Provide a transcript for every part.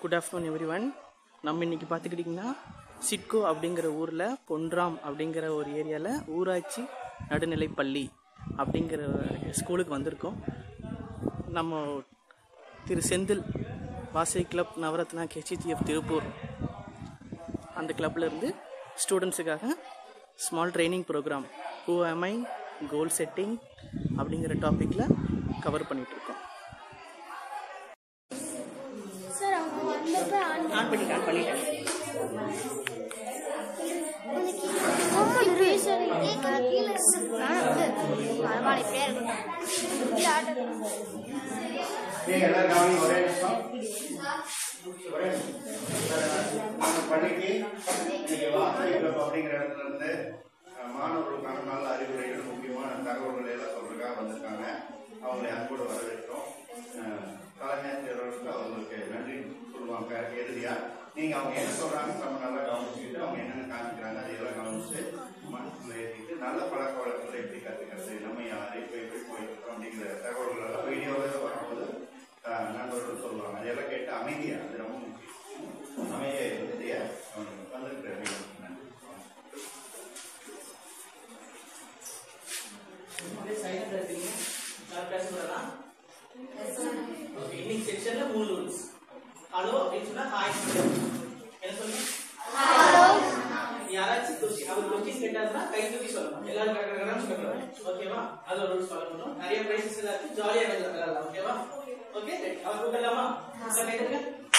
Good afternoon every one நம்ம இன்னைக்கு பார்த்துக்கிட்டிங்கன்னா சிட்கோ அப்படிங்கிற ஊரில் பொன்ராம் அப்படிங்கிற ஒரு ஏரியாவில் ஊராட்சி நடுநிலைப் பள்ளி அப்படிங்கிற ஸ்கூலுக்கு வந்திருக்கோம் நம்ம திரு செந்தில் வாசை கிளப் நவரத்னா கேசிடிஎஃப் திருப்பூர் அந்த கிளப்ல இருந்து ஸ்டூடெண்ட்ஸுக்காக small training programme who I goal setting அப்படிங்கிற டாப்பிக்கில் கவர் பண்ணிகிட்ருக்கோம் சார் அவங்க வந்தப்ப ஆன் ஆன் பண்ணிட்டு ஆன் பண்ணிட்டேன் ரொம்ப பேசுறதுக்கு கீழே நான் வந்து பரவாயில்ல இப்படியே இருக்கட்டும் இப்படி ஆட்டம் நீங்க எல்லாரும் கவனி ஒரே நிமிஷம் ஒரே நிமிஷம். நம்ம பள்ளிக்கு இன்னைக்கு வாசனை கிளப் அப்படிங்கிற இடத்துல இருந்து அஹ், மாணவர்களுக்கான நல்ல அறிவுரைகள் முக்கியமான தகவல்களை எல்லாம் சொல்றதுக்காக வந்திருக்காங்க அவங்களை அன்போடு வரவேற்கிறோம் அஹ், தலைமையாசிரியர்களுக்கு அவங்களுக்கு நன்றி சொல்லுவாங்க இறுதியா நீங்க அவங்க என்ன சொல்றாங்க நம்ம நல்லா கவனிச்சுக்கிட்டு அவங்க என்னென்ன காமிக்கிறாங்க அதையெல்லாம் கவனிச்சு மனசுல ஏற்றிட்டு நல்ல பழக்க வழக்கங்களை எப்படி கத்துக்கிறது நம்ம யாரு இப்ப எப்படி போயிட்டு இருக்கோம் அப்படிங்கிற தகவல்கள் எல்லாம் வீடியோவே வரும்போது அஹ், நண்பர்கள் சொல்லுவாங்க அதெல்லாம் கேட்டு அமைதியா அது ரொம்ப முக்கியம் அமைதியா இருந்துட்டு வந்திருக்கிற நன்றி ஓகே இன்னைக்கு செக்ஷன்ல மூணு ரூல்ஸ் ஹலோ அப்படின்னு சொன்னா ஹாய் என்ன சொல்லுங்க யாராச்சும் கொஸ்டின் அவர் கொஸ்டின் கேட்டாருன்னா கை தூக்கி சொல்லணும் எல்லாரும் கரெக்டாக சொல்லணும் ஓகேவா அதுல ரூல்ஸ் ஃபாலோ பண்ணணும் நிறைய பிரைசஸ் எல்லாம் இருக்கு ஜாலியா விளையாடலாம் ஓகேவா ஓகே அவர் கூப்பிடலாமா சார் கேட்டுங்க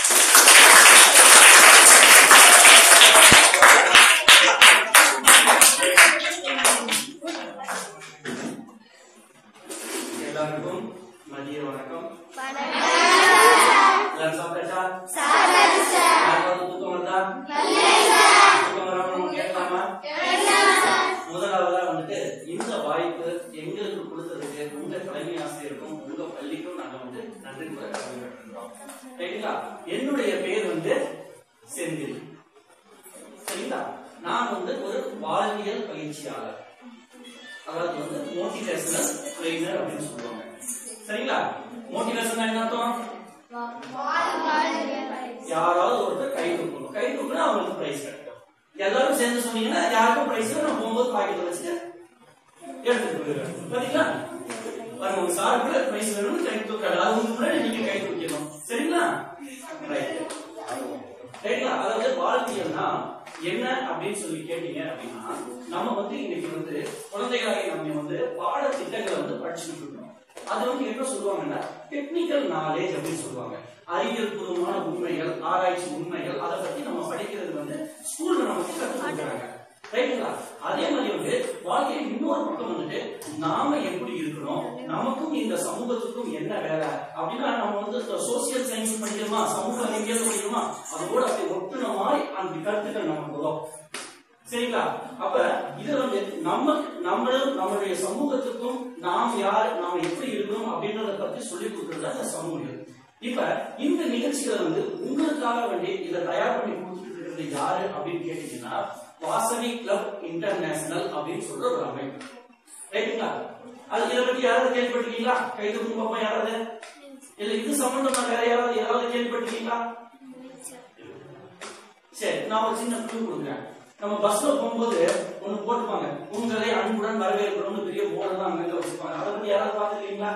எல்லாருக்கும் மதிய வணக்கம் எல்லாரும் சாப்பிட்டாச்சா யாருக்காவது தூக்கம் வருதா தூக்கம் வராம நம்ம கேட்கலாமா முதலாவதா வந்துட்டு இந்த வாய்ப்பு எங்களுக்கு கொடுத்ததுக்கு உங்க தலைமை ஆசிரியருக்கும் உங்க பள்ளிக்கும் நாங்க வந்து நன்றி கூற கடமைப்பட்டிருக்கோம் ரைட்டுங்களா என்னுடைய பேர் வந்து செந்தில் சரிங்களா நான் வந்து ஒரு வாழ்வியல் பயிற்சியாளர் அதாவது வந்து மோட்டிவேஷனல் ட்ரெயினர் அப்படின்னு சொல்லுவாங்க சரிங்களா மோட்டிவேஷன் என்ன அர்த்தம் யாராவது ஒருத்தர் கை தூக்கணும் கை தூக்குனா அவங்களுக்கு பிரைஸ் கிடைக்கும் எல்லாரும் சேர்ந்து சொன்னீங்கன்னா யாருக்கும் பிரைஸ் நான் போகும்போது பாக்கெட்ல வச்சுட்டு எடுத்துட்டு போயிடுவேன் பாத்தீங்களா பாருங்க உங்க சார்புல பிரைஸ் வேணும்னு கை தூக்காது அது உங்களுக்கு முன்னாடி நீங்க கை தூக்கணும் சரிங்களா ரைட் ரைட்டா அதாவது வாழ்க்கையல்னா என்ன அப்படின்னு சொல்லி கேட்டீங்க அப்படின்னா நம்ம வந்து இன்னைக்கு வந்து குழந்தைகளாகி நம்ம வந்து பாட திட்டங்களை வந்து படிச்சுட்டு இருக்கோம் அது வந்து என்ன சொல்லுவாங்கன்னா டெக்னிக்கல் நாலேஜ் அப்படின்னு சொல்லுவாங்க அறிவியல் பூர்வமான உண்மைகள் ஆராய்ச்சி உண்மைகள் அதை பத்தி நம்ம படிக்கிறது வந்து ஸ்கூல்ல நமக்கு கற்றுக் கொடுக்குறாங்க ரைட்டுங்களா அதே மாதிரி வந்து வாழ்க்கையில் இன்னொரு பக்கம் வந்துட்டு நாம எப்படி இருக்கணும் நமக்கும் இந்த சமூகத்துக்கும் என்ன வேலை அப்படின்னா நம்ம வந்து சோசியல் சயின்ஸ் படிக்கிறோமா சமூக அறிவியல் படிக்கிறோமா அது கூட அப்படி ஒட்டுன மாதிரி அந்த கருத்துக்கள் நமக்கு வரும் சரிங்களா அப்ப இது வந்து நம்ம நம்மளும் நம்மளுடைய சமூகத்துக்கும் நாம் யார் நாம எப்படி இருக்கணும் அப்படின்றத பத்தி சொல்லி கொடுக்கறது அந்த சமூகம் இப்ப இந்த நிகழ்ச்சிகளை வந்து உங்களுக்காக வேண்டி இதை தயார் பண்ணி கொடுத்துட்டு இருக்கிறது யாரு அப்படின்னு கேட்டீங்கன்னா வாசவி கிளப் இன்டர்நேஷனல் அப்படின்னு சொல்ற ஒரு அமைப்பு ரைட்டுங்களா அது இதை பத்தி யாராவது கேள்விப்பட்டிருக்கீங்களா கை தூக்கும் பாப்பா யாராவது இல்ல இது சம்பந்தமா வேற யாராவது யாராவது கேள்விப்பட்டிருக்கீங்களா சரி நான் ஒரு சின்ன க்ளூ கொடுக்குறேன் நம்ம பஸ்ல போகும்போது ஒண்ணு போட்டுப்பாங்க உங்களை அன்புடன் வரவேற்கிறோம்னு பெரிய போர்டு தான் அங்கங்க வச்சிருப்பாங்க அதை பத்தி யாராவது பாத்துருக்கீங்களா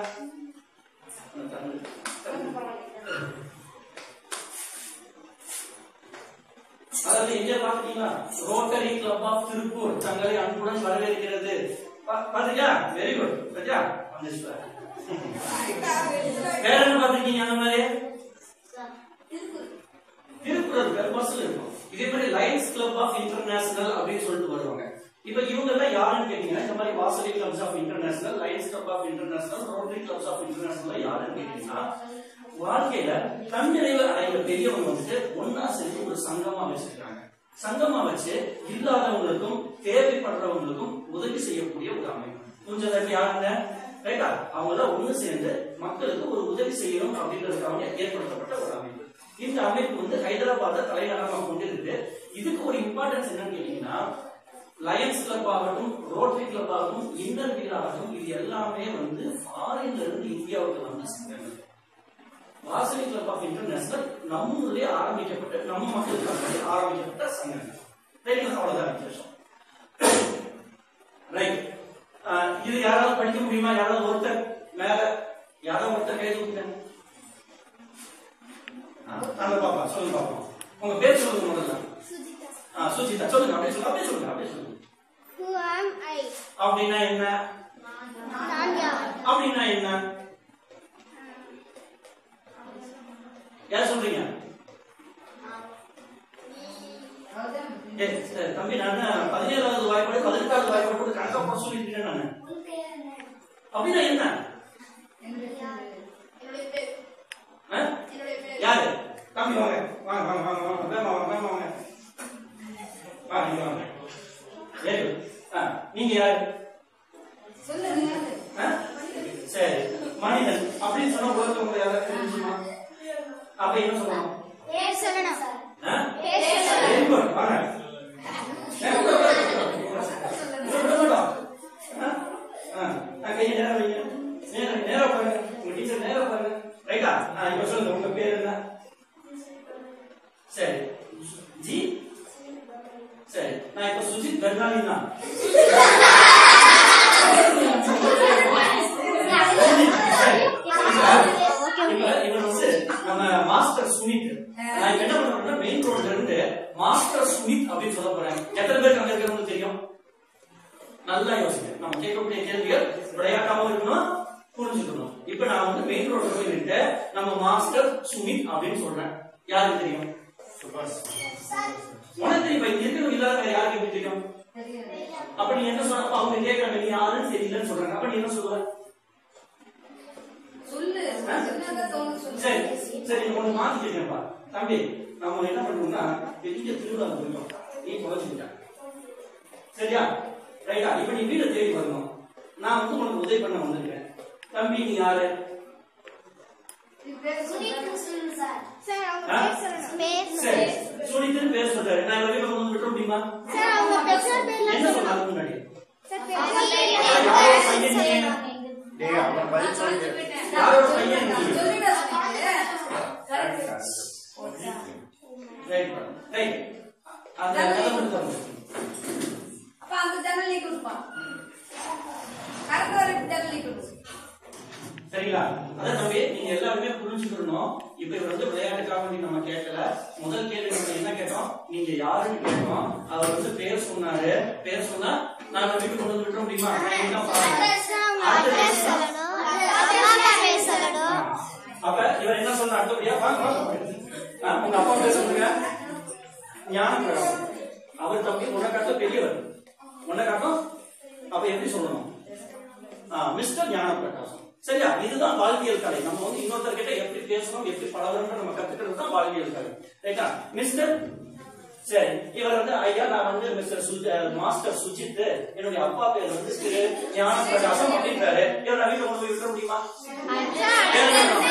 அதாவது எங்க பாத்துட்டீங்களா ரோட்டரி கிளப் ஆஃப் திருப்பூர் தங்களை அன்புடன் வரவேற்கிறது பா- பாத்தீங்களா வெரி குட் பத்தியா வந்துச்சு வேற என்ன பாத்துருக்கீங்க அந்த மாதிரி திருக்குறள் பேர் பஸ்ல இருக்கும் இதே மாதிரி லயன்ஸ் கிளப் ஆஃப் இன்டர்நேஷனல் அப்படின்னு சொல்லிட்டு வருவாங்க இப்ப இவங்க எல்லாம் யாருன்னு கேட்டீங்கன்னா இந்த மாதிரி வாசலி clubs of international Lions club of international Rotary clubs of international யாருன்னு கேட்டீங்கன்னா வாழ்க்கையில தன்னிறைவு அடைந்த பெரியவங்க வந்துட்டு ஒன்னா சேர்ந்து ஒரு சங்கமா வச்சிருக்காங்க சங்கமா வச்சு இல்லாதவங்களுக்கும் தேவைப்படுறவங்களுக்கும் உதவி செய்யக்கூடிய ஒரு அமைப்பு கொஞ்சம் தட்டி யாருங்க ரைட்டா அவங்க எல்லாம் ஒண்ணு சேர்ந்து மக்களுக்கு ஒரு உதவி செய்யணும் அப்படின்றதுக்காக ஏற்படுத்தப்பட்ட ஒரு அமைப்பு இந்த அமைப்பு வந்து ஹைதராபாத்தை தலைநகரமா கொண்டிருக்கு இதுக்கு ஒரு இம்பார்ட்டன்ஸ் என்னன்னு கேட்டீங்கன்னா லயன்ஸ் கிளப் ஆகட்டும் ரோட்டரி கிளப் ஆகட்டும் இன்டர்வீல் ஆகட்டும் இது எல்லாமே வந்து ஃபாரின்ல இருந்து இந்தியாவுக்கு வந்த சங்கங்கள் வாசனை கிளப் ஆஃப் இன்டர்நேஷனல் நம்ம ஊர்லயே ஆரம்பிக்கப்பட்ட நம்ம மக்களுக்காக ஆரம்பிக்கப்பட்ட சங்கம் ரைட்டுங்களா அவ்வளவுதான் வித்தியாசம் ரைட் இது யாராவது படிக்க முடியுமா யாராவது ஒருத்தர் மேல யாராவது ஒருத்தர் கை தூக்கிட்டாங்க நாங்க பாப்பா சொல்லுங்க பாப்போம் உங்க பேர் சொல்லுங்க முதல்ல ஆ, சுஜிதா சொல்லுங்க அப்படியே சொல்லுங்க அப்படியே சொல்லுங்க அப்படியே சொல்லுங்க Who am I? அப்படின்னா என்ன நான் யார் அப்படின்னா என்ன யார் சொல்றீங்க ஏய், சரி, தம்பி நான் பதினேழாவது வாய்ப்பாடு பதினெட்டாவது வாய்ப்பாடு கூட கணக்கா போட சொல்லிருக்கேன் நான் அப்படின்னா என்ன ஆ? யாரு தம்பி வாங்க வாங்க வாங்க வாங்க வாங்க வேமா வாங்க வேமா வாங்க வாங்க இங்க வாங்க வெரி குட் ஆ நீங்க யாரு ஆ? சரி மனிதன் அப்படின்னு சொன்னா உலகத்துல உங்களை யாராவது தெரிஞ்சுமா அப்ப என்ன சொல்லணும் பேர் சொல்லணும் ஆ? பேர் சொல்லணும் வெரி குட் வாங்க ஏய், உட்காரு, உட்காரு, உட்காரு. உட்காரு, உட்காரு. ஆ? ஆ, ஆ, கையை நேரா வைங்க. நேரா, நேரா உட்காருங்க. உங்க டீச்சர் நேரா உட்காருங்க. ரைட்டா? ஆ, இப்ப சொல்லுங்க, உங்க பேர் என்ன? சரி ஜி சரி நான் இப்ப சுஜித் கர்னாலி தான் சரி. இப்ப இவர் வந்து நம்ம மாஸ்டர் சுமித் நான் இப்ப என்ன பண்ண போறேன்னா மெயின் ரோட்ல இருந்து மாஸ்டர் சுமித் அப்படின்னு சொல்ல போறேன் எத்தனை பேருக்கு அங்க இருக்கிறவங்க தெரியும் நல்லா யோசிங்க நம்ம கேட்கக்கூடிய கேள்விகள் விளையாட்டாவும் இருக்கணும் புரிஞ்சுக்கணும் இப்ப நான் வந்து மெயின் ரோட்ல போய் நின்று நம்ம மாஸ்டர் சுமித் அப்படின்னு சொல்றேன் யாருக்கு தெரியும் சுபாஷ் உனக்கு தெரியும் இப்ப இங்க இருக்கிறவங்க இல்லாத வேற யாருக்கு எப்படி தெரியும் அப்ப நீ என்ன சொன்னப்ப அவங்க கேட்கறாங்க நீ யாருன்னு தெரியலன்னு சொல்றாங்க அப்ப நீ என்ன சொல்லுவ சரி சரி நீ ஒண்ணு மாத்திக்கிறேன்ப்பா தம்பி நம்ம என்ன பண்ணுவோம்னா பெரிய திருவிழா போயிட்டோம் நீ குறைஞ்சுக்கிட்ட சரியா ரைட்டா இப்ப நீ வீட தேடி வரணும் நான் வந்து உனக்கு உதவி பண்ண வந்திருக்கேன் தம்பி நீ யாரு சார் அவங்க ஆ? பேர் சொல்லணும் பேர் சரி சொல்லணும் சுனித்துன்னு பேர் சொல்றாரு நான் இவரை வீட்டுல கொண்டு விட்டுற முடியுமா சார் அவங்க பெற்றோர் பேர்லாம் என்ன சொல்லணும் சொன்னாங்க முன்னாடி சார் பெற்றோர் பேர் யாரோட பையன் நீ? டேய் அவன் பதில் சொல்லு யாரோட பையன் நீ? ரைட் ரைட் அந்த கதை மட்டும் தரணும். சரிங்களா அதான் தம்பி நீங்க எல்லாருமே புரிஞ்சுக்கணும் இப்ப இவர் வந்து விளையாட்டுக்காக வேண்டி நம்ம கேட்கல முதல் கேள்வி நம்ம என்ன கேட்டோம் நீங்க யாருன்னு கேட்டோம் அவர் வந்து பேர் சொன்னாரு பேர் சொன்னா நாங்க வீட்டுக்கு கொண்டு வந்து விட்டுற முடியுமா நான் என்ன பாருங்க அட்ரஸ் சொல்லணும் அப்பா பேர் சொல்லணும் அப்ப இவர் என்ன சொன்ன அடுத்தபடியா வாங்க வாங்க ஆ, உங்க அப்பா பேர் சொல்லுங்க ஞானம் பிரகாசம் அவர் தம்பி உன்னை காட்டும் பெரியவர் உன்னை காட்டும் அப்ப எப்படி சொல்லணும் ஆ, மிஸ்டர் ஞான பிரகாசம் சரியா இதுதான் வாழ்வியல் கலை நம்ம வந்து இன்னொருத்தர் கிட்ட எப்படி பேசணும் எப்படி பழகணும் நம்ம கத்துக்கிறது தான் வாழ்வியல் கலை ரைட்டா மிஸ்டர் சரி இவர் வந்து ஐயா நான் வந்து மிஸ்டர் சுஜி மாஸ்டர் சுஜித் என்னுடைய அப்பா பேர் வந்து திரு ஞான பிரகாசம் அப்படின்றாரு இவர் நான் வீட்டுல கொண்டு போய் விட்டுற முடியுமா வேற என்ன வேணும்?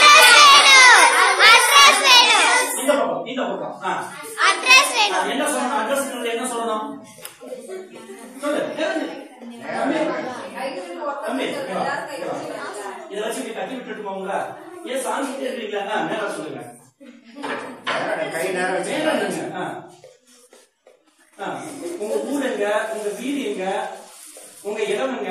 அட்ரஸ் வேணும் இந்த பக்கம் இந்த பக்கம் ஆ. அட்ரஸ் அது வேணும் என்ன சொல்லணும் அட்ரஸ் என்ன சொல்லணும் சொல்லு நேரா தம்பி, தம்பி, இங்க வா, இங்க வா. இதை வச்சு இப்படி கட்டி விட்டுட்டு போங்க ஏன் சாங்கிட்டே இருக்கீங்களா ஆ, நேரா சொல்லுங்க கை நேரம் வச்சு நேரா நில்லுங்க. ஆ. ஆ. உங்க ஊர் எங்க உங்க வீடு எங்க உங்க இடம் எங்க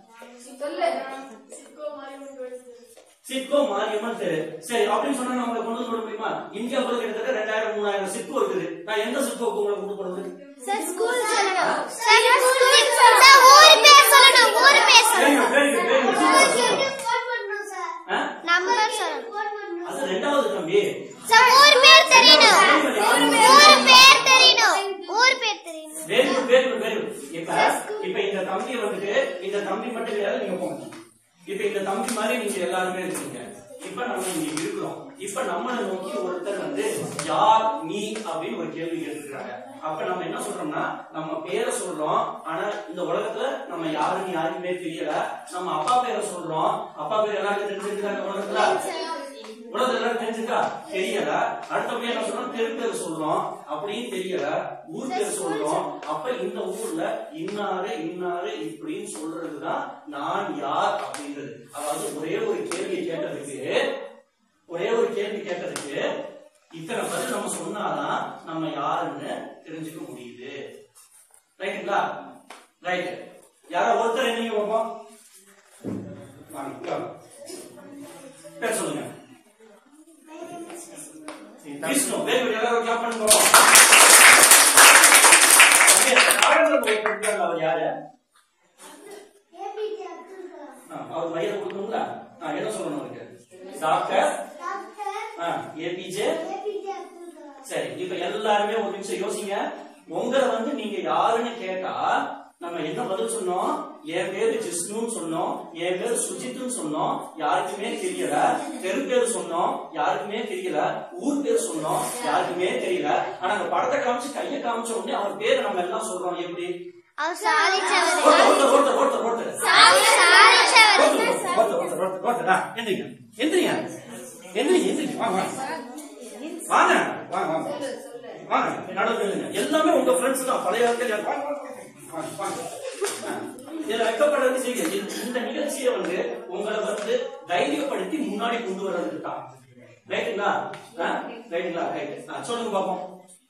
சிட்கோ மாரியம்மன் தெரு சரி அப்படின்னு சொன்னா நான் உங்களை கொண்டு வந்து விட முடியுமா இந்தியாவுல கிட்டத்தட்ட ரெண்டாயிரம் மூணாயிரம் சிட்கோ இருக்குது நான் எந்த சிட்கோக்கு உங்களை கொண்டு போறது சார் ஸ்கூல் சொல்லணும் சார் ஸ்கூல் சார் ஊர் பேர் சொல்லணும் ஊர் பேர் வெரி சொல்லணும் good very good very good ஆ? நம்பர் சொல்லணும் அது ரெண்டாவது தம்பி சார் ஊர் பேர் தெரியணும் ஊர் பேர் தெரியணும் ஊர் பேர் தெரியணும் very good very good very good இப்ப இப்ப இந்த தம்பி வந்துட்டு இந்த தம்பி மட்டும் கிடையாது நீங்க போங்க இப்ப இந்த தம்பி மாதிரி நீங்க எல்லாருமே இருக்கீங்க இப்ப நம்ம இங்க இருக்கிறோம் இப்ப நம்மளை நோக்கி ஒருத்தர் வந்து யார் நீ அப்படின்னு ஒரு கேள்வி கேட்டுருக்காங்க அப்ப நம்ம என்ன சொல்றோம்னா நம்ம பேரை சொல்றோம் ஆனா இந்த உலகத்துல நம்ம யாருன்னு யாருக்குமே தெரியல நம்ம அப்பா பேரை சொல்றோம் அப்பா பேர் எல்லாருக்கும் தெரிஞ்சிருக்காங்க உலகத்துல உலகத்துல எல்லாரும் தெரிஞ்சுக்கா தெரியல அடுத்தபடியா என்ன சொல்றோம் தெரு பேர் சொல்றோம் அப்படின்னு தெரியல ஊர் பேர் சொல்றோம் அப்ப இந்த ஊர்ல இன்னாரு இன்னாரு இப்படின்னு சொல்றதுதான் நான் யார் அப்படின்றது அதாவது ஒரே ஒரு கேள்வியை கேட்டதுக்கு ஒரே ஒரு கேள்வி கேட்டதுக்கு இத்தனை பதில் நம்ம சொன்னாதான் நம்ம யாருன்னு தெரிஞ்சுக்க முடியுது ரைட்டுங்களா ரைட் யாரோ ஒருத்தர் என்னங்க பார்ப்போம் வாங்க, இங்க வாங்க. பேர் சொல்லுங்க விஷ்ணு வெரி குட் எல்லாரும் கிளாப் பண்ணுங்க அப்படியே, ஆரம்ப வகுப்பு அவர் யாரு ஆ, அவர் மரியாதை கொடுக்கணுங்களா ஆ, என்ன சொல்லணும் அவருக்கு டாக்டர் ஏபிஜே சரி இப்ப எல்லாருமே ஒரு நிமிஷம் யோசிங்க உங்களை வந்து நீங்க யாருன்னு கேட்டா நம்ம என்ன பதில் சொன்னோம் என் பேரு ஜிஷ்ணுன்னு சொன்னோம் என் பேரு சுஜித்னு சொன்னோம் யாருக்குமே தெரியல தெரு பேரு சொன்னோம் யாருக்குமே தெரியல ஊர் பேர் சொன்னோம் யாருக்குமே தெரியல ஆனா அந்த படத்தை காமிச்சு கையை காமிச்ச உடனே அவர் பேரை நம்ம எல்லாம் சொல்றோம் எப்படி அவர் சாதிச்சவர் ஒருத்தர் ஒருத்தர் ஒருத்தர் ஒருத்தர் ஒருத்தர் அவர் சாதிச்சவர் ஒருத்தர், ஒருத்தர், ஒருத்தர், ஒருத்தர், ஒருத்தர். ஆ, எந்திரிங்க எந்திரிங்க எந்திரிங்க எந்திரிங்க வாங்க வாங்க வாங்க வாங்க வாங்க வாங்க நடுவில் நில்லுங்க. எல்லாமே உங்க ஃப்ரெண்ட்ஸ் தான் பழைய ஆட்கள் யார் வாங்க வாங்க, வாங்க வாங்க ஆ, இதுல வைக்கப்படுறது செய்யுங்க இந்த- இந்த நிகழ்ச்சியை வந்து உங்களை வந்து தைரியப்படுத்தி முன்னாடி கொண்டு வர்றதுக்கு தான் ரைட்டுங்களா ஆ, ரைட்டுங்களா ரைட் ஆ, சொல்லுங்க பாப்போம்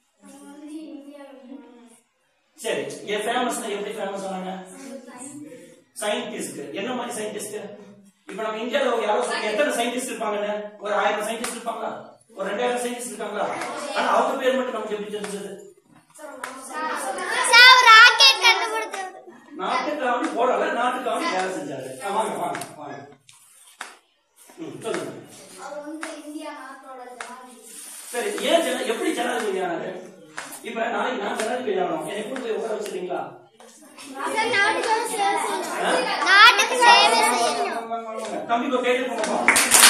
சரி என் ஃபேமஸ் எப்படி ஃபேமஸ் ஆனாங்க சயின்டிஸ்ட் என்ன மாதிரி சயின்டிஸ்ட் இப்ப நம்ம இந்தியால ஒரு யாரோ சொல்லுங்க, எத்தனை சயின்டிஸ்ட் இருப்பாங்கன்னு ஒரு ஆயிரம் சயின்டிஸ்ட் இருப்பாங்களா ஒரு ரெண்டாயிரம் சயின்டிஸ்ட் இருக்காங்களா ஆனா அவங்க பேர் மட்டும் நமக்கு எப்படி தெரிஞ்சது சார் ராக்கெட் கண்டுபிடிச்சவர் நாட்டுக்காவணி போடல நாட்டுக்காவணி வேலை செஞ்சாரு ஆ, வாங்க வாங்க வாங்க ம், சொல்லுங்க சரி ஏன் ஜன எப்படி ஜனாதிபதி ஆனாரு இப்ப நாளைக்கு நான் ஜனாதிபதி ஆகணும் என்னை கூட்டு போய் உட்கார வச்சிருக்கீங்களா சார் நாட்டுக்கு சேவை செய்யணும் நாட்டுக்கு சேவை செய்யணும் தம்பி இப்ப கேட்டு போங்க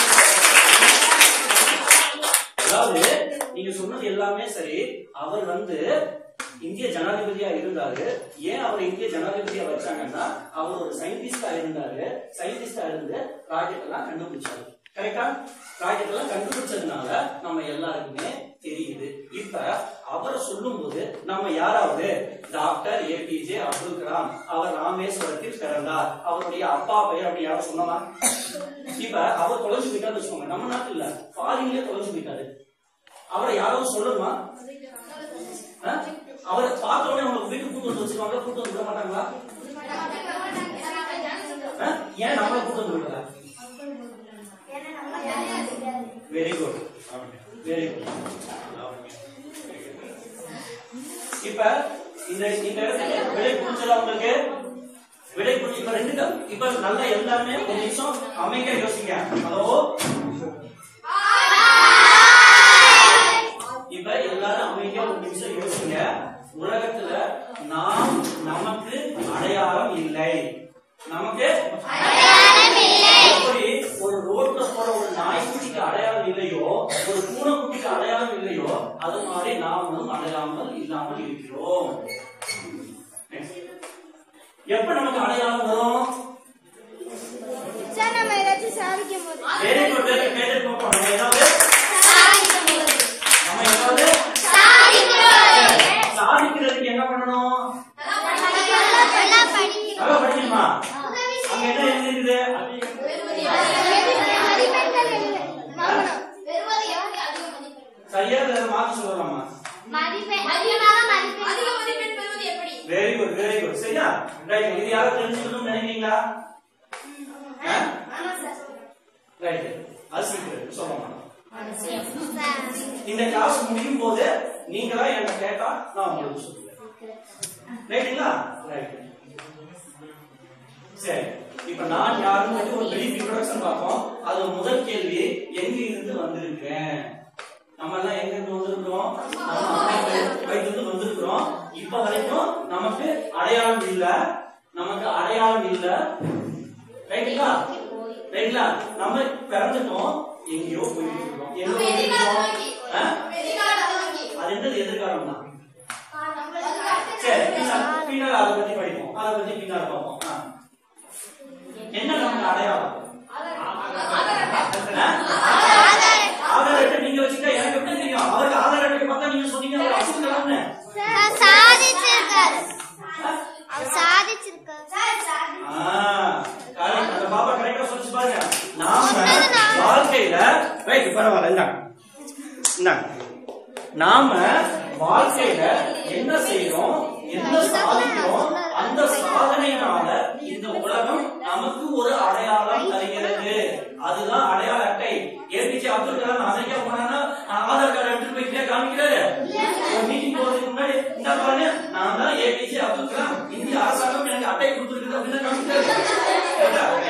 அதாவது நீங்க சொன்னது எல்லாமே சரி அவர் வந்து இந்திய ஜனாதிபதியா இருந்தாரு ஏன் அவர் இந்திய ஜனாதிபதியா வச்சாங்கன்னா அவர் ஒரு சயின்டிஸ்டா இருந்தாரு சயின்டிஸ்டா இருந்து ராக்கெட் எல்லாம் கண்டுபிடிச்சாரு கரெக்டா ராக்கெட் எல்லாம் கண்டுபிடிச்சதுனால நம்ம எல்லாருக்குமே தெரியுது இப்ப அவரை சொல்லும்போது நம்ம யாராவது டாக்டர் ஏபிஜே அப்துல் கலாம் அவர் ராமேஸ்வரத்தில் பிறந்தார் அவருடைய அப்பா பெயர் அப்படி யாரும் சொன்னமா இப்ப அவர் தொலைஞ்சு போயிட்டாரு வச்சுக்கோங்க நம்ம நாட்டுல இல்ல ஃபாரின்லயே தொலைஞ்சு போயிட்டாரு அவரை யாரும் சொல்லணுமா ஆ? அவரை பார்த்த உடனே உங்களுக்கு வீட்டுக்கு கூட்டு வந்து வச்சுக்கோங்க கூட்டு வந்து விட மாட்டாங்களா ஆ? ஏன் நம்மள கூட்டு வந்து விடல வெரி குட் வெரி குட் இப்ப இந்த இந்த இடத்துல விடை புரிஞ்சதா உங்களுக்கு விடை புரிஞ்சு இப்ப ரெண்டு க- இப்ப நல்லா எல்லாருமே ஒரு நிமிஷம் அமைக்க யோசிங்க ஹலோ இப்ப எல்லாரும் அமைதியா ஒரு நிமிஷம் யோசிங்க உலகத்துல நாம் நமக்கு அடையாளம் இல்லை நமக்கு எப்படி ஒரு ரோட்ல போற ஒரு நாய்க்குட்டிக்கு அடையாளம் இல்லையோ ஒரு பூனைக்குட்டிக்கு அடையாளம் இல்லையோ அது மாதிரி நாமளும் அடையாமல் இல்லாமல் இருக்கிறோம் Next. எப்ப நமக்கு அடையாளம் வரும் சார் நம்ம ஏதாச்சும் சாதிக்கும் போது வெரி குட் வெரி கேட்டு பார்ப்போம் நம்ம ஏதாவது நம்ம ஏதாவது சாதிக்கிறதுக்கு என்ன பண்ணணும் நல்லா படிக்கணும் நல்லா படிக்கணுமா அங்க என்ன எழுதிருக்குது மதிப்பெண்கள் இல்லை. வாங்கணும். சரியா அதை மாத்தி சொல்லலாமா மதிப்பெண் அதிகமாக மதிப்பெண் வெரி குட் வெரி குட் சரியா ரைட் இது யாரும் தெரிஞ்சுக்கணும்னு நினைக்கிறீங்களா ரைட் அது சீக்கிரம் சொல்ல மாட்டோம் இந்த கிளாஸ் முடியும் போது நீங்களா என்ன கேட்டா நான் உங்களுக்கு சொல்லுவேன் ரைட்டுங்களா ரைட் சரி இப்ப நான் யாருன்னு ஒரு பிரீஃப் இன்ட்ரோடக்ஷன் பார்ப்போம் அது முதல் கேள்வி எங்க இருந்து வந்திருக்கேன் நம்ம எல்லாம் எங்க இருந்து வந்திருக்கிறோம் நம்ம அம்மா வயிற்றிலிருந்து வந்திருக்கிறோம் இப்ப வரைக்கும் நமக்கு அடையாளம் இல்ல நமக்கு அடையாளம் இல்ல ரைட்டுங்களா ரைட்டுங்களா நம்ம பிறந்துட்டோம் எங்கேயோ போயிட்டு இருக்கோம் எங்க போயிட்டு இருக்கோம் ஆ? அது என்னது எதிர்காலம் தான் சரி பின்னால் பின்னால் அதை பத்தி படிப்போம் அதை பத்தி பின்னால் பார்ப்போம் ஆ. என்ன நமக்கு அடையாளம் ஆ? ஆதார் அட்டை நீங்க வச்சுக்கிட்டா எனக்கு எப்படி தெரியும் அவருக்கு ஆதார் அட்டை பார்த்தா நீங்க சொன்னீங்க அவர் அசிங்கலாம்னு சார் சாதிச்சிருக்காரு அவர் சாதிச்சிருக்காரு ஆ, correct. அந்த பாப்பா கரெக்டா சொல்லிச்சு பாருங்க நாம வாழ்க்கையில ரைட் இப்ப இந்தாங்க. நாம வாழ்க்கையில என்ன செய்யறோம் என்ன சாதிக்கிறோம் அந்த சாதனையினால இந்த உலகம் நமக்கு ஒரு அடையாளம் தருகிறது அதுதான் அடையாள அட்டை ஏபிஜே அப்துல் கலாம் அமெரிக்கா போனா ஆதார் கார்டு எடுத்துட்டு போய் இப்படியே காமிக்கிறாரு ஒரு மீட்டிங் போறதுக்கு முன்னாடி இந்த பாருங்க நான் தான் ஏபிஜே அப்துல் கலாம் இந்திய அரசாங்கம் எனக்கு அட்டை கொடுத்துருக்குது அப்படின்னு காமிக்கிறாரு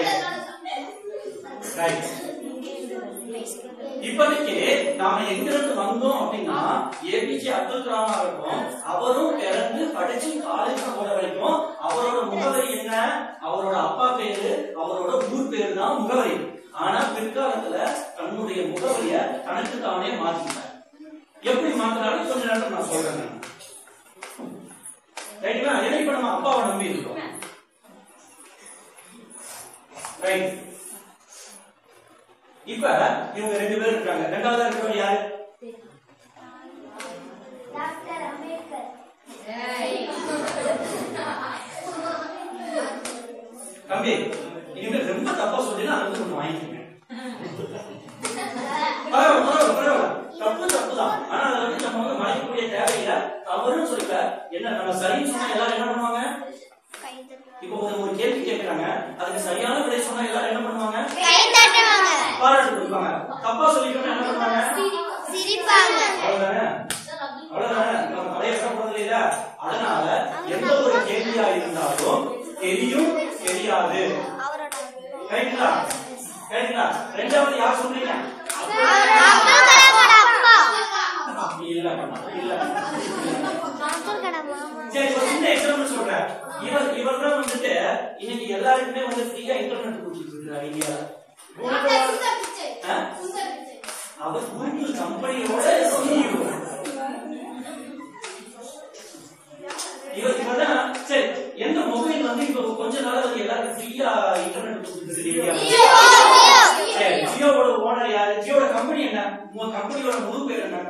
ரைட் இப்போதைக்கு நாம எங்க இருந்து வந்தோம் அப்படின்னா ஏபிஜே அப்துல் கலாமா இருக்கும் அவரும் பிறந்து படிச்சு காலேஜ் போற வரைக்கும் அவரோட முகவரி என்ன அவரோட அப்பா பேரு அவரோட ஊர் பேரு தான் முகவரி ஆனா பிற்காலத்துல தன்னுடைய முகவரிய தனக்கு தானே மாத்திட்டார் எப்படி மாத்தினாலும் கொஞ்ச நேரத்துல நான் சொல்றேன் நான். ரைட்டுங்களா ஏன்னா இப்ப நம்ம அப்பாவை நம்பி இருக்கோம் ரைட் இப்ப இவங்க ரெண்டு பேரும் இருக்காங்க ரெண்டாவதா இருக்கிறவர் யாரு டாக்டர் அம்பேத்கர் தம்பி இனிமேல் ரொம்ப தப்பா சொல்லினா அது வந்து கொஞ்சம் வாங்கிக்கோங்க பரவாயில்ல பரவாயில்ல பரவாயில்ல தப்பு தப்பு தான் ஆனா அதை வந்து நம்ம வந்து மறைக்கக்கூடிய தேவையில்லை தவறுன்னு சொல்லிக்க என்ன நம்ம சரின்னு சொன்னா எல்லாரும் என்ன பண்ணுவாங்க கை தட்டுவாங்க இப்போ ஒரு ஒரு கேள்வி கேட்கறாங்க அதுக்கு சரியான விடை சொன்னா எல்லாரும் என்ன பண்ணுவாங்க கை தட்டுவாங்க பாராட்டு கொடுப்பாங்க தப்பா சொல்லிட்டோம்னா என்ன பண்ணுவாங்க சிரிப்பாங்க அவ்வளவுதானே அவ்வளவுதானே நம்ம பழைய கஷ்டப்படுறது இல்லையா அதனால எந்த ஒரு கேள்வியா இருந்தாலும் தெரியும் தெரியாது அவரோட கரெக்டா கரெக்டா ரெண்டாவது யார் சொல்றீங்க அப்துல் கலாமோட அப்பா இல்ல இல்ல அப்துல் கலாம் மாமா சரி ஒரு சின்ன எக்ஸாம்பிள் சொல்றேன் இவர் இவர் தான் வந்துட்டு இன்னைக்கு எல்லாருக்குமே வந்து ஃப்ரீயா இன்டர்நெட் கொடுத்துட்டு இருக்காரு இந்தியால ஆ? அவர் கூகுள் கம்பெனியோட சிஇஓ இவர் இவர்தான் சரி எந்த மொபைல் வந்து இப்ப கொஞ்ச நாளா வந்து எல்லாருக்கும் ஃப்ரீயா இன்டர்நெட் கொடுத்துட்டு இருக்கு சரி ஜியோவோட ஓனர் யாரு ஜியோட கம்பெனி என்ன உங்க கம்பெனியோட முழு பேர் என்ன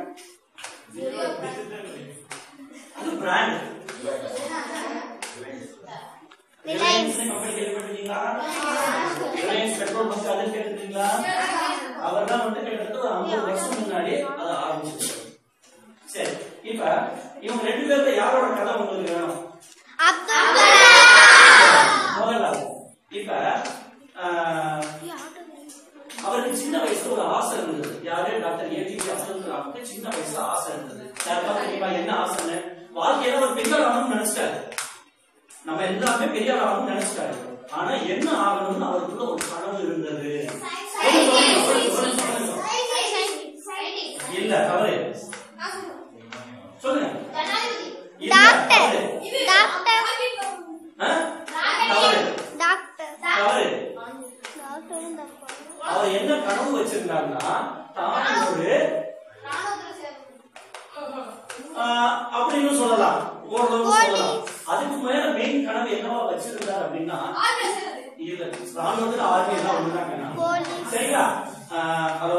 அது பிராண்ட் ரிலையன்ஸ் கம்பெனி கேள்விப்பட்டிருக்கீங்களா ரிலையன்ஸ் பெட்ரோல் பங்க் அது கேட்டிருக்கீங்களா அவர் தான் வந்து கிட்டத்தட்ட ஒரு ஐம்பது வருஷம் முன்னாடி அதை ஆரம்பிச்சிருக்காரு சரி இப்ப இவங்க ரெண்டு பேர்ல யாரோட கதை உங்களுக்கு வேணும் அப்துல் கலாம் முதல்ல இப்ப ஆஹ், அவருக்கு சின்ன வயசுல ஒரு ஆசை இருந்தது யாரு டாக்டர் ஏபிஜே அப்துல் கலாமுக்கு சின்ன வயசுல ஆசை இருந்தது யாருக்கா தெரியுமா என்ன ஆசைன்னு வாழ்க்கையில ஒரு பெரிய ஆகணும்னு நினைச்சிட்டாரு நம்ம எல்லாமே பெரிய ஆகணும்னு நினைச்சிட்டாரு ஆனா என்ன ஆகணும்னு அவருக்குள்ள ஒரு கனவு இருந்தது சொல்லுங்க, சொல்லுங்க, சொல்லுங்க, சொல்லுங்க. இல்ல தவறு சொல்லுங்க இல்ல, டாக்டர் தவறு. டாக்டர் ஆ? தவறு டாக்டர் தவறு டாக்டர் தப்பா அவர் என்ன கனவு வச்சிருந்தாருன்னா தான் ஒரு ஆஹ், அப்படின்னு சொல்லலாம் ஓரளவு சொல்லலாம் அதுக்கு மேல மெயின் கனவு என்னவா வச்சிருந்தார் அப்படின்னா இல்ல ராணுவத்துல ஆர்மி எல்லாம் ஒண்ணுதாங்க போலீஸ் சரிங்களா ஆஹ், ஹலோ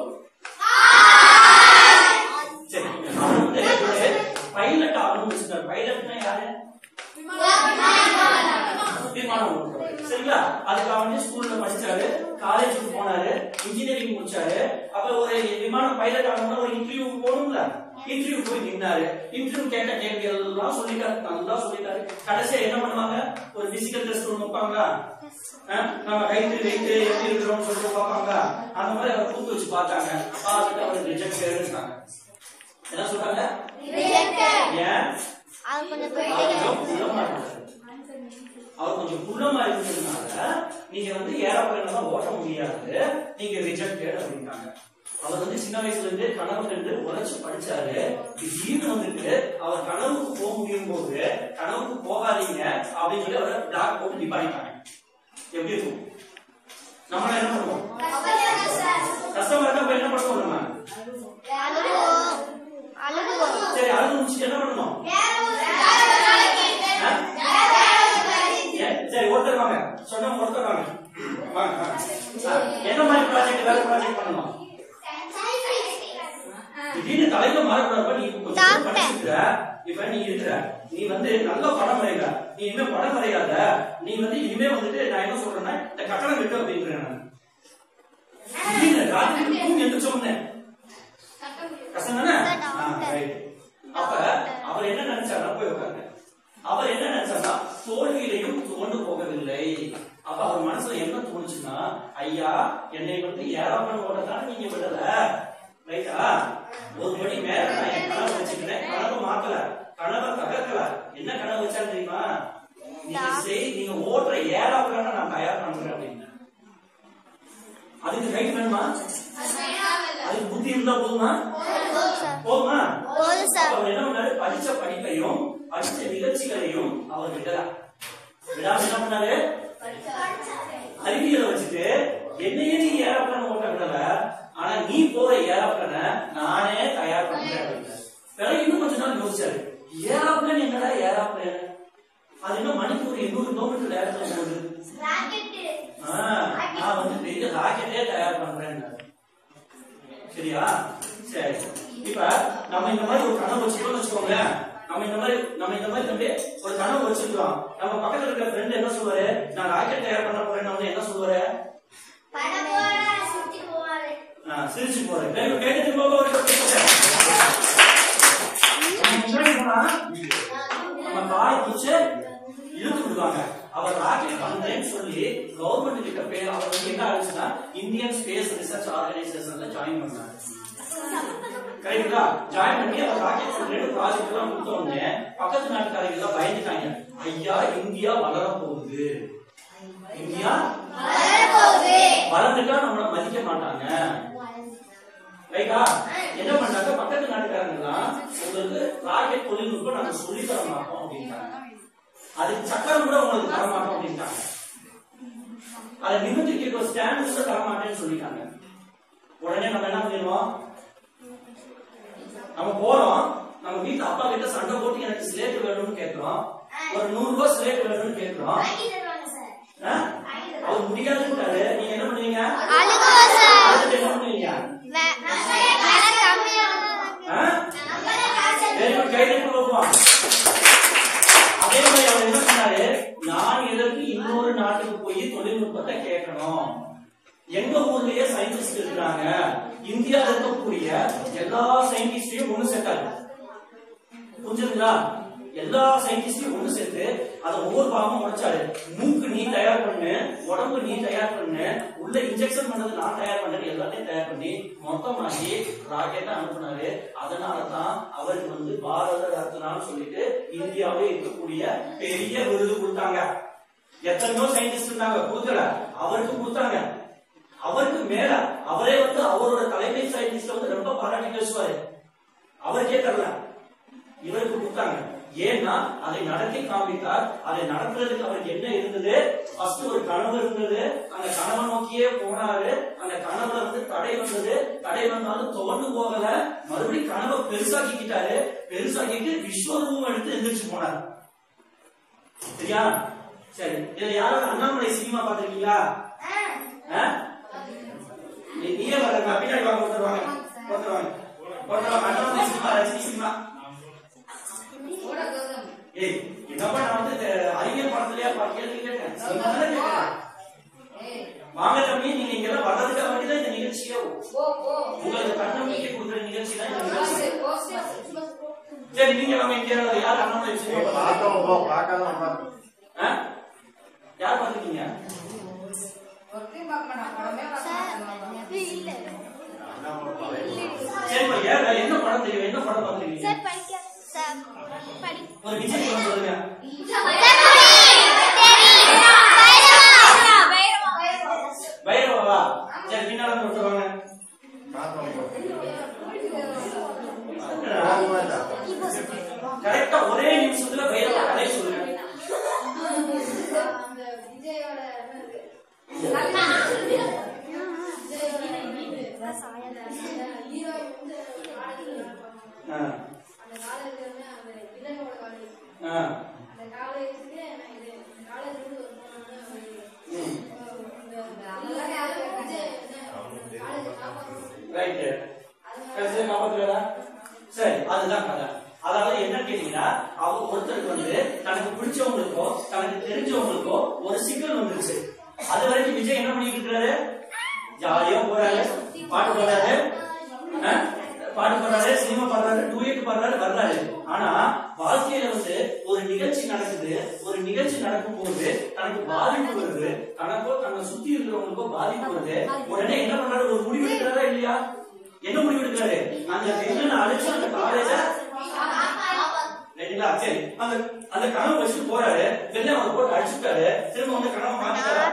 சரி அவர் வந்து ஒரு பைலட் ஆகணும்னு வச்சிருந்தார் பைலட்னா யாரு விமானம் ஓட்டுறவர். சரிங்களா அதுக்காக வந்து ஸ்கூல்ல படிச்சாரு காலேஜுக்கு போனாரு இன்ஜினியரிங் முடிச்சாரு அப்ப ஒரு விமான பைலட் ஆகணும்னா ஒரு இன்டர்வியூ போகணும்ல இன்டர்வியூ போய் நின்னாரு இன்டர்வியூ கேட்ட கேள்விகள் எல்லாம் சொல்லிட்டாரு நல்லா சொல்லிட்டாரு கடைசியா என்ன பண்ணுவாங்க ஒரு பிசிக்கல் டெஸ்ட் ஒன்று வைப்பாங்களா அஹ், நம்ம கைத்து வைத்து எப்படி இருக்கிறோம்னு சொல்லிட்டு பார்ப்பாங்க அந்த மாதிரி அவர் கூத்து வச்சு பார்த்தாங்க பார்த்துட்டு அவருக்கு ரிஜெக்ட் இருக்காங்க என்ன சொல்றாங்க ஏன் அவர் கொஞ்சம் அவர் கொஞ்சம் குள்ளமா இருந்தாரு. அவர் கொஞ்சம் குள்ளமா இருந்ததுனால நீங்க வந்து ஏரோப்ளேன்ல ஓட்ட முடியாது நீங்க ரிஜெக்டட் அப்படின்னாங்க அவர் வந்து சின்ன வயசுல இருந்து கனவு கண்டு உழைச்சு படிச்சாரு திடீர்னு வந்துட்டு அவர் கனவுக்கு போக முடியும் போது கனவுக்கு போகாதீங்க அப்படின்னு சொல்லி அவரை பிளாக் போட்டு நிப்பாட்டிட்டாங்க எப்படி இருக்கும் நம்ம என்ன பண்ணுவோம் கஷ்டமா இருந்தா போய் என்ன பண்ணுவோம் நம்ம அழுகுவோம் அழுகுவோம் சரி அழுது முடிச்சுட்டு என்ன பண்ணணும் ஆ? ஏன்? சரி ஒருத்தர் வாங்க சொன்ன ஒருத்தர் வாங்க வாங்க வாங்க. ஆ, என்ன மாதிரி ப்ராஜெக்ட் வேற ப்ராஜெக்ட் பண்ணணும் திடீர்னு தலையில மாறக்கூடாது நீ கொஞ்சம் டாக்டர். படிச்சிருக்கிற இப்ப நீ இருக்கிற நீ வந்து நல்லா படம் வரைகிற நீ இனிமே படம் வரையாத நீ வந்து இனிமே வந்துட்டு நான் என்ன சொல்றேன்னா இந்த கட்டணம் விட்டு அப்படின்றேன் நான் திடீர்னு ராத்திரி தூங்கி எந்திரிச்ச உடனே கஷ்டம் தானே Sir, ஆ, doctor. right. அப்ப அவர் என்ன நினைச்சாரா போய் உட்காருங்க அவர் என்ன நினைச்சாரா தோல்வியிலையும் துவண்டு போகவில்லை அப்ப அவர் மனசுல என்ன தோணுச்சுன்னா ஐயா என்னை வந்து ஏழாமன் ஓடத்தானே நீங்க விடல ரைட்டா ஒரு படி மேல நான் என் கனவு வச்சுக்கிறேன் கனவு மாத்தல கனவை தகர்க்கல என்ன கனவு வச்சான்னு தெரியுமா நீங்க செய் நீங்க ஓட்டுற ஏழாமன் நான் தயார் பண்றேன் அப்படின்னு அதுக்கு ரைட் வேணுமா அதுக்கு புத்தி இருந்தா போதுமா போதும் சார் போதுமா போதும் சார் அவர் என்ன பண்ணாரு படிச்ச படிப்பையும் படிச்ச நிகழ்ச்சிகளையும் அவர் விடல விடாம என்ன பண்ணாரு அறிவியலை வச்சுட்டு என்னையே நீ ஏரோப்ளேன் ஓட்ட விடல ஆனா நீ போற ஏரோப்ளேனை நானே தயார் பண்றேன் அப்படின்னாரு. பிறகு இன்னும் கொஞ்ச நாள் யோசிச்சாரு ஏரோப்ளேன் என்னடா ஏரோப்ளேன் அது இன்னும் மணிக்கு ஒரு எண்ணூறு கிலோமீட்டர் நேரத்துல போகுது ஆ, நான் வந்து பெரிய ராக்கெட்டே தயார் பண்றேன் சரியா சரி இப்ப நம்ம இந்த மாதிரி ஒரு கனவு வச்சுக்கோன்னு வச்சுக்கோங்களேன் நம்ம இந்த மாதிரி நம்ம இந்த மாதிரி தம்பி ஒரு கனவு வச்சிருக்கோம் நம்ம பக்கத்துல இருக்கிற ஃப்ரெண்ட் என்ன சொல்லுவாரு நான் ராக்கெட் தயார் பண்ண போறேன்னு வந்து என்ன சொல்லுவாரு ஆ, சிரிச்சு போறேன் கேட்டு கேட்டுட்டு போக ஒரு நம்ம முன்னாடி போனா நம்ம காலை பிடிச்சு இழுத்து விடுவாங்க அவர் ராக்கெட் பண்றேன்னு சொல்லி கவர்மெண்ட் கிட்ட பேர் அவர் வந்து என்ன ஆச்சுன்னா இந்தியன் ஸ்பேஸ் ரிசர்ச் ஆர்கனைசேஷன்ல ஜாயின் பண்ணாரு கரெக்டா ஜாயின் பண்ணி அவர் ராக்கெட் பண்றேன்னு ப்ராஜெக்ட் எல்லாம் கொடுத்த உடனே பக்கத்து நாட்டுக்காரங்க எல்லாம் பயந்துட்டாங்க ஐயா இந்தியா வளர போகுது இந்தியா வளர்ந்துட்டா நம்மள மதிக்க மாட்டாங்க ரைட்டா என்ன பண்ணாங்க பக்கத்து நாட்டுக்காரங்க எல்லாம் உங்களுக்கு ராக்கெட் தொழில்நுட்பம் நாங்க சொல்லி தர மாட்டோம் அப்படின்ட்டாங்க அதுக்கு சக்கரம் கூட உங்களுக்கு தர மாட்டோம் அப்படின்ட்டாங்க அதை நிமிர்ந்து கேட்க ஸ்டாண்ட் கூட தர மாட்டேன்னு சொல்லிட்டாங்க உடனே நம்ம என்ன பண்ணிடுவோம் நம்ம போறோம் நம்ம வீட்டுல அப்பா கிட்ட சண்டை போட்டு எனக்கு ஸ்லேட் வேணும்னு கேட்கிறோம் ஒரு நூறு ரூபாய் ஸ்லேட் வேணும்னு கேட்கிறோம் ஆ? அவர் முடியாதுன்றாரு நீங்க என்ன பண்ணுவீங்க அழுகுவோம் சார் அடுத்து என்ன பண்ணுவீங்க வே- வேலை கம்மியா ஆ? வெரி குட் கைதட்டு பார்ப்போம் அதே மாதிரி அவர் என்ன சொன்னாரு நான் எதற்கு இன்னொரு நாட்டுக்கு போய் தொழில்நுட்பத்தை கேட்கணும் எங்க ஊர்லயே சயின்டிஸ்ட் இருக்காங்க இந்தியாவில் இருக்கக்கூடிய எல்லா சயின்டிஸ்டையும் ஒண்ணு சேர்த்தாரு புரிஞ்சுதுங்களா எல்லா சயின்டிஸ்டையும் ஒண்ணு சேர்த்து அதை ஒவ்வொரு பாகமும் உடைச்சாரு மூக்கு நீ தயார் பண்ணு உடம்பு நீ தயார் பண்ணு உள்ள இன்ஜெக்ஷன் பண்ணது நான் தயார் பண்ணது எல்லாத்தையும் தயார் பண்ணி மொத்தமாக்கி ராக்கெட்டை அனுப்புனாரு அதனால தான் அவருக்கு வந்து பாரத ரத்னான்னு சொல்லிட்டு இந்தியாவிலே இருக்கக்கூடிய பெரிய விருது கொடுத்தாங்க எத்தனையோ சயின்டிஸ்ட் இருந்தாங்க கொடுக்கல அவருக்கு கொடுத்தாங்க அவருக்கு மேல அவரே வந்து அவரோட தலைமை சயின்டிஸ்ட் வந்து ரொம்ப பாராட்டி பேசுவாரு அவருக்கே தரல இவருக்கு கொடுத்தாங்க ஏன்னா அதை நடத்தி காமித்தார் அதை நடத்துறதுக்கு அவருக்கு என்ன இருந்தது ஃபர்ஸ்ட் ஒரு கனவு இருந்தது அந்த கனவை நோக்கியே போனாரு அந்த கனவுல வந்து தடை வந்தது தடை வந்தாலும் துவண்டு போகல மறுபடியும் கனவை பெருசாக்கிக்கிட்டாரு பெருசாக்கிட்டு விஸ்வரூபம் எடுத்து எந்திரிச்சு போனார் சரியா சரி இதுல யாராவது அண்ணாமலை சினிமா பாத்திருக்கீங்களா ஆ? நீ நீயே வர்றங்க பின்னாடி வாங்க ஒருத்தர் வாங்க ஒருத்தர் வாங்க ஒருத்தர் வாங்க அண்ணாமலை சினிமா ரஜினி சினிமா ஏய் என்னப்பா நான் வந்து இந்த அறிவியல் படத்துலயா பா கேள்வி கேட்டேன் சினிமா தானே கேட்டேன் வாங்க தம்பி நீங்க இங்க எல்லாம் வர்றதுக்காக வேண்டி தான் இந்த நிகழ்ச்சியே உங்களுக்கு தன்னம்பிக்கை கொடுக்குற நிகழ்ச்சி தான் இந்த நிகழ்ச்சி சரி நீங்க நம்ம இங்க யார் அண்ணாமலை சினிமா பாத்தீங்க? பார்த்தவங்க போ பார்க்காதவங்க பார்த்து ஆ? யார் பாத்துருக்கீங்க இல்ல சரிப்பா ஏன் என்ன படம் தெரியும் என்ன படம் பாத்துருக்கீங்க சார் படிக்க சார் படி ஒரு விஜய் படம் சொல்லுங்க பைரவா சரி பின்னால இருந்து ஒருத்தர் வாங்க பார்த்தவங்க அதுக்குடா. கரெக்டா ஒரே நிமிஷத்துல பைரவ கதை சொல்லுங்க ஆ, ஆ, ம், ரைட்டு கடைசி ஞாபகத்துலடா? சரி அதுதான் கதை அதாவது என்ன கேட்டீங்கன்னா அவங்க ஒருத்தருக்கு வந்து தனக்கு பிடிச்சவங்களுக்கோ தனக்கு தெரிஞ்சவங்களுக்கோ ஒரு சிக்கல் வந்துருச்சு அது வரைக்கும் விஜய் என்ன பண்ணிட்டு இருக்காரு ஜாலியா போறாரு பாட்டு போறாரு ஆ? பாட்டு போறாரு பாடுறாரு டூயட் பாடுறாரு வர்றாரு ஆனா வாழ்க்கையில வந்து ஒரு நிகழ்ச்சி நடக்குது ஒரு நிகழ்ச்சி நடக்கும் போது தனக்கு பாதிப்பு வருது தனக்கோ தன்னை சுத்தி இருக்கிறவங்களுக்கோ பாதிப்பு வருது உடனே என்ன பண்றாரு ஒரு முடிவு எடுக்கிறாரா இல்லையா என்ன முடிவு எடுக்கிறாரு அந்த பெண்ணை அழைச்சு அந்த காலேஜ ரைட்டுங்களா சரி அந்த அந்த கனவு வச்சுட்டு போறாரு வெளில அவனை போட்டு அடிச்சுட்டாரு திரும்ப வந்து கனவு மாத்திட்டாரா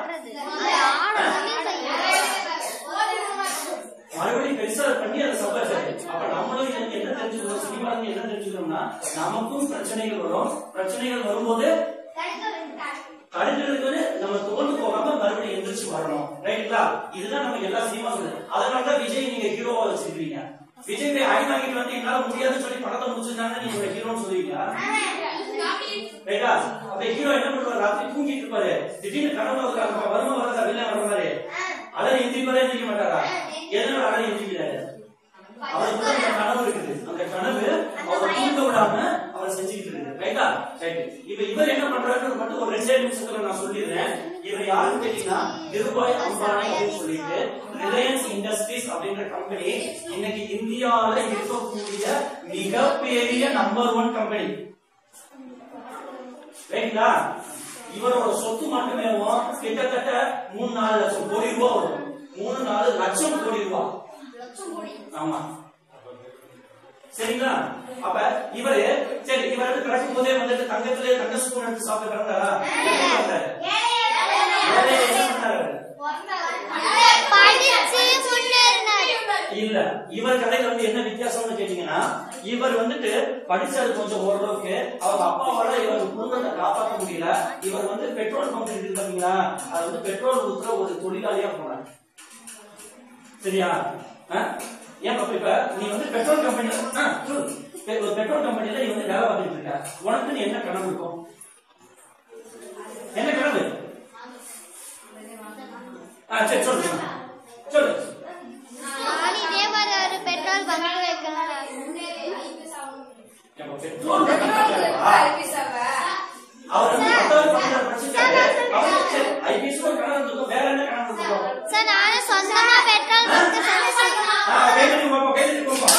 மறுபடியும் பெருசா பண்ணி அதை சம்பாதிச்சாரு அப்ப நம்மளும் எனக்கு என்ன தெரிஞ்சுக்கணும் சினிமா என்ன தெரிஞ்சுக்கணும்னா நமக்கும் பிரச்சனைகள் வரும் பிரச்சனைகள் வரும்போது தடுக்கிறதுக்கு வந்து நம்ம தோண்டு போகாம மறுபடியும் எந்திரிச்சு வரணும் ரைட்டுங்களா இதுதான் நம்ம எல்லா சினிமா சொல்லுது அதனாலதான் விஜய் நீங்க ஹீரோவா வச்சிருக்கீங்க விஜய் போய் ஆய் வாங்கிட்டு வந்து என்னால முடியாதுன்னு சொல்லி படத்தை முடிச்சிருந்தாங்க நீங்க ஒரு ஹீரோன்னு சொல்லுவீங்க ரைட்டா அப்ப ஹீரோ என்ன பண்ணுவாரு ராத்திரி தூங்கிட்டு இருப்பாரு திடீர்னு கனவு வருதா வருமா வரதா வெளில வர மாதிரி அலறி எந்திரிப்பாரே எந்திரிக்க மாட்டாரா எதனால அலறி எந்திரிக்கிறாரு அவருக்கு ஒரு கனவு இருக்குது அந்த கனவு அவரை தூங்க விடாம அவர் செஞ்சுக்கிட்டு இருக்கு ரைட்டா ரைட் இப்ப இவர் என்ன பண்றாருன்னு மட்டும் ஒரு ரெண்டே நிமிஷத்துல நான் சொல்லிடுறேன் இவர் யாருன்னு கேட்டீங்கன்னா திருபாய் அம்பானி அப்படின்னு சொல்லிட்டு ரிலையன்ஸ் இண்டஸ்ட்ரீஸ் அப்படின்ற கம்பெனி இன்னைக்கு இந்தியாவில இருக்கக்கூடிய மிகப்பெரிய நம்பர் ஒன் கம்பெனி ரைட்டுங்களா இவரோட சொத்து மட்டுமே கிட்டத்தட்ட மூணு நாலு லட்சம் கோடி ரூபாய் வரும் மூணு நாலு லட்சம் கோடி ரூபாய் ஆமா சரிங்களா அப்ப இவரு சரி இவர் வந்து பிறக்கும் போதே வந்துட்டு தங்கத்திலே தங்க ஸ்பூன் எடுத்து சாப்பிட்டு பிறந்தாரா என்ன பண்றாரு? வேலையை என்ன பண்ணாரு படிச்சு முன்னேறினாரு இல்ல இவர் கதையில வந்து என்ன வித்தியாசம்னு கேட்டீங்கன்னா இவர் வந்துட்டு படிச்சது கொஞ்சம் ஓரளவுக்கு அவங்க அப்பாவால இவர் குடும்பத்தை காப்பாற்ற முடியல இவர் வந்து பெட்ரோல் பங்க் இருக்கு பாத்தீங்களா அது வந்து பெட்ரோல் ஊத்துற ஒரு தொழிலாளியா போனார் சரியா ஆ? ஏன் பாப்பா இப்ப நீ வந்து பெட்ரோல் கம்பெனில ஒரு பெட்ரோல் கம்பெனில நீ வந்து வேலை பார்த்துட்டு இருக்க உனக்கு நீ என்ன கனவு இருக்கும் என்ன கனவு ஆ சரி சொல்லு சொல்லு நான் இதே மாதிரி ஒரு பெட்ரோல் பங்க் வைக்கலாம் நம்ம பெட்ரோல் அவர் வந்து பத்தாவது பன்னெண்டாவது படிச்சிருக்காரு அவருக்கு சரி, IPS ஒரு கனவு இருந்திருக்கும். வேற என்ன கனவு இருந்திருக்கும்? சார் நானும் சொந்தமா பெட்ரோல் பங்க் ஆ, கை தட்டி பார்ப்போம், கை தட்டி பார்ப்போம்.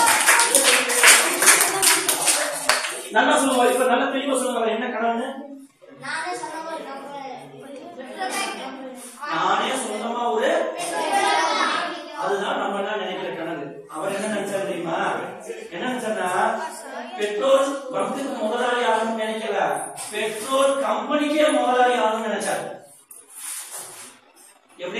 நல்லா சொல்லுங்க இப்ப நல்ல தெளிவா சொல்லுங்க அவர் என்ன கனவுன்னு நானே சொந்தமா ஒரு அதுதான் நம்ம என்ன நினைக்கிற கனவு அவர் என்ன நினைச்சாரு தெரியுமா என்ன நினைச்சாருன்னா பெட்ரோல் பங்குக்கு முதலாளி ஆகணும்னு நினைக்கல பெட்ரோல் கம்பெனிக்கே முதலாளி ஆகணும்னு நினைச்சாரு எப்படி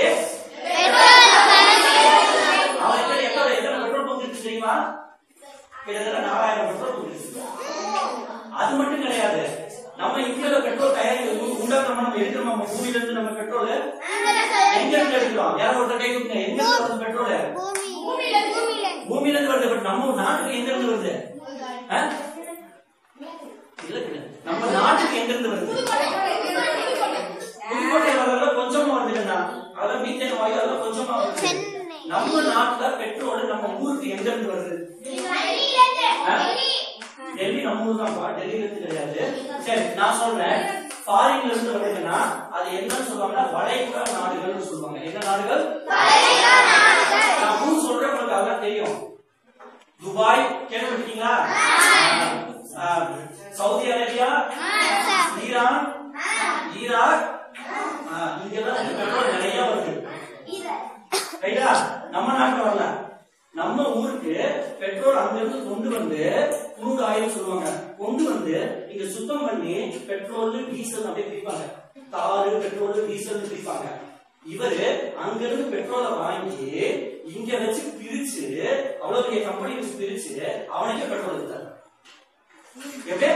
அவருக்கு எத்தனை எத்தனை பெட்ரோல் பங்க் இருக்கு தெரியுமா கிட்டத்தட்ட நாலாயிரம் பெட்ரோல் பங்க் இருக்கு அது மட்டும் கிடையாது நம்ம இந்தியாவில பெட்ரோல் தயாரி உண்டாக்குறோம் நம்ம எடுக்கிறோம் நம்ம பூமியில இருந்து நம்ம பெட்ரோல் எங்க இருந்து எடுக்கிறோம் யாரோ ஒருத்தர் கை கொடுங்க எங்க இருந்து வருது பெட்ரோல் பூமி பூமியில பூமியில இருந்து வருது பட் நம்ம நாட்டுக்கு எங்க இருந்து வருது ஆ? இல்ல இல்ல நம்ம நாட்டுக்கு எங்க இருந்து வருது புதுக்கோட்டை வரல கொஞ்சமா வருதுன்னா அதெல்லாம் மீத்தேன் வாயு அதெல்லாம் கொஞ்சமா வருது சென்னை. நம்ம நாட்டுல பெட்ரோல் நம்ம ஊருக்கு எங்க இருந்து வருது ஆ? டெல்லி நம்ம ஊர் தான் டெல்லியில இருந்து கிடையாது சரி நான் சொல்றேன் ஃபாரின்ல இருந்து வருதுன்னா அது என்னன்னு சொல்லுவாங்கன்னா வளைகுடா நாடுகள்னு சொல்லுவாங்க என்ன நாடுகள் நான் ஊர் சொல்றவங்களுக்கு அதெல்லாம் தெரியும் துபாய் கேள்விப்பட்டீங்களா ஆ, சவுதி அரேபியா ஈரான் ஈராக் ஆ, இங்கெல்லாம் வந்து பெட்ரோல் நிறைய வருது ரைட்டா நம்ம நாட்டுல வரல நம்ம ஊருக்கு பெட்ரோல் அங்க இருந்து கொண்டு வந்து குரூட் ஆயில் சொல்லுவாங்க கொண்டு வந்து இங்க சுத்தம் பண்ணி பெட்ரோல் டீசல் அப்படியே பிரிப்பாங்க தாரு பெட்ரோல் டீசல் பிரிப்பாங்க இவரு அங்க இருந்து பெட்ரோலை வாங்கி இங்க வச்சு பிரிச்சு அவ்வளவு பெரிய கம்பெனி வச்சு பிரிச்சு அவனுக்கே பெட்ரோல் எடுத்தாரு எப்படி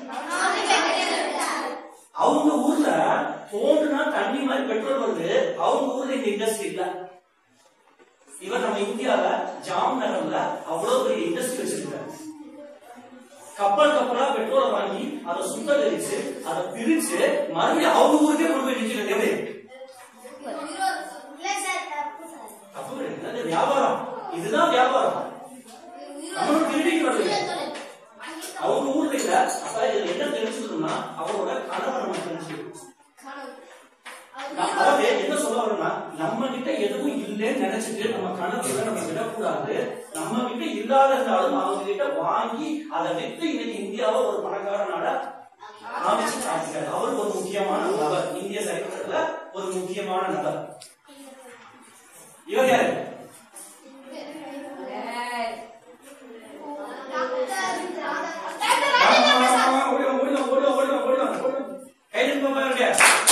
அவங்க ஊர்ல தோண்டுனா தண்ணி மாதிரி பெட்ரோல் வருது அவங்க ஊர்ல இந்த இண்டஸ்ட்ரி இல்ல இவர் நம்ம இந்தியால ஜாம் நகர்ல அவ்வளவு பெரிய இண்டஸ்ட்ரி வச்சிருக்காரு கப்பல் கப்பலா பெட்ரோலை வாங்கி அதை சுத்தகரிச்சு அதை பிரிச்சு மறுபடியும் அவங்க ஊருக்கே கொண்டு போய் நிக்கிறது எப்படி தப்பு கிடையாது அது வியாபாரம் இதுதான் வியாபாரம் நம்மளும் திருடிக்கு வருது அவங்க ஊர்ல இல்ல அப்ப இதுல என்ன தெரிஞ்சுக்கணும்னா அவரோட கணவன் நம்ம தெரிஞ்சுக்கணும் நான் அதாவது என்ன சொல்ல வரேன்னா நம்ம கிட்ட எதுவும் இல்லைன்னு நினைச்சிட்டு நம்ம கணக்குல நம்ம விடக்கூடாது நம்ம கிட்ட இல்லாத இருந்தாலும் அவங்க கிட்ட வாங்கி அதை வித்து இன்னைக்கு இந்தியாவை ஒரு பணக்கார நாடா அமைச்சு காட்டிட்டாரு அவர் ஒரு முக்கியமான நபர் இந்திய சரித்திரத்துல ஒரு முக்கியமான நபர் இவர் யாரு ஆமா, ஓடிடும், ஓடிடும், ஓடிடும், ஓடிடும், ஓடிடும், ஓடிடும். கைது போக பாருங்க.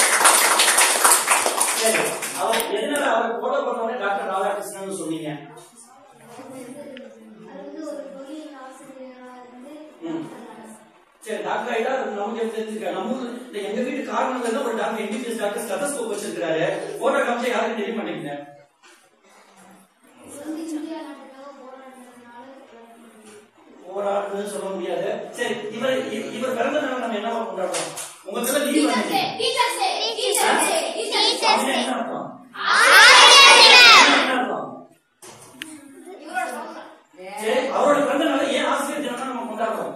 சரி, அவர் எதனால அவர் போட போட்டவனே டாக்டர் ராதாகிருஷ்ணன் சொன்னீங்க ம். சரி டாக்டர் ஆயிட்டா அது நமக்கு எப்படி தெரிஞ்சுக்க நம்ம ஊர்ல இந்த எங்க வீட்டு காரணங்கள்ல ஒரு டாக்டர் எம்பிபிஎஸ் டாக்டர் ஸ்டெதஸ்கோப் வச்சிருக்காரு போட்டோ காமிச்சா யாருக்கும் தெரிய மாட்டேங்குது போராடுன்னு சொல்ல முடியாது சரி இவர் இ- இவர் பிறந்த நாள் நம்ம என்னவா கொண்டாடுறோம் உங்க பேர்ல லீவ் வந்து அப்படின்னா என்ன அர்த்தம் என்ன அர்த்தம் சரி அவரோட பிறந்த நாளை ஏன் ஆசிரியர் தினமா நம்ம கொண்டாடுறோம்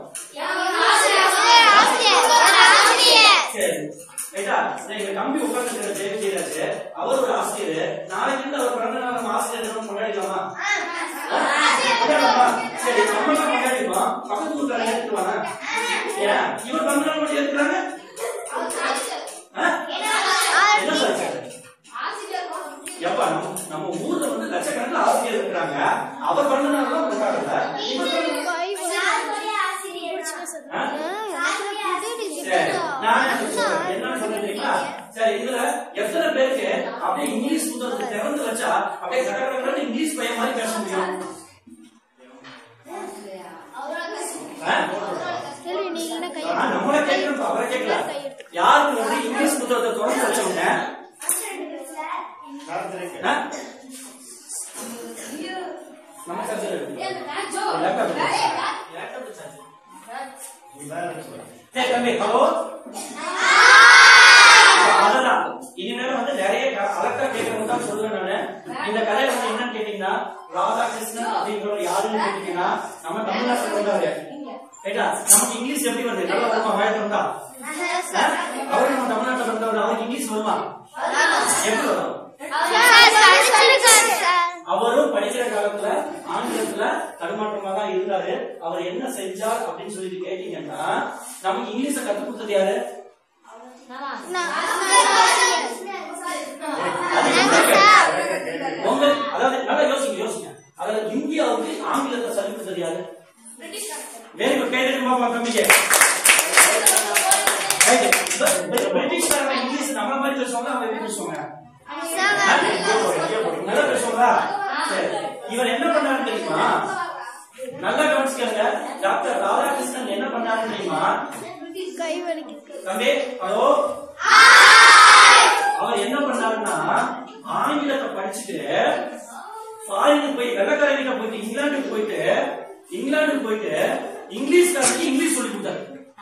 சரி ரைட்டா எங்க தம்பி உட்கார்ந்து ஜெயம் செய்யறாரு அவர் ஒரு ஆசிரியர் நாளைக்கு இருந்து அவர் பிறந்த நாள் நம்ம ஆசிரியர் தினம் கொண்டாடிக்கலாமா கொண்டாடலாமா? சரி நம்ம தான் கொண்டாடிப்போம் பக்கத்து ஊர்ல எடுத்துவாங்க ஏன் இவர் பிறந்த நாள் மட்டும் எடுக்கிறாங்க என்ன சொல்றாரு எப்பா நம்ம நம்ம ஊர்ல வந்து லட்சக்கணக்கில் ஆசிரியர் இருக்கிறாங்க அவர் பிறந்த நாள் தான் கொண்டாடல இவர் பிறந்த- ஆ? சரி, நான் என்ன சொல்றேன்? என்னன்னு சொல்றேன் தெரியுமா? சரி, இதுல எத்தனை பேருக்கு அப்படியே இங்கிலீஷ் புத்தகத்தை திறந்து வச்சா அப்படியே கட கட கடன்னு இங்கிலீஷ் பையன் மாதிரி பேச முடியும் ஆ? ஆ, நம்மளே கேட்கணும் அவரை கேட்கல யாருக்கு வந்து இங்கிலீஷ் புத்தகத்தை திறந்து வச்சவங்க சார்ந்திருக்கு. ஆ? நம்ம சர்ச்சை இருக்கு. லேப்டாப் இருக்கு. லேப்டாப் சர்ச்சை. வேற சொல்லு. சரி தம்பி ஹலோ அததான் இனிமேல் வந்து நிறைய க- கலெக்டா கேட்கணும் தான் சொல்லுவேன் நானு இந்த கதை வந்து என்னன்னு கேட்டீங்கன்னா ராதாகிருஷ்ணன் அப்படின்றவர் யாருன்னு கேட்டீங்கன்னா நம்ம தமிழ்நாட்டுல வந்தாரு ரைட்டா நமக்கு இங்கிலீஷ் எப்படி வருது நல்லா வருமா வயது வந்தா அவரு நம்ம தமிழ்நாட்டுல வந்தவர் அவருக்கு இங்கிலீஷ் வருமா எப்படி வரும் அவரும் படிக்கிற காலத்துல ஆங்கிலத்துல தடுமாற்றமா தான் இருந்தாரு அவர் என்ன செஞ்சார் அப்படின்னு சொல்லிட்டு கேட்டீங்கன்னா நமக்கு இங்கிலீஷ கத்து கொடுத்தது யாரு அது உங்களுக்கு- உங்க அதாவது நல்லா யோசிங்க யோசிங்க அதாவது இந்தியாவுக்கு ஆங்கிலத்தை சொல்லி கொடுத்தது யாரு வெரி குட் கேட்டு பாப்பா தம்பிக்கு Right. இப்ப- இப்ப பிரிட்டிஷ்காரங்க இங்கிலீஷ் நம்ம மாதிரி பேசுவாங்க அவங்க எப்படி பேசுவாங்க நல்லா பேசுவாங்களா சரி. இவர் என்ன பண்ணாரு தெரியுமா நல்லா கவனிச்சுக்கங்க டாக்டர் ராதாகிருஷ்ணன் என்ன பண்ணாரு தெரியுமா தம்பி ஹலோ அவர் என்ன பண்ணாருன்னா ஆங்கிலத்தை படிச்சுட்டு ஃபாரினுக்கு போய் வெள்ளக்காரங்கிட்ட போயிட்டு இங்கிலாந்துக்கு போயிட்டு இங்கிலாந்துக்கு போயிட்டு இங்கிலீஷ்காரனுக்கு இங்கிலீஷ் சொல்லி கொடுத்தாரு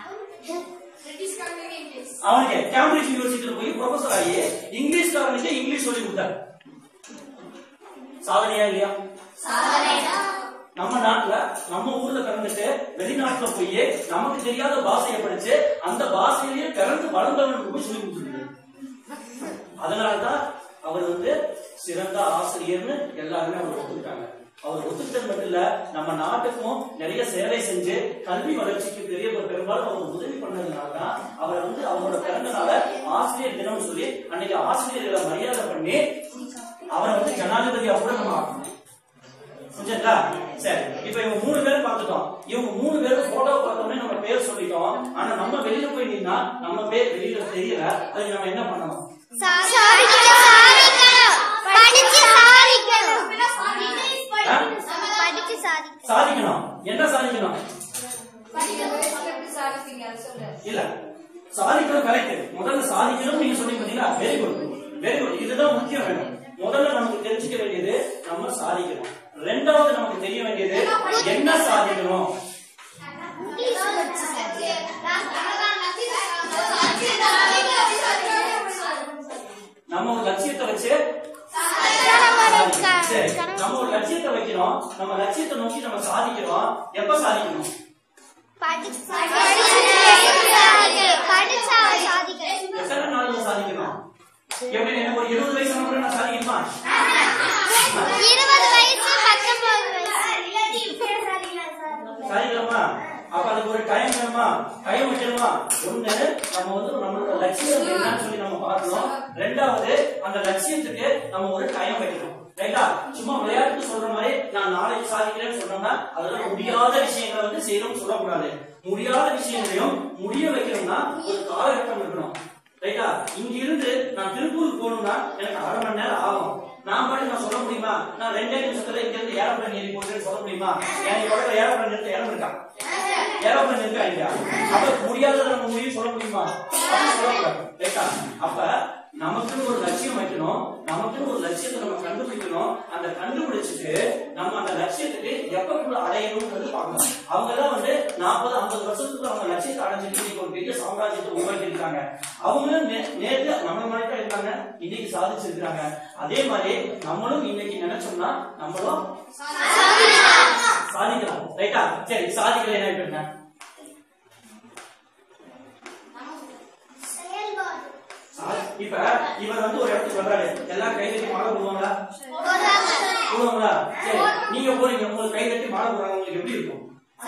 அவனுக்கு கேம்பிரிட்ஜ் யூனிவர்சிட்டியில போய் ப்ரொஃபசர் ஆகி இங்கிலீஷ்காரனுக்கு இங்கிலீஷ் சொல்லி கொடுத்தாரு சாதனையா இல்லையா நம்ம நாட்டுல நம்ம ஊர்ல பிறந்துட்டு வெளிநாட்டுல போய் நமக்கு தெரியாத பாஷையை படிச்சு அந்த பாஷையிலேயே பிறந்து வளர்ந்தவனுக்கு போய் சொல்லி கொடுத்துருக்காரு அதனாலதான் அவர் வந்து சிறந்த ஆசிரியர்னு எல்லாருமே அவர் ஒத்துக்கிட்டாங்க அவர் ஒத்துக்கிட்டது மட்டும் இல்ல நம்ம நாட்டுக்கும் நிறைய சேவை செஞ்சு கல்வி வளர்ச்சிக்கு பெரிய ஒரு பெரும்பாலும் அவர் உதவி பண்ணதுனாலதான் அவரை வந்து அவரோட பிறந்த நாள ஆசிரியர் தினம் சொல்லி அன்னைக்கு ஆசிரியர்களை மரியாதை பண்ணி அவரை வந்து ஜனாதிபதியா கூட நம்ம ஆக்கணும் புரிஞ்சுங்களா சரி இப்ப இவங்க மூணு பேரும் பார்த்துட்டோம் இவங்க மூணு பேரும் போட்டோ பார்த்தோன்னே நம்ம பேர் சொல்லிட்டோம் ஆனா நம்ம வெளியில போய் நின்னா நம்ம பேர் வெளியில தெரியல அதுக்கு நம்ம என்ன பண்ணணும் சாதிக்கணும் என்ன சாதிக்கணும் இல்ல சாதிக்கணும் கரெக்ட் முதல்ல சாதிக்கணும் நீங்க சொன்னீங்க பாத்தீங்களா வெரி குட் வெரி குட் இதுதான் முக்கியம் வேணும் முதல்ல நமக்கு தெரிஞ்சுக்க வேண்டியது நம்ம சாதிக்கணும் ரெண்டாவது நமக்கு தெரிய வேண்டியது என்ன சாதிக்கணும் நம்ம ஒரு லட்சியத்தை வச்சு சரி நம்ம ஒரு லட்சியத்தை வைக்கிறோம் நம்ம லட்சியத்தை நோக்கி நம்ம சாதிக்கிறோம் எப்ப சாதிக்கணும் எத்தனை நாள்ல சாதிக்கணும் எப்படி எனக்கு ஒரு இருபது வயசு ஆன நான் சாதிக்கணுமா இருபது வயசு பத்தொன்பது வயசு சாதிக்கலாமா அப்ப அதுக்கு ஒரு டைம் வேணுமா டைம் வைக்கணுமா ஒண்ணு நம்ம வந்து நம்மளோட லட்சியம் என்னன்னு சொல்லி நம்ம பார்க்கணும் ரெண்டாவது அந்த லட்சியத்துக்கு நம்ம ஒரு டைம் வைக்கணும் ரைட்டா சும்மா விளையாட்டுக்கு சொல்ற மாதிரி நான் நாளைக்கு சாதிக்கிறேன்னு சொன்னோம்னா அதெல்லாம் முடியாத விஷயங்களை வந்து செய்யணும்னு சொல்லக்கூடாது முடியாத விஷயங்களையும் முடிய வைக்கணும்னா ஒரு காலகட்டம் இருக்கணும் ரைட்டா இங்க இருந்து நான் திருப்பூருக்கு போகணும்னா எனக்கு அரை மணி நேரம் ஆகும் நான் பாட்டு நான் சொல்ல முடியுமா நான் ரெண்டே நிமிஷத்துல இங்க இருந்து ஏரோப்ளேன் ஏறி போட்டுன்னு சொல்ல முடியுமா எனக்கு பக்கத்துல ஏரோப்ளேன் நிறுத்த இடம் இருக்கா ஏரோப்ளேன் இருக்கா இல்லையா அப்ப முடியாததை நம்ம முடியும் சொல்ல முடியுமா அப்படி சொல்லக்கூடாது ரைட்டா அப்ப நமக்குன்னு ஒரு லட்சியம் வைக்கணும் நமக்குன்னு ஒரு லட்சியத்தை நம்ம கண்டுபிடிக்கணும் அந்த கண்டுபிடிச்சிட்டு நம்ம அந்த லட்சியத்துக்கு எப்பக்குள்ள அடையணும்ன்றது பார்க்கணும் அவங்க எல்லாம் வந்து நாற்பது ஐம்பது வருஷத்துக்கு அவங்க லட்சியத்தை அடைஞ்சிட்டு இன்னைக்கு ஒரு பெரிய சாம்ராஜ்யத்தை உருவாக்கி இருக்காங்க அவங்களும் நே- நேத்து நம்ம மாதிரி தான் இருக்காங்க இன்னைக்கு சாதிச்சிருக்காங்க அதே மாதிரி நம்மளும் இன்னைக்கு நினைச்சோம்னா நம்மளும் சாதிக்கலாம் ரைட்டா சரி சாதிக்கல என்ன இப்ப என்ன சா- இப்ப இவர் வந்து ஒரு இடத்துக்கு வர்றாரு எல்லாம் கை தட்டி மாலை போடுவாங்களா போடுவாங்களா சரி நீங்க போறீங்க உங்களுக்கு கை தட்டி மாலை போடுறாங்க உங்களுக்கு எப்படி இருக்கும்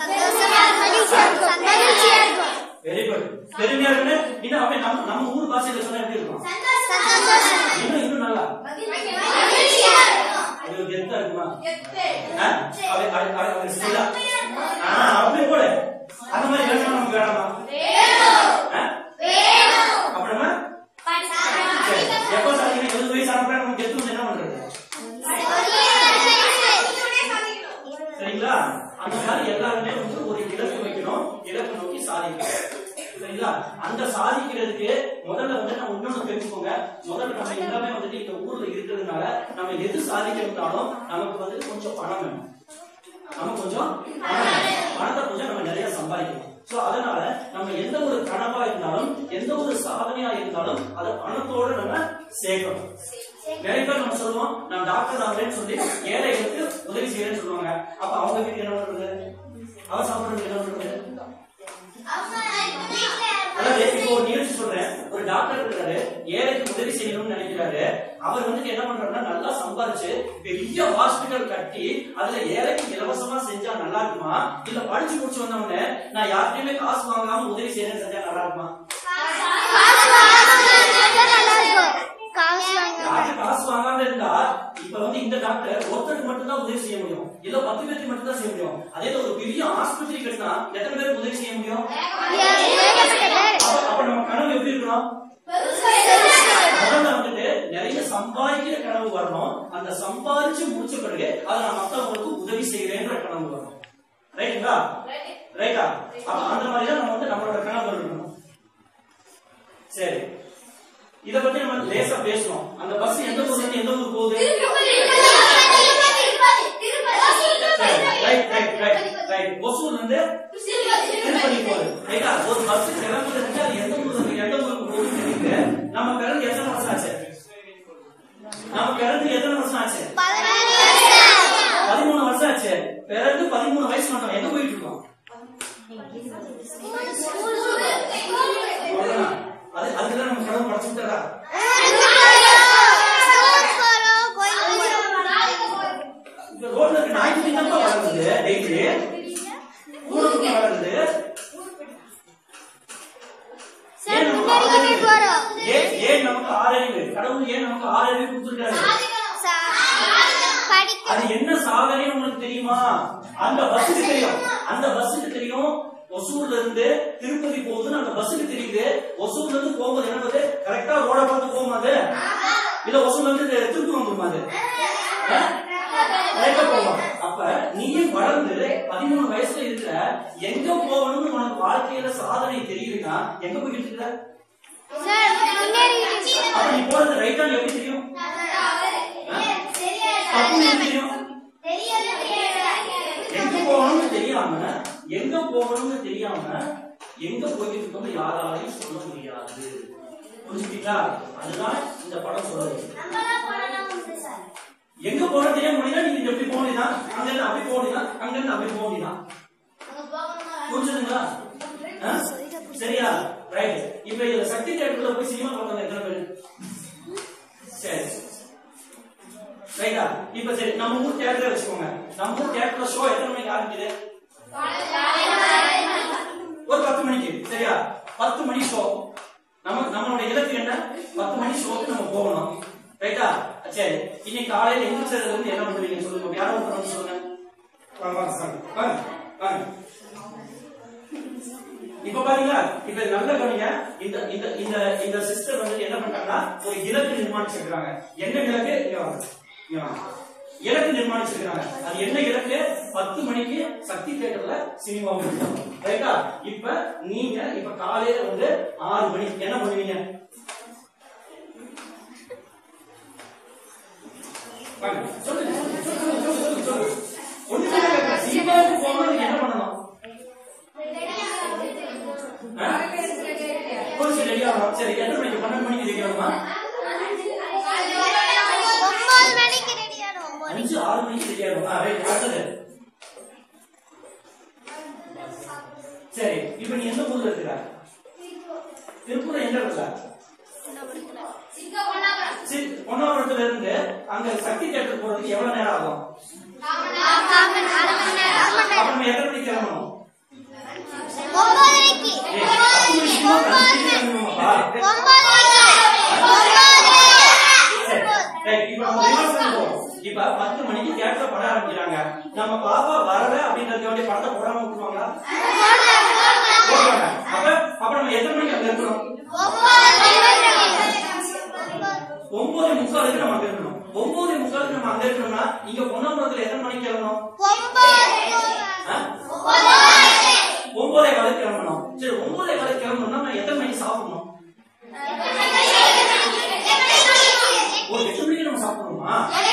வெரி குட் பெருமையா இருக்கு இன்னும் அவன் நம்ம நம்ம ஊர் பாஷையில சொன்னா எப்படி இருக்கும் இன்னும் இன்னும் நல்லா அது கெத்தா இருக்குமா ஆ? அவன் அவன் அவன் அவன் ஸ்டைலா? ஆ, அப்படி போடு அந்த மாதிரி வேணுமா நமக்கு வேணாமா ஆ? அப்புறமா சரி எப்போ சாதிக்கணும் எழுபது வயசு ஆனப்ப நமக்கு கெத்து வந்து என்ன பண்றது சரிங்களா அந்த மாதிரி எல்லாருமே வந்து ஒரு இலக்கு வைக்கணும் இலக்கு நோக்கி சாதிக்கணும் சரிங்களா அந்த சாதிக்கிறதுக்கு முதல்ல வந்து நம்ம இன்னொன்னு தெரிஞ்சுக்கோங்க முதல்ல நம்ம எல்லாமே வந்துட்டு இந்த ஊர்ல இருக்கிறதுனால நம்ம எது சாதிக்கணும்னாலும் நமக்கு வந்து கொஞ்சம் பணம் வேணும் நமக்கு கொஞ்சம் பணம் வேணும். பணத்தை கொஞ்சம் நம்ம நிறைய சம்பாதிக்கணும் சோ அதனால நம்ம எந்த ஒரு கனவா இருந்தாலும் எந்த ஒரு சாதனையா இருந்தாலும் அதை பணத்தோட நம்ம சேர்க்கணும் நிறைய பேர் நம்ம சொல்லுவோம் நான் டாக்டர் ஆகிறேன்னு சொல்லி ஏழைகளுக்கு உதவி செய்யறேன்னு சொல்லுவாங்க அப்ப அவங்க வீட்டுக்கு என்ன பண்றது அவ சாப்பிடுறதுக்கு என்ன பண்றது அதாவது இப்போ ஒரு நிகழ்ச்சி சொல்றேன் ஒரு டாக்டர் இருக்காரு ஏழைக்கு உதவி செய்யணும்னு நினைக்கிறாரு அவர் வந்துட்டு என்ன பண்றாருன்னா நல்லா சம்பாரிச்சு பெரிய ஹாஸ்பிட்டல் கட்டி அதுல ஏழைக்கு இலவசமா செஞ்சா நல்லா இருக்குமா இல்ல படிச்சு முடிச்சு வந்த உடனே நான் யார்கிட்டயுமே காசு வாங்காம உதவி செய்யறேன்னு செஞ்சா நல்லா இருக்குமா டாக்டர் காசு வாங்காம இருந்தா இப்ப வந்து இந்த டாக்டர் ஒருத்தருக்கு மட்டும் தான் உதவி செய்ய முடியும் இல்ல பத்து பேருக்கு மட்டும் தான் செய்ய முடியும் அதே ஒரு பெரிய ஆஸ்பத்திரி கட்டினா எத்தனை பேருக்கு உதவி செய்ய முடியும் அப்ப அப்ப நம்ம கனவு எப்படி இருக்கணும் முதல்ல வந்துட்டு நிறைய சம்பாதிக்கிற கனவு வரணும் அந்த சம்பாதிச்சு முடிச்ச பிறகு அதை நான் மத்தவங்களுக்கு உதவி செய்யறேன்ற கனவு வரணும் ரைட்டுங்களா ரைட்டா அப்ப அந்த மாதிரி தான் நம்ம வந்து நம்மளோட கனவு இருக்கணும் சரி இத பத்தி நம்ம லேசா பேசணும் அந்த பஸ் எந்த ஊர்ல இருந்து எந்த ஊருக்கு போகுது ரைட் ரைட் ரைட் ரைட் ஒசூர்ல இருந்து திருப்பதி போகுது ரைட்டா ஒரு பஸ் கிளம்புறதுக்கு அது எந்த ஊர்ல இருந்து எந்த ஊருக்கு போகுதுன்னு தெரியுது நம்ம பிறந்து எத்தனை வருஷம் ஆச்சு நம்ம பிறந்து எத்தனை வருஷம் ஆச்சு பதிமூணு வருஷம் ஆச்சு பிறந்து பதிமூணு வயசு மட்டும் எங்க போயிட்டு இருக்கோம் அவ்வளவுதான். அது அதுக்குதான் நம்ம கடவுள் படைச்சு விட்டாரா இந்த ரோட்ல இருக்க நாய்க்குட்டி தான் வளருது டெய்லி ஊருக்கு வளருது ஏன் நமக்கு ஆறறிவு? ஏன் ஏன் நமக்கு ஆறறிவு கடவுள் ஏன் நமக்கு ஆறறிவு கொடுத்துருக்காரு அது என்ன சாதனை உங்களுக்கு தெரியுமா அந்த பஸ்ஸுக்கு தெரியும் அந்த பஸ்ஸுக்கு தெரியும் ஒசூர்ல இருந்து திருப்பதி போகுதுன்னு அந்த பஸ்ஸுக்கு தெரியுது ஒசூர்ல இருந்து போகும்போது என்னது கரெக்டா ரோட பார்த்து போகுமா அது இல்ல ஒசூர்ல இருந்து திருப்பி வந்துருமா அது கரெக்டா போகும் அப்ப நீயும் வளர்ந்து பதிமூணு வயசுல இருக்கிற எங்க போகணும்னு உனக்கு வாழ்க்கையில சாதனை தெரியுதுன்னா எங்க போயிட்டு இருக்கிற அப்ப நீ போறது ரைட்டா எப்படி தெரியும் தப்பு எப்படி தெரியும் எங்க போகணும்னு தெரியாம எங்க போகணும்னு தெரியாம எங்க போயிட்டு இருக்கோம்னு யாராலையும் சொல்ல முடியாது புரிஞ்சுக்கிட்டா அதுதான் இந்த படம் சொல்லுது எங்க போறது தெரிய முடியல நீங்க எப்படி போனீங்கன்னா அங்க இருந்து அப்படி போனீங்கன்னா அங்க இருந்து அப்படி போனீங்கன்னா புரிஞ்சுதுங்களா ஆ? சரியா ரைட் இப்ப இதுல சக்தி தேட்டர்ல போய் சினிமா பார்த்தவங்க எத்தனை பேரு சரி ரைட்டா இப்ப சரி நம்ம ஊர் தியேட்டரே வச்சுக்கோங்க நம்ம ஊர் தியேட்டர்ல ஷோ எத்தனை மணிக்கு ஆரம்பிக்குது ஒரு பத்து மணிக்கு சரியா பத்து மணி ஷோ நம்ம நம்மளுடைய இலக்கு என்ன பத்து மணி ஷோக்கு நம்ம போகணும் ரைட்டா சரி இன்னைக்கு காலையில எந்திரிச்சதுல இருந்து என்ன பண்ணுவீங்க சொல்லுங்க யாரும் ஒருத்தர் சொல்லுங்க வாங்க வாங்க வாங்க வாங்க வாங்க இப்ப பாத்தீங்களா இப்ப நல்ல கவனிங்க இந்த இந்த இந்த இந்த சிஸ்டர் வந்து என்ன பண்றாங்கன்னா ஒரு இலக்கு நிர்மாணிச்சிருக்காங்க என்ன இலக்கு இங்க வாங்க இங்க வாங்க இலக்கு நிர்மாணிச்சிருக்காங்க அது என்ன இலக்கு பத்து மணிக்கு சக்தி தேட்டர்ல சினிமா ரைட்டா இப்ப நீங்க இப்ப காலையில வந்து ஆறு மணிக்கு என்ன பண்ணுவீங்க வாங்க, சொல்லுங்க சொல்லுங்க, சொல்லுங்க சொல்லுங்க சொல்லுங்க ஒண்ணுமே இல்ல, சினிமாவுக்கு போகணும்னு என்ன பண்ணணும் ஆ? கொஞ்சம் ரெடி ஆகணும் சரி எத்தனை மணிக்கு பன்னெண்டு மணிக்கு ரெடி ஆகணுமா ஒன்பது மணிக்கு ரெடி ஆகும் ஒன்பது அஞ்சு ஆறு மணிக்கு ரெடி ஆகணும் ஆ, ரைட் அடுத்தது சரி இப்ப நீ எந்த ஊர்ல இருக்கிற திருப்பூர் எங்க இருக்கிற சரி பொன்னாவரத்துல இருந்து அங்க சக்தி தேட்டர் போறதுக்கு எவ்வளவு நேரம் ஆகும் அப்ப நம்ம எத்தனை மணிக்கு கிளம்பணும் ஒன்பதரைக்கு ஏய், பத்து மணிக்கு சினிமா பார்த்துட்டு கிளம்பணுமாப்பா? ஒன்பது ஒன்பது சரி, ரைட், இப்ப நம்ம reverse பண்ணுவோம். இப்ப பத்து மணிக்கு தியேட்டர் படம் ஆரம்பிக்கிறாங்க நம்ம பாப்பா வரல அப்படின்றதுக்காக படத்தை போடாம விட்டுருவாங்களா போடுவாங்க. அப்ப அப்ப நம்ம எத்தனை மணிக்கு அங்க இருக்கணும் ஒன்பது முக்காலுக்கு நம்ம அங்க இருக்கணும் ஒன்பது முக்காலுக்கு நம்ம அங்க இருக்கணும்னா இங்க பொன்னம்பலத்துல எத்தனை மணிக்கு கிளம்பணும் ஆ? ஒன்பதே காலுக்கு கிளம்பணும் சரி ஒன்பதே காலுக்கு கிளம்பணும்னா நான் எத்தனை மணிக்கு சாப்பிடணும் ஒரு எட்டு மணிக்கு நம்ம சாப்பிடணுமா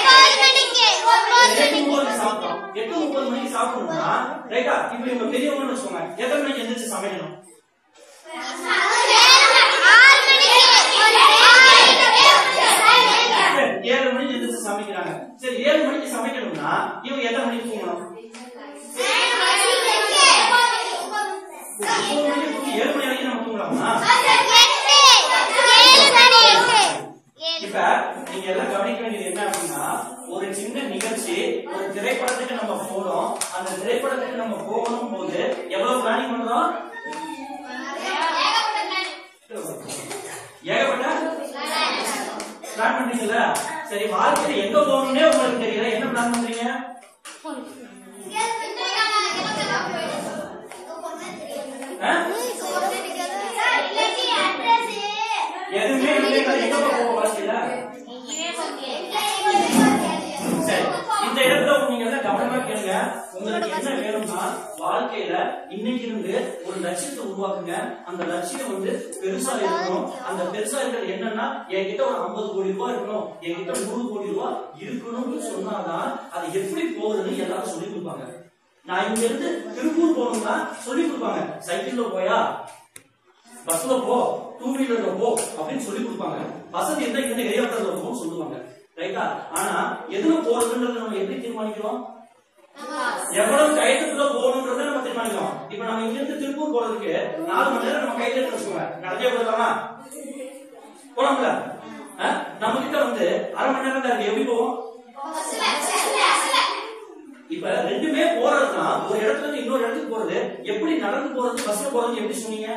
எட்டு முப்பதுக்கு சாப்பிட்டோம் எட்டு முப்பது மணிக்கு சாப்பிடணும்னா ரைட்டா இப்ப இவங்க பெரியவங்கன்னு வச்சுக்கோங்க எத்தனை மணிக்கு எந்திரிச்சு சமைக்கணும் சரி, ஏழு மணிக்கு எந்திரிச்சு சமைக்கிறாங்க சரி ஏழு மணிக்கு சமைக்கணும்னா இவங்க எத்தனை மணிக்கு தூங்கணும் ஒன்பது மணிக்கு தூங்கி ஏழு மணி வரைக்கும் நம்ம தூங்கலாமா இப்ப நீங்க எல்லாம் கவனிக்க வேண்டியது என்ன அப்படின்னா ஒரு சின்ன நிகழ்ச்சி ஒரு திரைப்படத்துக்கு நம்ம போறோம் அந்த திரைப்படத்துக்கு நம்ம போகணும் போது எவ்வளவு பிளானிங் பண்றோம் ஏகப்பட்ட பிளான் பண்றீங்கல்ல சரி வாழ்க்கையில எங்க போகணும்னே உங்களுக்கு தெரியல என்ன பிளான் பண்றீங்க ஆ? எதுவுமே இல்லைன்னா எங்க போவோம் வாழ்க்கையில சரி இந்த இடத்துல நீங்க எல்லாம் கவனமா கேளுங்க உங்களுக்கு என்ன வேணும்னா வாழ்க்கையில இன்னைக்கு இருந்து ஒரு லட்சியத்தை உருவாக்குங்க அந்த லட்சியம் வந்து பெருசா இருக்கணும் அந்த பெருசா இருக்கிறது என்னன்னா என்கிட்ட ஒரு 50 கோடி ரூபாய் இருக்கணும் என்கிட்ட நூறு கோடி ரூபாய் இருக்கணும்னு சொன்னாதான் அது எப்படி போகுதுன்னு எல்லாரும் சொல்லி கொடுப்பாங்க நான் இங்க இருந்து திருப்பூர் போகணும்னா சொல்லி கொடுப்பாங்க சைக்கிள்ல போயா பஸ்ல போ டூ வீலர்ல போ அப்படின்னு சொல்லி கொடுப்பாங்க வசதி இருந்தா இங்க ஹெலிகாப்டர்ல போன்னு சொல்லுவாங்க ரைட்டா ஆனா எதுல போறதுன்றது நம்ம எப்படி தீர்மானிக்கிறோம் எவ்வளவு டயத்துக்குள்ள போகணுன்றத நம்ம தீர்மானிக்கிறோம் இப்ப நம்ம இங்க இருந்து திருப்பூர் போறதுக்கு நாலு மணி நேரம் நம்ம கையில இருந்து வச்சுக்கோங்க நடந்தே போயிடலாமா போலாம்ல ஆ? நம்ம கிட்ட வந்து அரை மணி நேரம் தான் இருக்கு எப்படி போவோம் இப்ப ரெண்டுமே போறதுதான் ஒரு இடத்துல இருந்து இன்னொரு இடத்துக்கு போறது எப்படி நடந்து போறது பஸ்ல போறது எப்படி சொன்னீங்க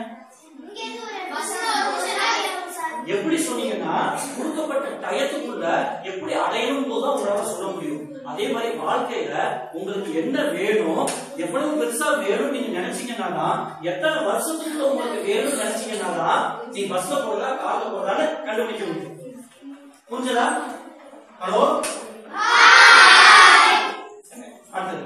எப்படி சொன்னீங்கன்னா கொடுக்கப்பட்ட டயத்துக்குள்ள எப்படி அடையணும் போதுதான் உங்களால சொல்ல முடியும் அதே மாதிரி வாழ்க்கையில உங்களுக்கு என்ன வேணும் எவ்வளவு பெருசா வேணும் நீங்க நினைச்சீங்கன்னா தான் எத்தனை வருஷத்துக்குள்ள உங்களுக்கு வேணும்னு நினைச்சீங்கன்னா தான் நீ பஸ்ல போறதா கார்ல போறதான்னு கண்டுபிடிக்க முடியும் புரிஞ்சதா ஹலோ அடுத்தது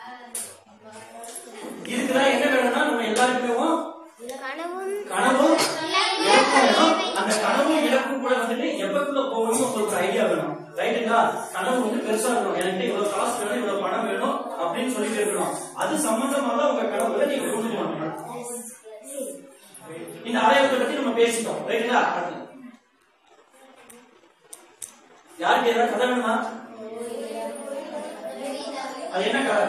இதுக்குதான் என்ன வேணும்னா நம்ம எல்லாருக்குமே கனவும் இலக்கும் வேணும் அந்த கனவும் இலக்கும் கூட வந்துட்டு எப்பக்குள்ள போகணும்னு உங்களுக்கு ஒரு ஐடியா வேணும் ரைட்டுங்களா கனவு வந்து பெருசா இருக்கணும் எனக்கு இவ்வளவு காசு வேணும் இவ்வளவு பணம் வேணும் அப்படின்னு சொல்லிட்டு இருக்கணும் அது சம்பந்தமா தான் உங்க கனவுல நீங்க கொண்டு வரணும் இந்த ஆலயத்தை பத்தி நம்ம பேசிட்டோம் ரைட்டுங்களா அடுத்து. யாருக்கு ஏதாவது கதை வேணுமா அது என்ன கதை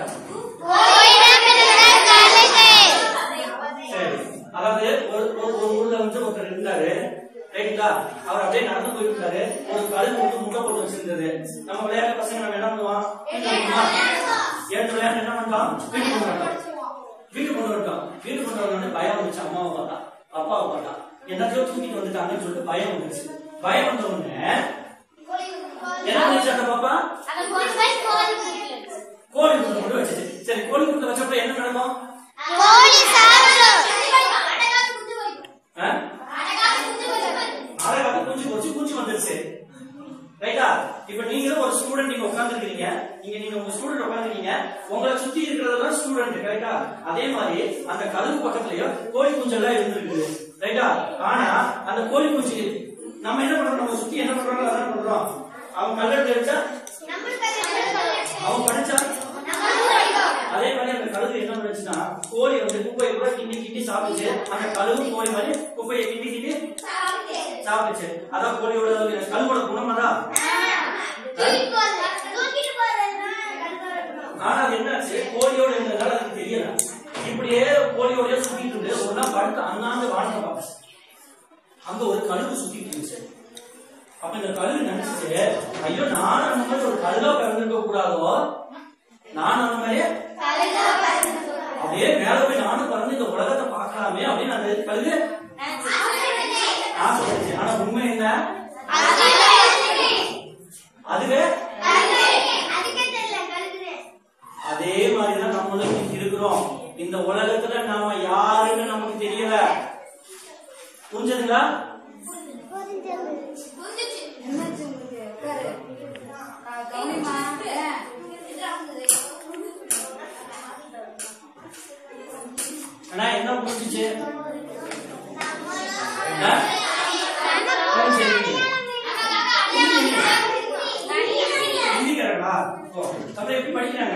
சரி அதாவது ஒரு ஒரு ஒரு ஊர்ல வந்து ஒருத்தர் இருந்தாரு ரைட்டுங்களா அவர் அப்படியே நடந்து போயிட்டு இருந்தாரு ஒரு கல் வந்து முட்டை போட்டு வச்சிருந்தது நம்ம விளையாட்டு பசங்க நம்ம என்ன பண்ணுவோம் வீட்டுல இருக்குமா? ஏழு விளையாட்டு என்ன பண்ணலாம் வீட்டுக்கு போக மாட்டோம் வீட்டுக்கு கொண்டு வந்துட்டோம் வீட்டுக்கு கொண்டு வந்தோடனே பயம் வந்துச்சு அம்மாவை பார்த்தா அப்பாவை பார்த்தா என்னத்தையோ தூக்கிட்டு வந்துட்டாங்கன்னு சொல்லிட்டு பயம் வந்துச்சு பயம் வந்த உடனே என்ன பண்ணுச்சு அந்த பாப்பா கோழி குண்டை கொண்டு வச்சுச்சு சரி கோழி குண்டை வச்சப்ப என்ன நடக்கும் கோழி சாப்பிடும் ஆ? அரை காத்து குஞ்சு போச்சு குஞ்சு வந்துருச்சு ரைட்டா இப்ப நீங்களும் ஒரு ஸ்டூடெண்ட் நீங்க உட்கார்ந்துருக்கீங்க இங்க நீங்க உங்க ஸ்டூடெண்ட் உட்கார்ந்துருக்கீங்க உங்களை சுத்தி இருக்கிறதெல்லாம் ஸ்டூடெண்ட் ரைட்டா அதே மாதிரி அந்த கதவு பக்கத்துலயும் கோழி குஞ்செல்லாம் இருந்திருக்குது ரைட்டா ஆனா அந்த கோழி குஞ்சு நம்ம என்ன பண்றோம் நம்ம சுத்தி என்ன பண்றோம் அதான் பண்றோம் அவன் கல்லெடுத்து அடிச்சா அவன் படிச்சா அதே மாதிரி அந்த கழுகு என்ன பண்ணுச்சுன்னா கோழி வந்து குப்பையை கூட கிண்டி கிண்டி சாப்பிடுச்சு அந்த கழுகு கோழி மாதிரி குப்பையை கிண்டி கிண்டி சாப்பிடுச்சு அதான் கோழியோட கழுவோட குணம் அதான் ஆனா அது என்னாச்சு கோழியோட இருந்ததால அதுக்கு தெரியல இப்படியே கோழியோடய சுத்திட்டு இருந்து ஒரு நாள் படுத்து அண்ணாந்து வானத்தை பார்த்துச்சு அங்க ஒரு கழுகு சுத்திட்டு இருந்துச்சு அப்ப இந்த கழுகு நினைச்சுச்சு ஐயோ நானும் அந்த மாதிரி ஒரு கழுகா பிறந்திருக்க கூடாதோ நானும் அந்த மாதிரியே அப்படியே மேல போய் நானும் பிறந்து இந்த உலகத்தை பார்க்கலாமே அப்படின்னு அந்த கழுகு ஆசைப்பட்டுச்சு ஆனா உண்மை என்ன அதுவே அதே மாதிரிதான் நம்மளும் இன்னைக்கு இருக்கிறோம் இந்த உலகத்துல நாம யாருன்னு நமக்கு தெரியல புரிஞ்சதுங்களா ஆனா என்ன புரிஞ்சுச்சு ஆ? புரிஞ்சுச்சு. ஹிந்திக்காரங்களா ஓ அப்புறம் எப்படி படிக்கிறாங்க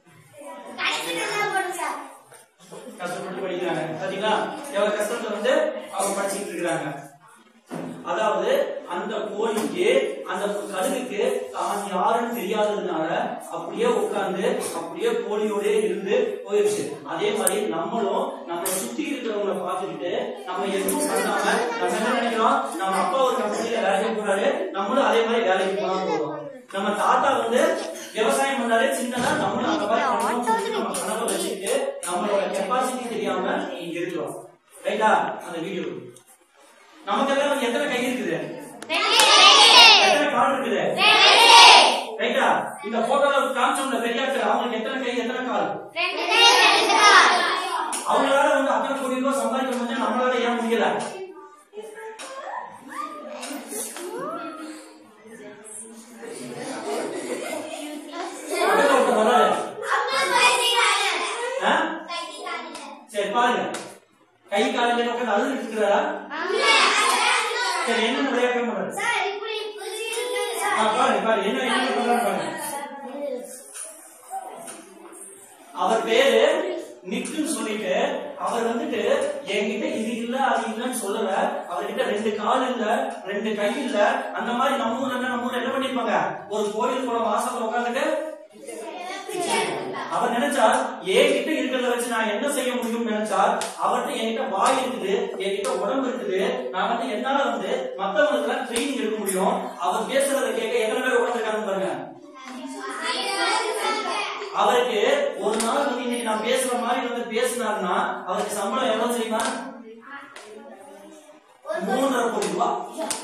கஷ்டப்பட்டு படிக்கிறாங்க பாத்தீங்களா எவ்வளவு கஷ்டத்தை வந்து அவங்க படிச்சுட்டு இருக்கிறாங்க அதாவது அந்த கோழிக்கு அந்த கழுகுக்கு தான் யாருன்னு தெரியாததுனால அப்படியே உட்கார்ந்து அப்படியே கோழியோட இருந்து போயிடுச்சு அதே மாதிரி நம்மளும் நம்மளை சுத்தி இருக்கிறவங்கள பார்த்துக்கிட்டு நம்ம எதுவும் பண்ணாம நம்ம என்ன நினைக்கிறோம் நம்ம அப்பா ஒரு கம்பெனில வேலைக்கு போறாரு நம்மளும் அதே மாதிரி வேலைக்கு போனா போதும் நம்ம தாத்தா வந்து விவசாயம் பண்ணாலே சின்னதா நம்மளும் அந்த மாதிரி பண்ணணும்னு சொல்லி நம்ம கனவை வச்சுக்கிட்டு நம்மளோட கெப்பாசிட்டி தெரியாம இங்க இருக்கிறோம் ரைட்டா அந்த வீடியோ நமக்கெல்லாம் வந்து எத்தனை கை இருக்குது எத்தனை கால் இருக்குது ரைட்டா இந்த போட்டோல காமிச்சவங்க பெரியாக்கள் அவங்களுக்கு எத்தனை கை எத்தனை கால் அவங்களால வந்து அத்தனை கோடி ரூபாய் சம்பாதிக்க முடிஞ்சா நம்மளால ஏன் முடியல பக்கத்துல ஒருத்தர் வர்றாரு. ஆ? சரி பாருங்க கை காலில் உட்காந்து அழுதுட்டு இருக்கிறாரா சரி என்ன விளையாட்டு பண்றாரு ஆ, பாருங்க பாருங்க என்ன என்ன பண்றாரு பாருங்க அவர் பேரு நிக்குன்னு சொல்லிட்டு அவர் வந்துட்டு என்கிட்ட இது இல்ல அது இல்லன்னு சொல்லல அவர்கிட்ட ரெண்டு கால் இல்ல ரெண்டு கை இல்ல அந்த மாதிரி நம்ம ஊர்ல என்ன நம்ம ஊர்ல என்ன பண்ணிருப்பாங்க ஒரு கோயில் கூட வாசல்ல உட்காந்துட்டு அவர் நினைச்சார் என்கிட்ட இருக்கிறத வச்சு நான் என்ன செய்ய முடியும்னு நினைச்சார் அவர்கிட்ட என்கிட்ட வாய் இருக்குது என்கிட்ட உடம்பு இருக்குது நான் வந்து என்னால வந்து மத்தவங்களுக்கு எல்லாம் ட்ரைனிங் எடுக்க முடியும் அவர் பேசுறத கேட்க எத்தனை பேர் உட்காந்துருக்காங்க பாருங்க அவருக்கு ஒரு நாள் வந்து இன்னைக்கு நான் பேசுற மாதிரி வந்து பேசினாருன்னா அவருக்கு சம்பளம் எவ்வளவு தெரியுமா மூன்றரை கோடி ரூபாய்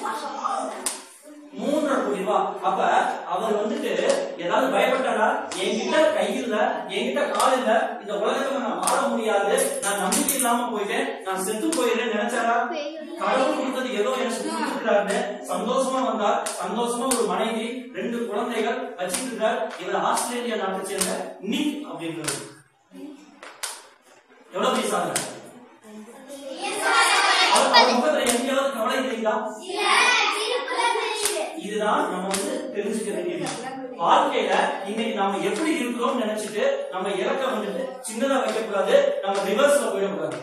மூன்றரை கோடி ரூபாய் அப்ப அவர் வந்துட்டு ஏதாவது பயப்பட்டாரா என்கிட்ட கை இல்ல என்கிட்ட கால் இல்ல இந்த உலகத்துல நான் வாழ முடியாது நான் நம்பிக்கை இல்லாம போயிட்டேன் நான் செத்து போயிடுறேன்னு நினைச்சாரா கடவுள் கொடுத்தது ஏதோ எனக்கு கொடுத்துருக்காருன்னு சந்தோஷமா வந்தார் சந்தோஷமா ஒரு மனைவி ரெண்டு குழந்தைகள் வச்சுட்டு இருக்கார் இவர் ஆஸ்திரேலியா நாட்டை சேர்ந்த நிக் அப்படின்றது எவ்வளவு பெரிய சாதனை அவர் அவர் முகத்துல எங்கேயாவது கவலை இல்லைங்களா இதுதான் நம்ம வந்து தெரிஞ்சுக்க வேண்டியது வாழ்க்கையில இன்னைக்கு நாம எப்படி இருக்கிறோம் நினைச்சிட்டு நம்ம இலக்க வந்துட்டு சின்னதா வைக்கக்கூடாது நம்ம ரிவர்ஸ்ல போயிடக்கூடாது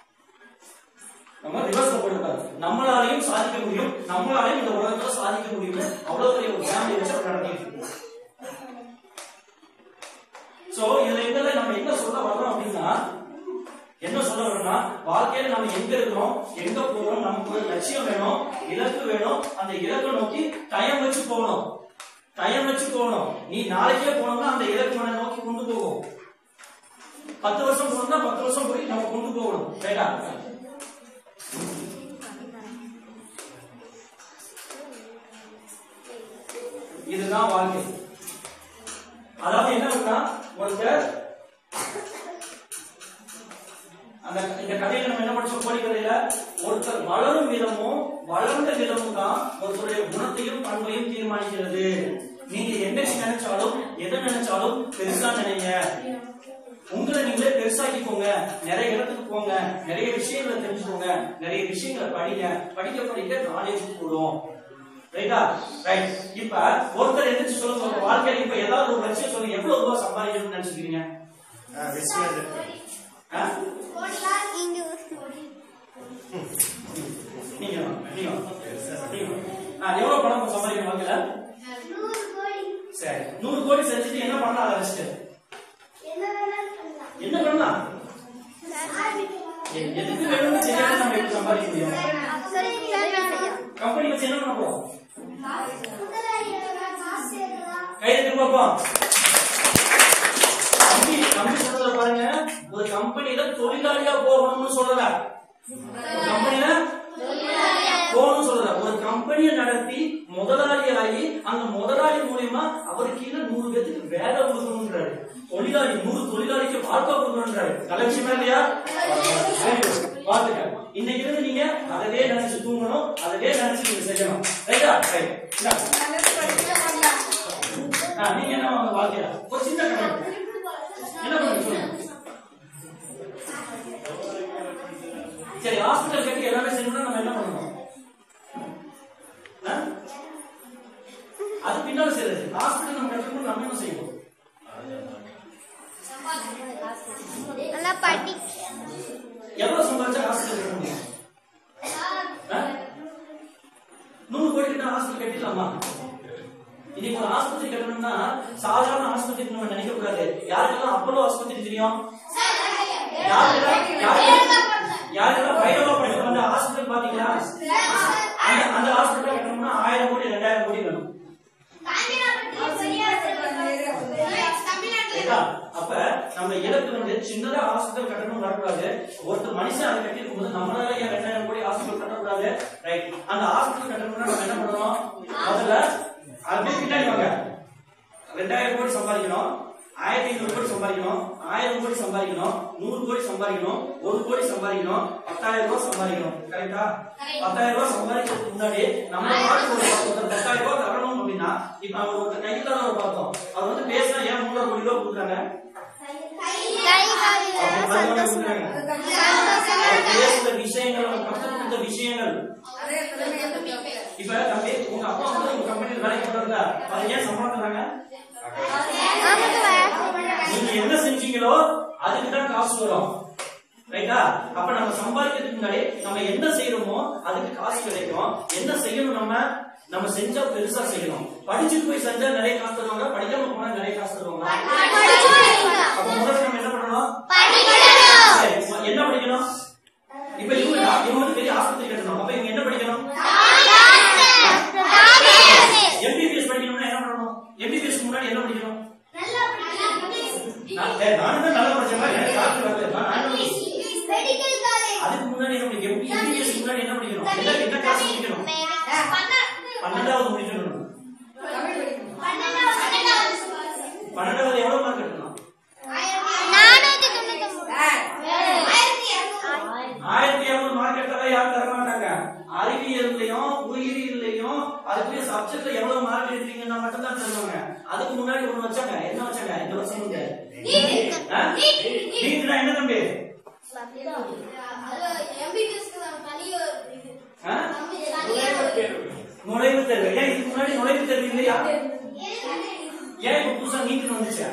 நம்ம ரிவர்ஸ்ல போயிடக்கூடாது நம்மளாலையும் சாதிக்க முடியும் நம்மளாலையும் இந்த உலகத்துல சாதிக்க முடியும்னு அவ்வளவு பெரிய ஒரு ஃபேமிலி வச்சு அவர் நடத்திட்டு இருக்கு சோ இதுல இதுல நம்ம என்ன சொல்ல வர்றோம் அப்படின்னா என்ன சொல்ல வரோம்னா வாழ்க்கையில நம்ம எங்க இருக்கிறோம் எங்க போறோம் நமக்கு ஒரு லட்சியம் வேணும் இலக்கு வேணும் அந்த இலக்கை நோக்கி டயம் வச்சு போகணும் டயம் வச்சு போகணும் நீ நாளைக்கே போனோம்னா அந்த இலக்கு மன நோக்கி கொண்டு போகும் பத்து வருஷம் போனா பத்து வருஷம் போய் நம்ம கொண்டு போகணும் ரைட்டா இதுதான் வாழ்க்கை அதாவது என்ன ஒருத்தர் அந்த இந்த கதையில நம்ம என்ன படிச்சோம் கோடி கதையில ஒருத்தர் வளரும் விதமும் வளர்ந்த விதமும் தான் ஒருத்தருடைய குணத்தையும் பண்பையும் தீர்மானிக்கிறது நீங்க என்ன நினைச்சாலும் எதை நினைச்சாலும் பெருசா நினைங்க உங்களை நீங்களே பெருசாக்கிக்கோங்க நிறைய இடத்துக்கு போங்க நிறைய விஷயங்களை தெரிஞ்சுக்கோங்க நிறைய விஷயங்களை படிங்க படிக்க படிக்க நாலேஜ் கூடும் ரைட்டா ரைட் இப்ப ஒருத்தர் எந்திரிச்சு சொல்லுங்க உங்க வாழ்க்கையில இப்ப ஏதாவது ஒரு லட்சியம் சொல்லுங்க எவ்வளவு ரூபாய் சம்பாதிக்கணும்னு நினைச்சுக்கிறீங்க விஸ்வநாதன் ஆ? இங்க நீங்க வாங்க, நீங்க வாங்க. நீங்க வாங்க. ஆ, எவ்வளவு பணம் சம்பாதிக்கணும் வாழ்க்கையில சரி நூறு கோடி செஞ்சுட்டு என்ன பண்ணலாம் அதை வச்சுட்டு என்ன பண்ணலாம் எ- எதுக்கு வேணும்னு செய்யாம நம்ம எப்படி சம்பாதிக்க முடியும் கம்பெனி வச்சு என்ன பண்ண போறோம் கைது பார்ப்போம் தம்பி தம்பி சொல்றத பாருங்க ஒரு கம்பெனில தொழிலாளியா போகணும்னு சொல்லல ஒரு கம்பெனில போகணும்னு சொல்லல ஒரு கம்பெனியை நடத்தி முதலாளியாகி அந்த முதலாளி மூலியமா அவர் கீழே நூறு பேத்துக்கு வேலை கொடுக்கணும்ன்றாரு தொழிலாளி நூறு தொழிலாளிக்கு வாழ்க்கை கொடுக்கணும்ன்றாரு நல்ல விஷயமா இல்லையா வாழ்த்துக்கள் இன்னைக்கு இருந்து நீங்க அதவே நினைச்சு தூங்கணும் அதவே நினைச்சு நீங்க செய்யணும் ரைட்டா ரைட் நீங்க என்ன உங்க வாழ்க்கையில ஒரு சின்ன கணக்கு என்ன பண்ணுங்க சொல்லுங்க சரி ஹாஸ்பிட்டல் கட்டி எல்லாமே செய்யணும்னா நம்ம என்ன பண்ணணும் ஆ? அது பின்னால செய்யறது ஹாஸ்பிட்டல் நம்ம கட்டணும் நம்ம என்ன செய்யணும் நல்லா படி எவ்வளவு சம்பாதிச்சா ஹாஸ்பிட்டல் கட்ட முடியும் ஆ? நூறு கோடி கிட்ட ஹாஸ்பிட்டல் கட்டிடலாமா இன்னைக்கு ஒரு ஆஸ்பத்திரி கட்டணும்னா சாதாரண ஆஸ்பத்திரி நம்ம நினைக்க கூடாது யாருக்கெல்லாம் அப்போலோ ஆஸ்பத்திரி தெரியும் யாருக்கெல்லாம் யாருக்கெல்லாம் யாருக்கெல்லாம் பைரவா படிக்க வந்த ஹாஸ்பிட்டல் பாத்தீங்களா அந்த அந்த ஹாஸ்பிட்டல் கட்டணும்னா ஆயிரம் கோடி ரெண்டாயிரம் கோடி வேணும் ரைட்டா? அப்ப நம்ம இலக்கு வந்து சின்னதா ஹாஸ்பிட்டல் கட்டணும் வரக்கூடாது ஒருத்தர் மனுஷன் அதை கட்டிருக்கும் போது நம்மளால ஏன் ரெண்டாயிரம் கோடி ஹாஸ்பிட்டல் கட்டக்கூடாது ரைட் அந்த ஹாஸ்பிட்டல் கட்டணும்னா நம்ம என்ன பண்ணணும் முதல்ல அப்படியே பின்னாடி வாங்க ரெண்டாயிரம் கோடி சம்பாதிக்கணும் ஆயிரத்தி ஐநூறு கோடி சம்பாதிக்கணும் ஆயிரம் கோடி சம்பாதிக்கணும் நூறு கோடி சம்பாதிக்கணும் ஒரு கோடி சம்பாதிக்கணும் பத்தாயிரம் ரூபாய் சம்பாதிக்கணும் கரெக்டா பத்தாயிரம் ரூபாய் சம்பாதிக்கிறதுக்கு முன்னாடி நம்ம பார்த்து ஒரு ஒருத்தர் பத்தாயிரம் ரூபாய் தரணும் அப்படின்னா இப்ப அவர் ஒருத்தர் கையில் ஒரு பார்த்தோம் அவர் வந்து பேசினா ஏன் மூணு கோடி ரூபாய் கொடுக்குறாங்க கை கால் அவங்க பதினொன்று கொடுக்குறாங்க அவர் பேசுற விஷயங்கள் அவர் கற்றுக் கொடுத்த விஷயங்கள் இப்ப தம்பி உங்க அப்பா வந்து உங்க கம்பெனியில் வேலைக்கு போறாங்க அவர் ஏன் சம்பளம் தராங்க நமக்கு வயசு நீங்க என்ன செஞ்சீங்களோ அதுக்கு தான் காசு வரும் ரைட்டா அப்ப நம்ம சம்பாதிக்கிறதுக்கு முன்னாடி நம்ம என்ன செய்யறோமோ அதுக்கு காசு கிடைக்கும் என்ன செய்யணும் நம்ம நம்ம செஞ்சா பெருசா செய்யணும் படிச்சுட்டு போய் செஞ்சா நிறைய காசு தருவாங்க படிக்காம போனா நிறைய காசு தருவாங்க அப்ப முதல்ல நம்ம என்ன பண்ணணும் சரி, என்ன படிக்கணும் இப்ப இவங்க இவங்க வந்து பெரிய ஆஸ்பத்திரி கட்டணும் அப்ப இவங்க என்ன படிக்கணும் எம்பிபிஎஸ் படிக்கணும்னா என்ன பண்ணணும் எம்பிபிஎஸ் முன்னாடி என்ன படிக்கணும் நான் ஏய், நானும் தான் நல்லா படிச்சேன் எனக்கு டாக்டர் வரல நான் நான் அதுக்கு முன்னாடி என்ன படிக்கணும் எம்பிபிஎஸ் முன்னாடி என்ன படிக்கணும் என்ன என்ன கிளாஸ் படிக்கணும் பன்னெண்டாவது முடிக்கணும் பன்னெண்டாவது எவ்வளவு மார்க் எடுக்கணும் நானூத்தி தொண்ணூத்தி ஆயிரத்தி இருநூறு மார்க் எடுத்தாலும் யாரும் தர மாட்டாங்க அறிவியல்லையும் உயிரியல்லையும் அதுக்குரிய சப்ஜெக்ட்ல எவ்வளவு மார்க் எடுத்தீங்கன்னா மட்டும் தான் தருவாங்க அதுக்கு முன்னாடி ஒண்ணு வச்சாங்க என்ன வச்சாங்க இந்த வருஷம் வந்து நீட்னா என்ன தம்பி ஆ? நுழைவுத் தேர்வு ஏன் இதுக்கு முன்னாடி நுழைவுத் தேர்வு இல்லையா ஏன் இப்ப புதுசா நீட்டு வந்துச்சு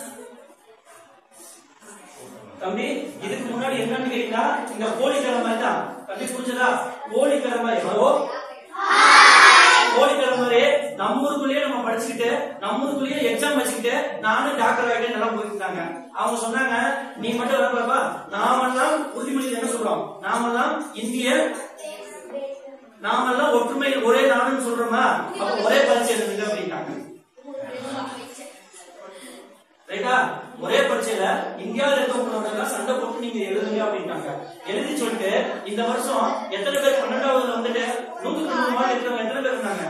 தம்பி இதுக்கு முன்னாடி என்னன்னு கேட்டீங்கன்னா இந்த கோழிக்கிழமை மாதிரி தான் தம்பி புரிஞ்சதா கோழிக்கிழமை ஹலோ கோழிக்கிழமை நம்ம ஊருக்குள்ளேயே நம்ம படிச்சுக்கிட்டு நம்ம ஊருக்குள்ளேயே எக்ஸாம் வச்சுக்கிட்டு நானும் டாக்டர் ஆகிட்டு நல்லா போயிருந்தாங்க அவங்க சொன்னாங்க நீ மட்டும் வரப்பா நாமெல்லாம் உறுதிமொழி என்ன சொல்றோம் நாமெல்லாம் இந்திய நாமெல்லாம் ஒற்றுமை ஒரே நாடுன்னு சொல்றோமா அப்ப ஒரே பரிசு எழுதுங்க அப்படின்னாங்க ரைட்டா ஒரே பரீட்சையில இந்தியாவில் இருக்கவங்களோட எல்லாம் சண்டை போட்டு நீங்க எழுதுங்க அப்படின்ட்டாங்க எழுதி சொல்லிட்டு இந்த வருஷம் எத்தனை பேர் பன்னெண்டாவதுல வந்துட்டு நூத்துக்கு நூறு மார்க் எடுத்தவங்க எத்தனை பேர் இருந்தாங்க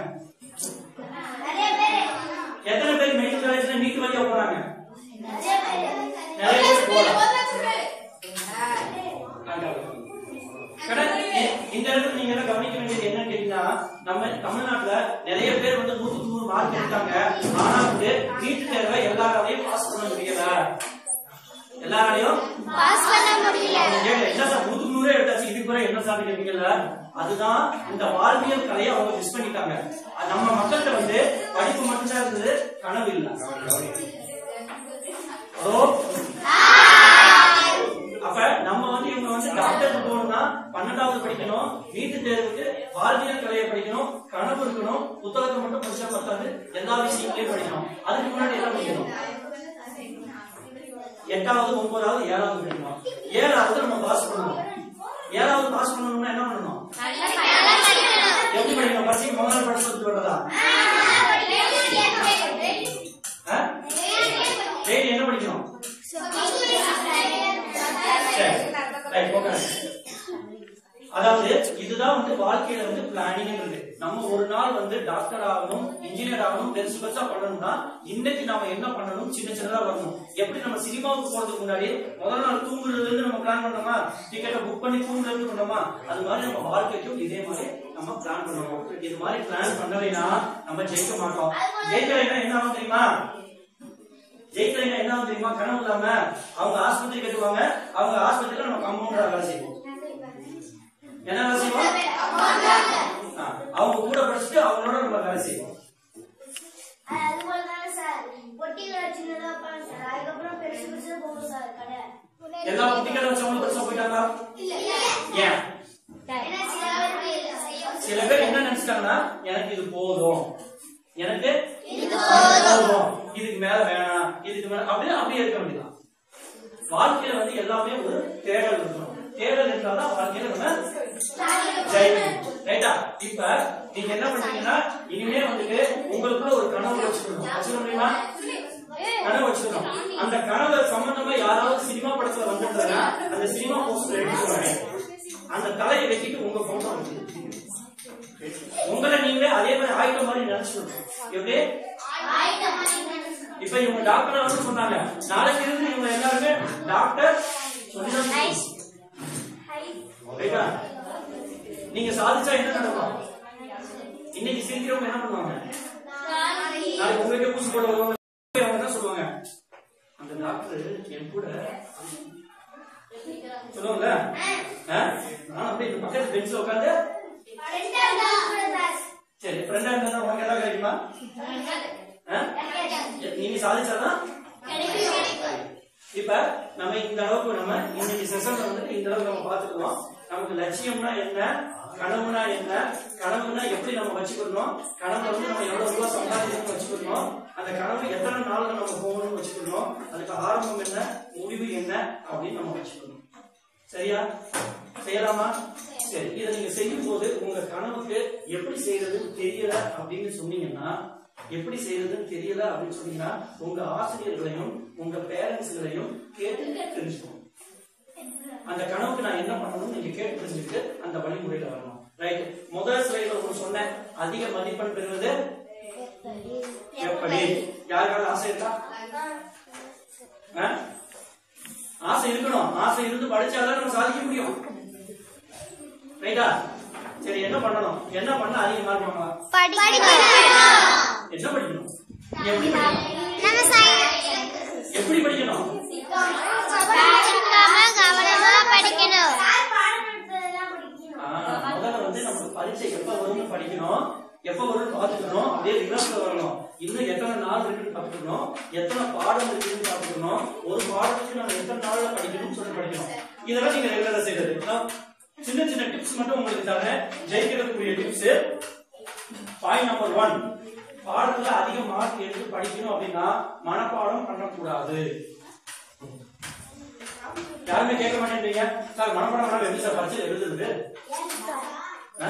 எத்தனை பேர் மெடிக்கல் காலேஜ்ல நீட் வழியா போறாங்க நிறைய பேர் போறாங்க கரெக்ட். இ- இந்த இடத்துல நீங்க என்ன கவனிக்க வேண்டியது என்னன்னு கேட்டீங்கன்னா நம்ம தமிழ்நாட்டுல நிறைய பேர் வந்து நூத்துக்கு நூறு மார்க் எடுத்தாங்க ஆனா வந்து நீட் தேர்வை எல்லாராலையும் பாஸ் பண்ண முடியல எல்லாராலையும் பாஸ் பண்ண முடியல அவங்க கேட்கல, என்ன சார் நூத்துக்கு நூறே எடுத்தாச்சு இதுக்கு பிறகு என்ன சார் கேட்பீங்கல்ல அதுதான் இந்த வாழ்வியல் கலையை அவங்க மிஸ் பண்ணிட்டாங்க அது நம்ம மக்கள்கிட்ட வந்து படிப்பு மட்டும்தான் இருந்தது கனவு இல்ல ஹலோ அப்ப நம்ம வந்து இவங்க வந்து டாக்டர் போகணும்னா பன்னெண்டாவது படிக்கணும் நீட்டு தேர்வுக்கு வாழ்வியல் கலையை படிக்கணும் கனவு இருக்கணும் புத்தகத்தை மட்டும் படிச்சா பத்தாது எல்லா விஷயங்களையும் படிக்கணும் அதுக்கு முன்னாடி என்ன படிக்கணும் எட்டாவது ஒன்பதாவது ஏழாவது படிக்கணும் ஏழாவது நம்ம பாஸ் பண்ணணும் ஏழாவது பாஸ் பண்ணணும்னா என்ன பண்ணணும் எப்படி படிக்கணும் பசங்க முதல் நாள் படிச்சு வந்து விடுறதா டெய்லி என்ன படிக்கணும் சரி ரைட் ஓகே அதாவது இதுதான் வந்து வாழ்க்கையில வந்து பிளானிங்ன்றது நம்ம ஒரு நாள் வந்து டாக்டர் ஆகணும் இன்ஜினியர் ஆகணும் பெருசு பெருசா பண்ணணும்னா இன்னைக்கு நாம என்ன பண்ணணும் சின்ன சின்னதா வரணும் எப்படி நம்ம சினிமாவுக்கு போறதுக்கு முன்னாடி முதல் நாள் தூங்குறதுல இருந்து நம்ம பிளான் பண்ணோமா டிக்கெட்டை புக் பண்ணி தூங்குறதுல இருந்து பண்ணோமா அது மாதிரி நம்ம வாழ்க்கைக்கும் இதே மாதிரி நம்ம பிளான் பண்ணணும் இது மாதிரி பிளான் பண்ணலைன்னா நம்ம ஜெயிக்க மாட்டோம் ஜெயிக்கலைன்னா என்ன ஆகும் தெரியுமா ஜெயிக்கலைன்னா என்ன ஆகும் தெரியுமா கனவு இல்லாம அவங்க ஆஸ்பத்திரி கட்டுவாங்க அவங்க ஆஸ்பத்திரியில நம்ம கம்பவுண்டரா வேலை செய்வோம் என்ன வேலை செய்வோம் ஆ, அவங்க கூட படிச்சுட்டு அவங்களோட நம்ம வேலை செய்வோம் எல்லா குட்டிகளை வச்சவங்க பெருசா போயிட்டாங்களா ஏன் சில பேர் என்ன நினைச்சிட்டாங்கன்னா எனக்கு இது போதும் எனக்கு போதும் இதுக்கு மேல வேணாம் இதுக்கு மேல அப்படியே அப்படியே இருக்க வேண்டியதான் வாழ்க்கையில வந்து எல்லாமே ஒரு தேடல் இருக்கணும் தேடல் இருந்தாதான் வாழ்க்கையில நம்ம ஜெயிக்கணும் ரைட்டா இப்ப நீங்க என்ன பண்றீங்கன்னா இனிமே வந்துட்டு உங்களுக்குள்ள ஒரு கனவு வச்சுக்கணும் வச்சுக்க முடியுமா கனவு வச்சுக்கணும் அந்த கனவு சம்பந்தமா யாராவது சினிமா படத்துல வந்துட்டாங்க அந்த சினிமா போஸ்டர் எடுத்துக்கிறாங்க அந்த தலையை வெட்டிட்டு உங்க போட்டோ வச்சுக்கணும் உங்களை நீங்களே அதே மாதிரி ஆயுத மாதிரி நினைச்சுக்கணும் எப்படி இப்ப இவங்க டாக்டர் வந்து சொன்னாங்க நாளைக்கு இருந்து இவங்க எல்லாருமே டாக்டர் சொல்லிதான் ரைட்டா நீங்க சாதிச்சா என்ன நடக்கும் இன்னைக்கு சிரிக்கிறவங்க என்ன பண்ணுவாங்க நாளைக்கு உங்களுக்கே பூசி போட வருவாங்க அவங்க என்ன சொல்லுவாங்க அந்த டாக்டர் என் கூட சொல்லுவாங்கல்ல ஆ? நான் அப்படியே இந்த பக்கத்து பெஞ்சில் உட்காந்து சரி ஃப்ரெண்டா இருந்தா உனக்கு ஏதாவது கிடைக்குமா ஆ? நீங்க சாதிச்சாதான் இப்ப நம்ம இந்த அளவுக்கு நம்ம இன்னைக்கு செஷன்ல வந்து இந்த அளவுக்கு நம்ம பாத்துக்கிறோம் நமக்கு லட்சியம்னா என்ன கனவுனா என்ன கனவுனா எப்படி நம்ம வச்சுக்கணும் கனவுல வந்து நம்ம எவ்வளவு ரூபாய் சம்பாதிக்கணும்னு வச்சுக்கணும் அந்த கனவு எத்தனை நாள்ல நம்ம போகணும்னு வச்சுக்கணும் அதுக்கு ஆரம்பம் என்ன முடிவு என்ன அப்படின்னு நம்ம வச்சுக்கணும் சரியா செய்யலாமா சரி இதை நீங்க செய்யும் போது உங்க கனவுக்கு எப்படி செய்யறதுன்னு தெரியல அப்படின்னு சொன்னீங்கன்னா எப்படி செய்யறதுன்னு தெரியல அப்படின்னு சொன்னீங்கன்னா உங்க ஆசிரியர்களையும் உங்க பேரண்ட்ஸ்களையும் கேட்டு தெரிஞ்சுக்கணும் அந்த கனவுக்கு நான் என்ன பண்ணணும்னு நீங்க கேட்டு தெரிஞ்சுட்டு அந்த வழிமுறையில வரணும் ரைட் முதல் ஸ்லைட்ல ஒன்று சொன்னேன் அதிக மதிப்பெண் பெறுவது எப்படி யாருக்காவது ஆசை இருக்கா ஆ? ஆசை இருக்கணும் ஆசை இருந்து படிச்சாதான் நம்ம சாதிக்க முடியும் ரைட்டா சரி என்ன பண்ணணும் என்ன பண்ண அதிக மார்க் வாங்கலாம் என்ன படிக்கணும் எப்படி படிக்கணும் நம்ம சை- எப்படி படிக்கணும் படிக்காம கவனமா படிக்கணும் ஆ, முதல்ல வந்து நம்ம பரீட்சை எப்ப வரும்னு படிக்கணும் எப்ப வரும்னு பாத்துக்கணும் அப்படியே ரிவர்ஸ்ல வரணும் இன்னும் எத்தனை நாள் இருக்குன்னு பாத்துக்கணும் எத்தனை பாடம் இருக்குன்னு பாத்துக்கணும் ஒரு பாடத்துக்கு நம்ம எத்தனை நாள்ல படிக்கணும்னு சொல்லி படிக்கணும் இதெல்லாம் நீங்க ரெகுலரா செய்யறது நான் சின்ன சின்ன டிப்ஸ் மட்டும் உங்களுக்கு தரேன் ஜெயிக்கிறதுக்குரிய டிப்ஸ் பாயிண்ட் நம்பர் ஒன் பாடத்துல அதிக மார்க் எடுத்து படிக்கணும் அப்படின்னா மனப்பாடம் பண்ணக்கூடாது யாருமே கேட்க மாட்டேன்றீங்க சார் மனப்பாடம் பண்ணாம எப்படி சார் பரிச்சை எழுதுறது ஆ?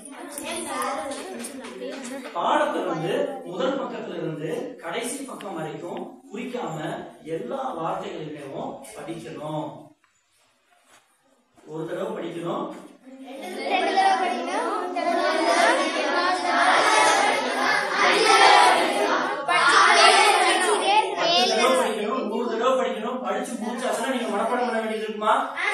பாடத்தை வந்து முதல் பக்கத்துல இருந்து கடைசி பக்கம் வரைக்கும் குறிக்காம எல்லா வார்த்தைகளையும் படிக்கணும் ஒரு தடவை படிக்கணும் பத்து தடவை படிக்கணும் நூறு தடவை படிக்கணும் படிச்சு முடிச்சாச்சுன்னா நீங்க மனப்பாடம் பண்ண வேண்டியது இருக்குமா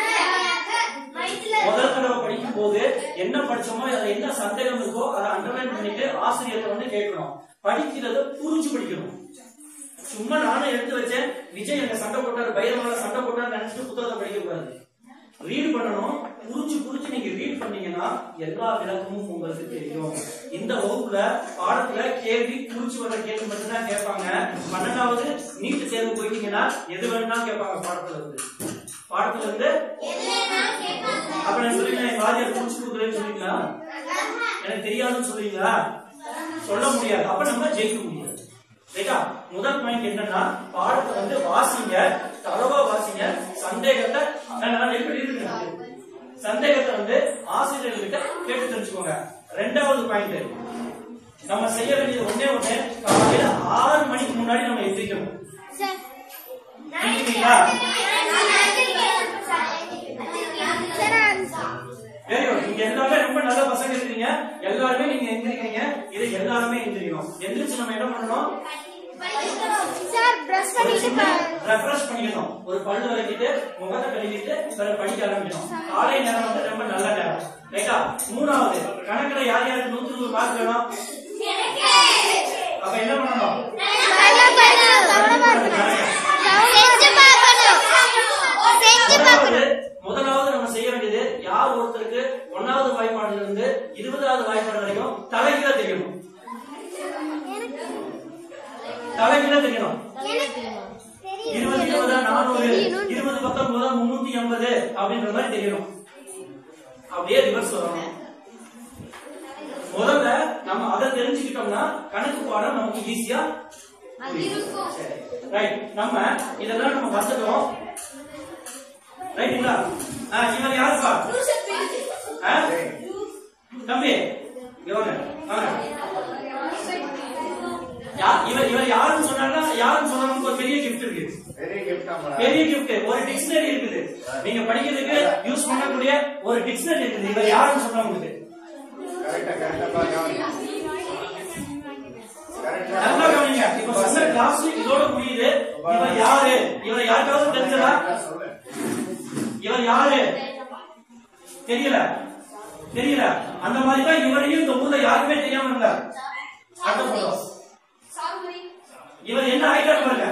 முதல் தடவை படிக்கும் போது என்ன படிச்சோமோ அதுல என்ன சந்தேகம் இருக்கோ அதை அண்டர்லைன் பண்ணிட்டு ஆசிரியர்கிட்ட வந்து கேட்கணும் படிக்கிறத புரிஞ்சு படிக்கணும் சும்மா நானே எடுத்து வச்சேன் விஜய் எங்க சண்டை போட்டாரு பைரவனால சண்டை போட்டாரு நினைச்சிட்டு புத்தகத்தை படிக்க கூடாது ரீட் பண்ணணும் புரிஞ்சு புரிஞ்சு நீங்க ரீட் பண்ணீங்கன்னா எல்லா விளக்கமும் உங்களுக்கு தெரியும் இந்த வகுப்புல பாடத்துல கேள்வி குறிச்சு வர கேள்வி மட்டும் தான் கேட்பாங்க பன்னெண்டாவது நீட்டு தேர்வு போயிட்டீங்கன்னா எது வேணும்னா கேட்பாங்க பாடத்துல இருந்து பாடத்துல இருந்து அப்ப நான் சொல்லிக்கலாம் என் வாத்தியார் குறிச்சு கொடுக்குறேன்னு சொல்லிங்களா எனக்கு தெரியாதுன்னு சொல்லுவீங்களா சொல்ல முடியாது அப்ப நம்ம ஜெயிக்க முடியாது ரைட்டா முதல் பாயிண்ட் என்னன்னா பாடத்தை வந்து வாசிங்க தரவா வாசிங்க சந்தேகத்தை நான் நான் எப்படி இருக்குங்க சந்தேகத்தை வந்து ஆசிரியர்கிட்ட கேட்டு தெரிஞ்சுக்கோங்க ரெண்டாவது பாயிண்ட் நம்ம செய்ய வேண்டியது ஒண்ணே ஒண்ணு காலையில ஆறு மணிக்கு முன்னாடி நம்ம எந்திரிக்கணும் எந்திரிக்கிறீங்களா வெரி குட் நீங்க எல்லாமே ரொம்ப நல்ல பசங்க இருக்கீங்க எல்லாருமே நீங்க எந்திரிக்கிறீங்க இது எல்லாருமே எந்திரிக்கணும் எந்திரிச்சு நம்ம என்ன பண்ணணும் சார் பிரஷ் பண்ணிட்டு ரெஃப்ரெஷ் பண்ணிக்கணும் ஒரு பல்லு விளக்கிட்டு முகத்தை கழுவிட்டு பிறகு படிக்க ஆரம்பிக்கணும் காலை நேரம் வந்து ரொம்ப நல்ல நேரம் ரைட்டா மூணாவது கணக்குல யார் யாருக்கு நூத்தி நூறு மார்க் வேணும் அப்ப என்ன பண்ணணும் செஞ்சு பார்க்கணும் செஞ்சு முதலாவது பார்க்கணும் முதலாவது நம்ம செய்ய வேண்டியது யார் ஒருத்தருக்கு ஒன்னாவது வாய்ப்பாடுல இருந்து இருபதாவது வாய்ப்பாடு வரைக்கும் தலைகீழ தெரியணும் தலைகீழ தெரியணும் இருபது இருபதா நானூறு இருபது பத்தொன்பதா முன்னூத்தி எண்பது அப்படின்ற மாதிரி தெரியணும் அப்படியே ரிவர்ஸ் வரணும் முதல்ல நம்ம அதை தெரிஞ்சுக்கிட்டோம்னா கணக்கு பாடம் நமக்கு ஈஸியா ரைட் நம்ம இதெல்லாம் நம்ம வந்துட்டோம் ரைட்டுங்களா ஆ, இவர் யாருப்பா ஆ? தம்பி இங்க வாங்க வாங்க யா- இவர் இவர் யாருன்னு சொன்னாங்கன்னா யாருன்னு சொன்னாலும் ஒரு பெரிய கிஃப்ட் இருக்கு பெரிய gift ஆ பெரிய கிஃப்ட் ஒரு டிக்ஷனரி இருக்குது நீங்க படிக்கிறதுக்கு யூஸ் பண்ணக்கூடிய ஒரு டிக்ஷனரி இருக்குது இவர் யாருன்னு சொன்னா உங்களுக்கு கரெக்டா கரெக்டா பாருங்க கரெக்டா நல்லா கவனிங்க இப்ப சொன்ன கிளாஸ் இதோட முடியுது இவர் யாரு இவர் யாருக்காவது தெரிஞ்சதா சொல்லு இவர் யாரு தெரியல தெரியல அந்த மாதிரி தான் இவரையும் இந்த ஊர்ல யாருமே தெரியாம இருந்தார் அடுத்த photo. இவர் என்ன ஆயிட்டாரு பாருங்க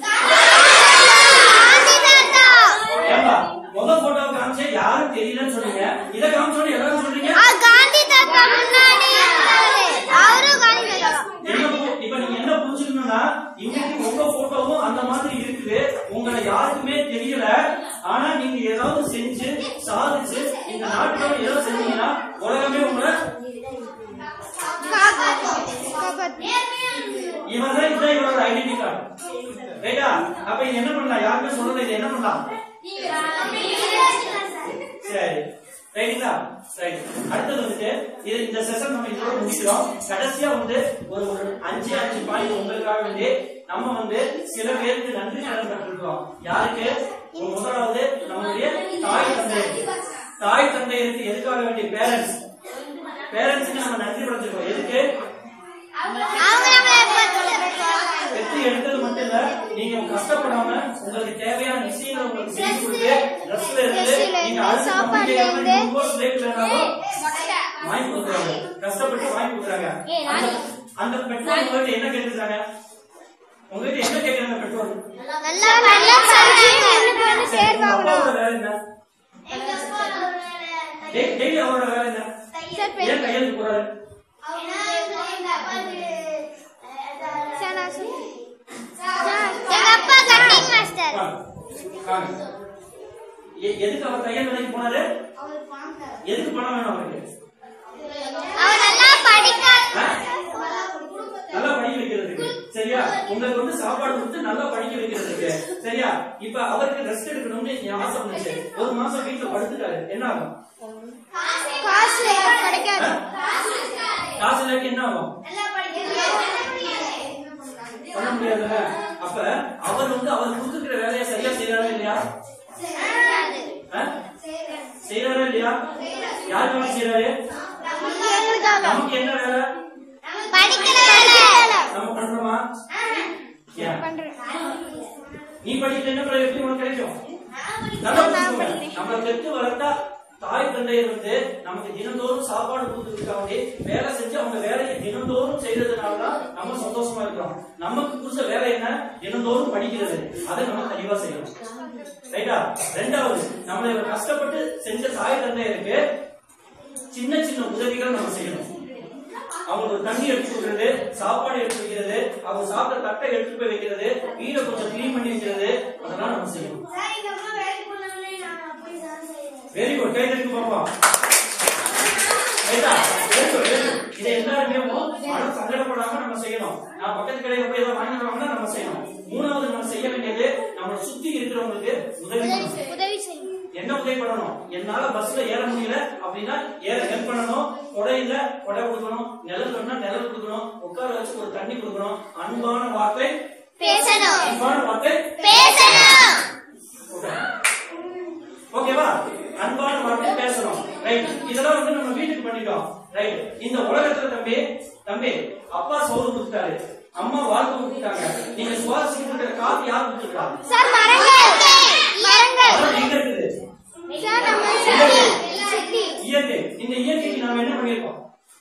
ஏம்பா முத போட்டோ காமிச்சு யாரும் தெரியலன்னு சொன்னீங்க இத காமிச்சோன்னு எல்லாரும் சொல்றீங்க காந்தி தாத்தா முன்னாடி இருந்தாரு அவரும் காந்தி தாத்தா என்ன பு- இப்ப நீங்க என்ன புரிஞ்சுக்கணும்னா இன்னைக்கு உங்க போட்டோவும் அந்த மாதிரி இருக்குது உங்களை யாருக்குமே தெரியல ஆனா நீங்க ஏதாவது செஞ்சு சாதிச்சு இந்த நாட்டோட ஏதாவது செஞ்சீங்கன்னா உலகமே உங்களை இவன் தான் இதுதான் இவரோட ஐடென்டி கார்டு ரைட்டா அப்ப இது என்ன பண்ணலாம் யாருமே சொல்லல இது என்ன பண்ணலாம் சரி ரைட்டுங்களா ரைட் அடுத்தது வந்துட்டு இது இந்த செஷன் நம்ம இதோட முடிக்கிறோம் கடைசியா வந்து ஒரு ஒரு அஞ்சு அஞ்சு பாயிண்ட் உங்களுக்காக வேண்டி நம்ம வந்து சில பேருக்கு நன்றி கடன் பட்டிருக்கோம் யாருக்கு முதலாவது நம்மளுடைய தாய் தந்தை தாய் தந்தையருக்கு எதுக்காக வேண்டிய பேரண்ட்ஸ் பேரண்ட்ஸ்க்கு நம்ம நன்றி படுத்திருக்கோம் எதுக்கு அவங்க நம்மளை வெற்றி எடுத்தது மட்டும் இல்ல நீங்க கஷ்டப்படாம உங்களுக்கு தேவையான விஷயங்களை உங்களுக்கு செஞ்சு கொடுத்து ட்ரெஸ்ல இருந்து Dressல நீங்க இருந்து, அடுத்த சாப்பாடுல பண்டிகை இருந்து. கோர்ஸ் லேட் வேணாலும் வாங்கி கொடுக்குறாங்க கஷ்டப்பட்டு வாங்கி கொடுக்குறாங்க அந்த- அந்த பெட்ரோல் உங்ககிட்ட என்ன கேட்டுருக்காங்க உங்ககிட்ட என்ன கேட்கறாங்க பெட்ரோல் நல்லா நல்லா படிச்சு உனக்கு வந்து சேர் உங்க வாங்கணும் அப்பாவோட வேலை என்ன டெய்- டெய்லி அவரோட வேலை என்ன சார் ஏன் கையெழுத்து போறாரு சார் நான் சொல்றேன். எங்க அப்பா கட்டிங் மாஸ்டர் வாங்க. வாங்க. எ- எதுக்கு அவர் கையெழுத்து வேலைக்கு போனாரு எதுக்கு பணம் வேணும் அவருக்கு அவர் நல்லா படிக்க ஆ? நல்லா படிக்க வைக்கிறதுக்கு சரியா உங்களுக்கு வந்து சாப்பாடு கொடுத்து நல்லா படிக்க வைக்கிறதுக்கு சரியா இப்ப அவருக்கு ரெஸ்ட் எடுக்கணும்னு என் ஆசை வந்துச்சு ஒரு மாசம் வீட்டுல படுத்துட்டாரு என்ன ஆகும் காசு கிடைக்காது காசு இல்லாட்டி என்ன ஆகும் பண்ண முடியாதுல்ல அப்ப அவர் வந்து அவர் கொடுத்துக்கிற வேலையை சரியா செய்யறாரா இல்லையா ஆ? செய்யறாரா இல்லையா யார் வேலை செய்யறாரு நமக்கு என்ன வேலை படிக்கிற வேலை நம்ம பண்றோமா ஏன்? நீ படிக்கிற என்ன பிறகு எப்படி உனக்கு கிடைக்கும் நல்லா புரிஞ்சுக்கோங்க. நம்மளை பெற்று வளர்த்தா தாய் தந்தையர் வந்து நமக்கு தினந்தோறும் சாப்பாடு கொடுத்துருக்காங்க வேலை செஞ்சு அவங்க வேலையை தினந்தோறும் செய்யறதுனால தான் நம்ம சந்தோஷமா இருக்கிறோம் நமக்கு புடிச்ச வேலை என்ன தினந்தோறும் படிக்கிறது அதை நம்ம தெளிவா செய்யணும் ரைட்டா ரெண்டாவது நம்மளை இவர் கஷ்டப்பட்டு செஞ்ச தாய் தந்தையருக்கு சின்ன சின்ன உதவிகள் நம்ம செய்யணும் அவங்களுக்கு தண்ணி எடுத்து கொடுக்கறது சாப்பாடு எடுத்து வைக்கிறது அவங்க சாப்பிட்ட தட்டை எடுத்து போய் வைக்கிறது வீடை கொஞ்சம் கிளீன் பண்ணி வைக்கிறது அதெல்லாம் நம்ம செய்யணும் வெரி குட் கை தட்டி பார்ப்போம் ரைட்டா வெரி குட் வெரி குட் இதை எல்லாருமே மன சங்கடப்படாம நம்ம செய்யணும் நான் பக்கத்து கடையில போய் ஏதாவது வாங்கிட்டு வாங்கினா நம்ம செய்யணும் மூணாவது நம்ம செய்ய வேண்டியது நம்மளை சுத்தி இருக்கிறவங்களுக்கு உதவி பண்ணணும் உதவி செய்யும் என்ன உதவி பண்ணணும் என்னால பஸ்ல ஏற முடியல அப்படின்னா ஏற ஹெல்ப் பண்ணணும் கொடை இல்ல கொடை கொடுக்கணும் நிழல் வேணா நிழல் கொடுக்கணும் உட்கார வச்சு ஒரு தண்ணி கொடுக்கணும் அன்பான வார்த்தை பேசணும் அன்பான வார்த்தை பேசணும் ஓகேவா அன்பான வார்த்தை பேசணும் ரைட் இதெல்லாம் வந்து நம்ம வீட்டுக்கு பண்ணிட்டோம் ரைட் இந்த உலகத்துல தம்பி தம்பி அப்பா சோறு கொடுத்தாரு அம்மா வாழ்க்கை கொடுத்துட்டாங்க நீங்க சுவாசிக்கிட்டு இருக்கிற காத்து யார் கொடுத்துருக்கா சார் மரங்கள் மரங்கள் அதெல்லாம் எங்க இருக்குது சார் நம்ம சுத்தி சுத்தி இயற்கை இந்த இயற்கைக்கு நாம என்ன பண்ணிருக்கோம்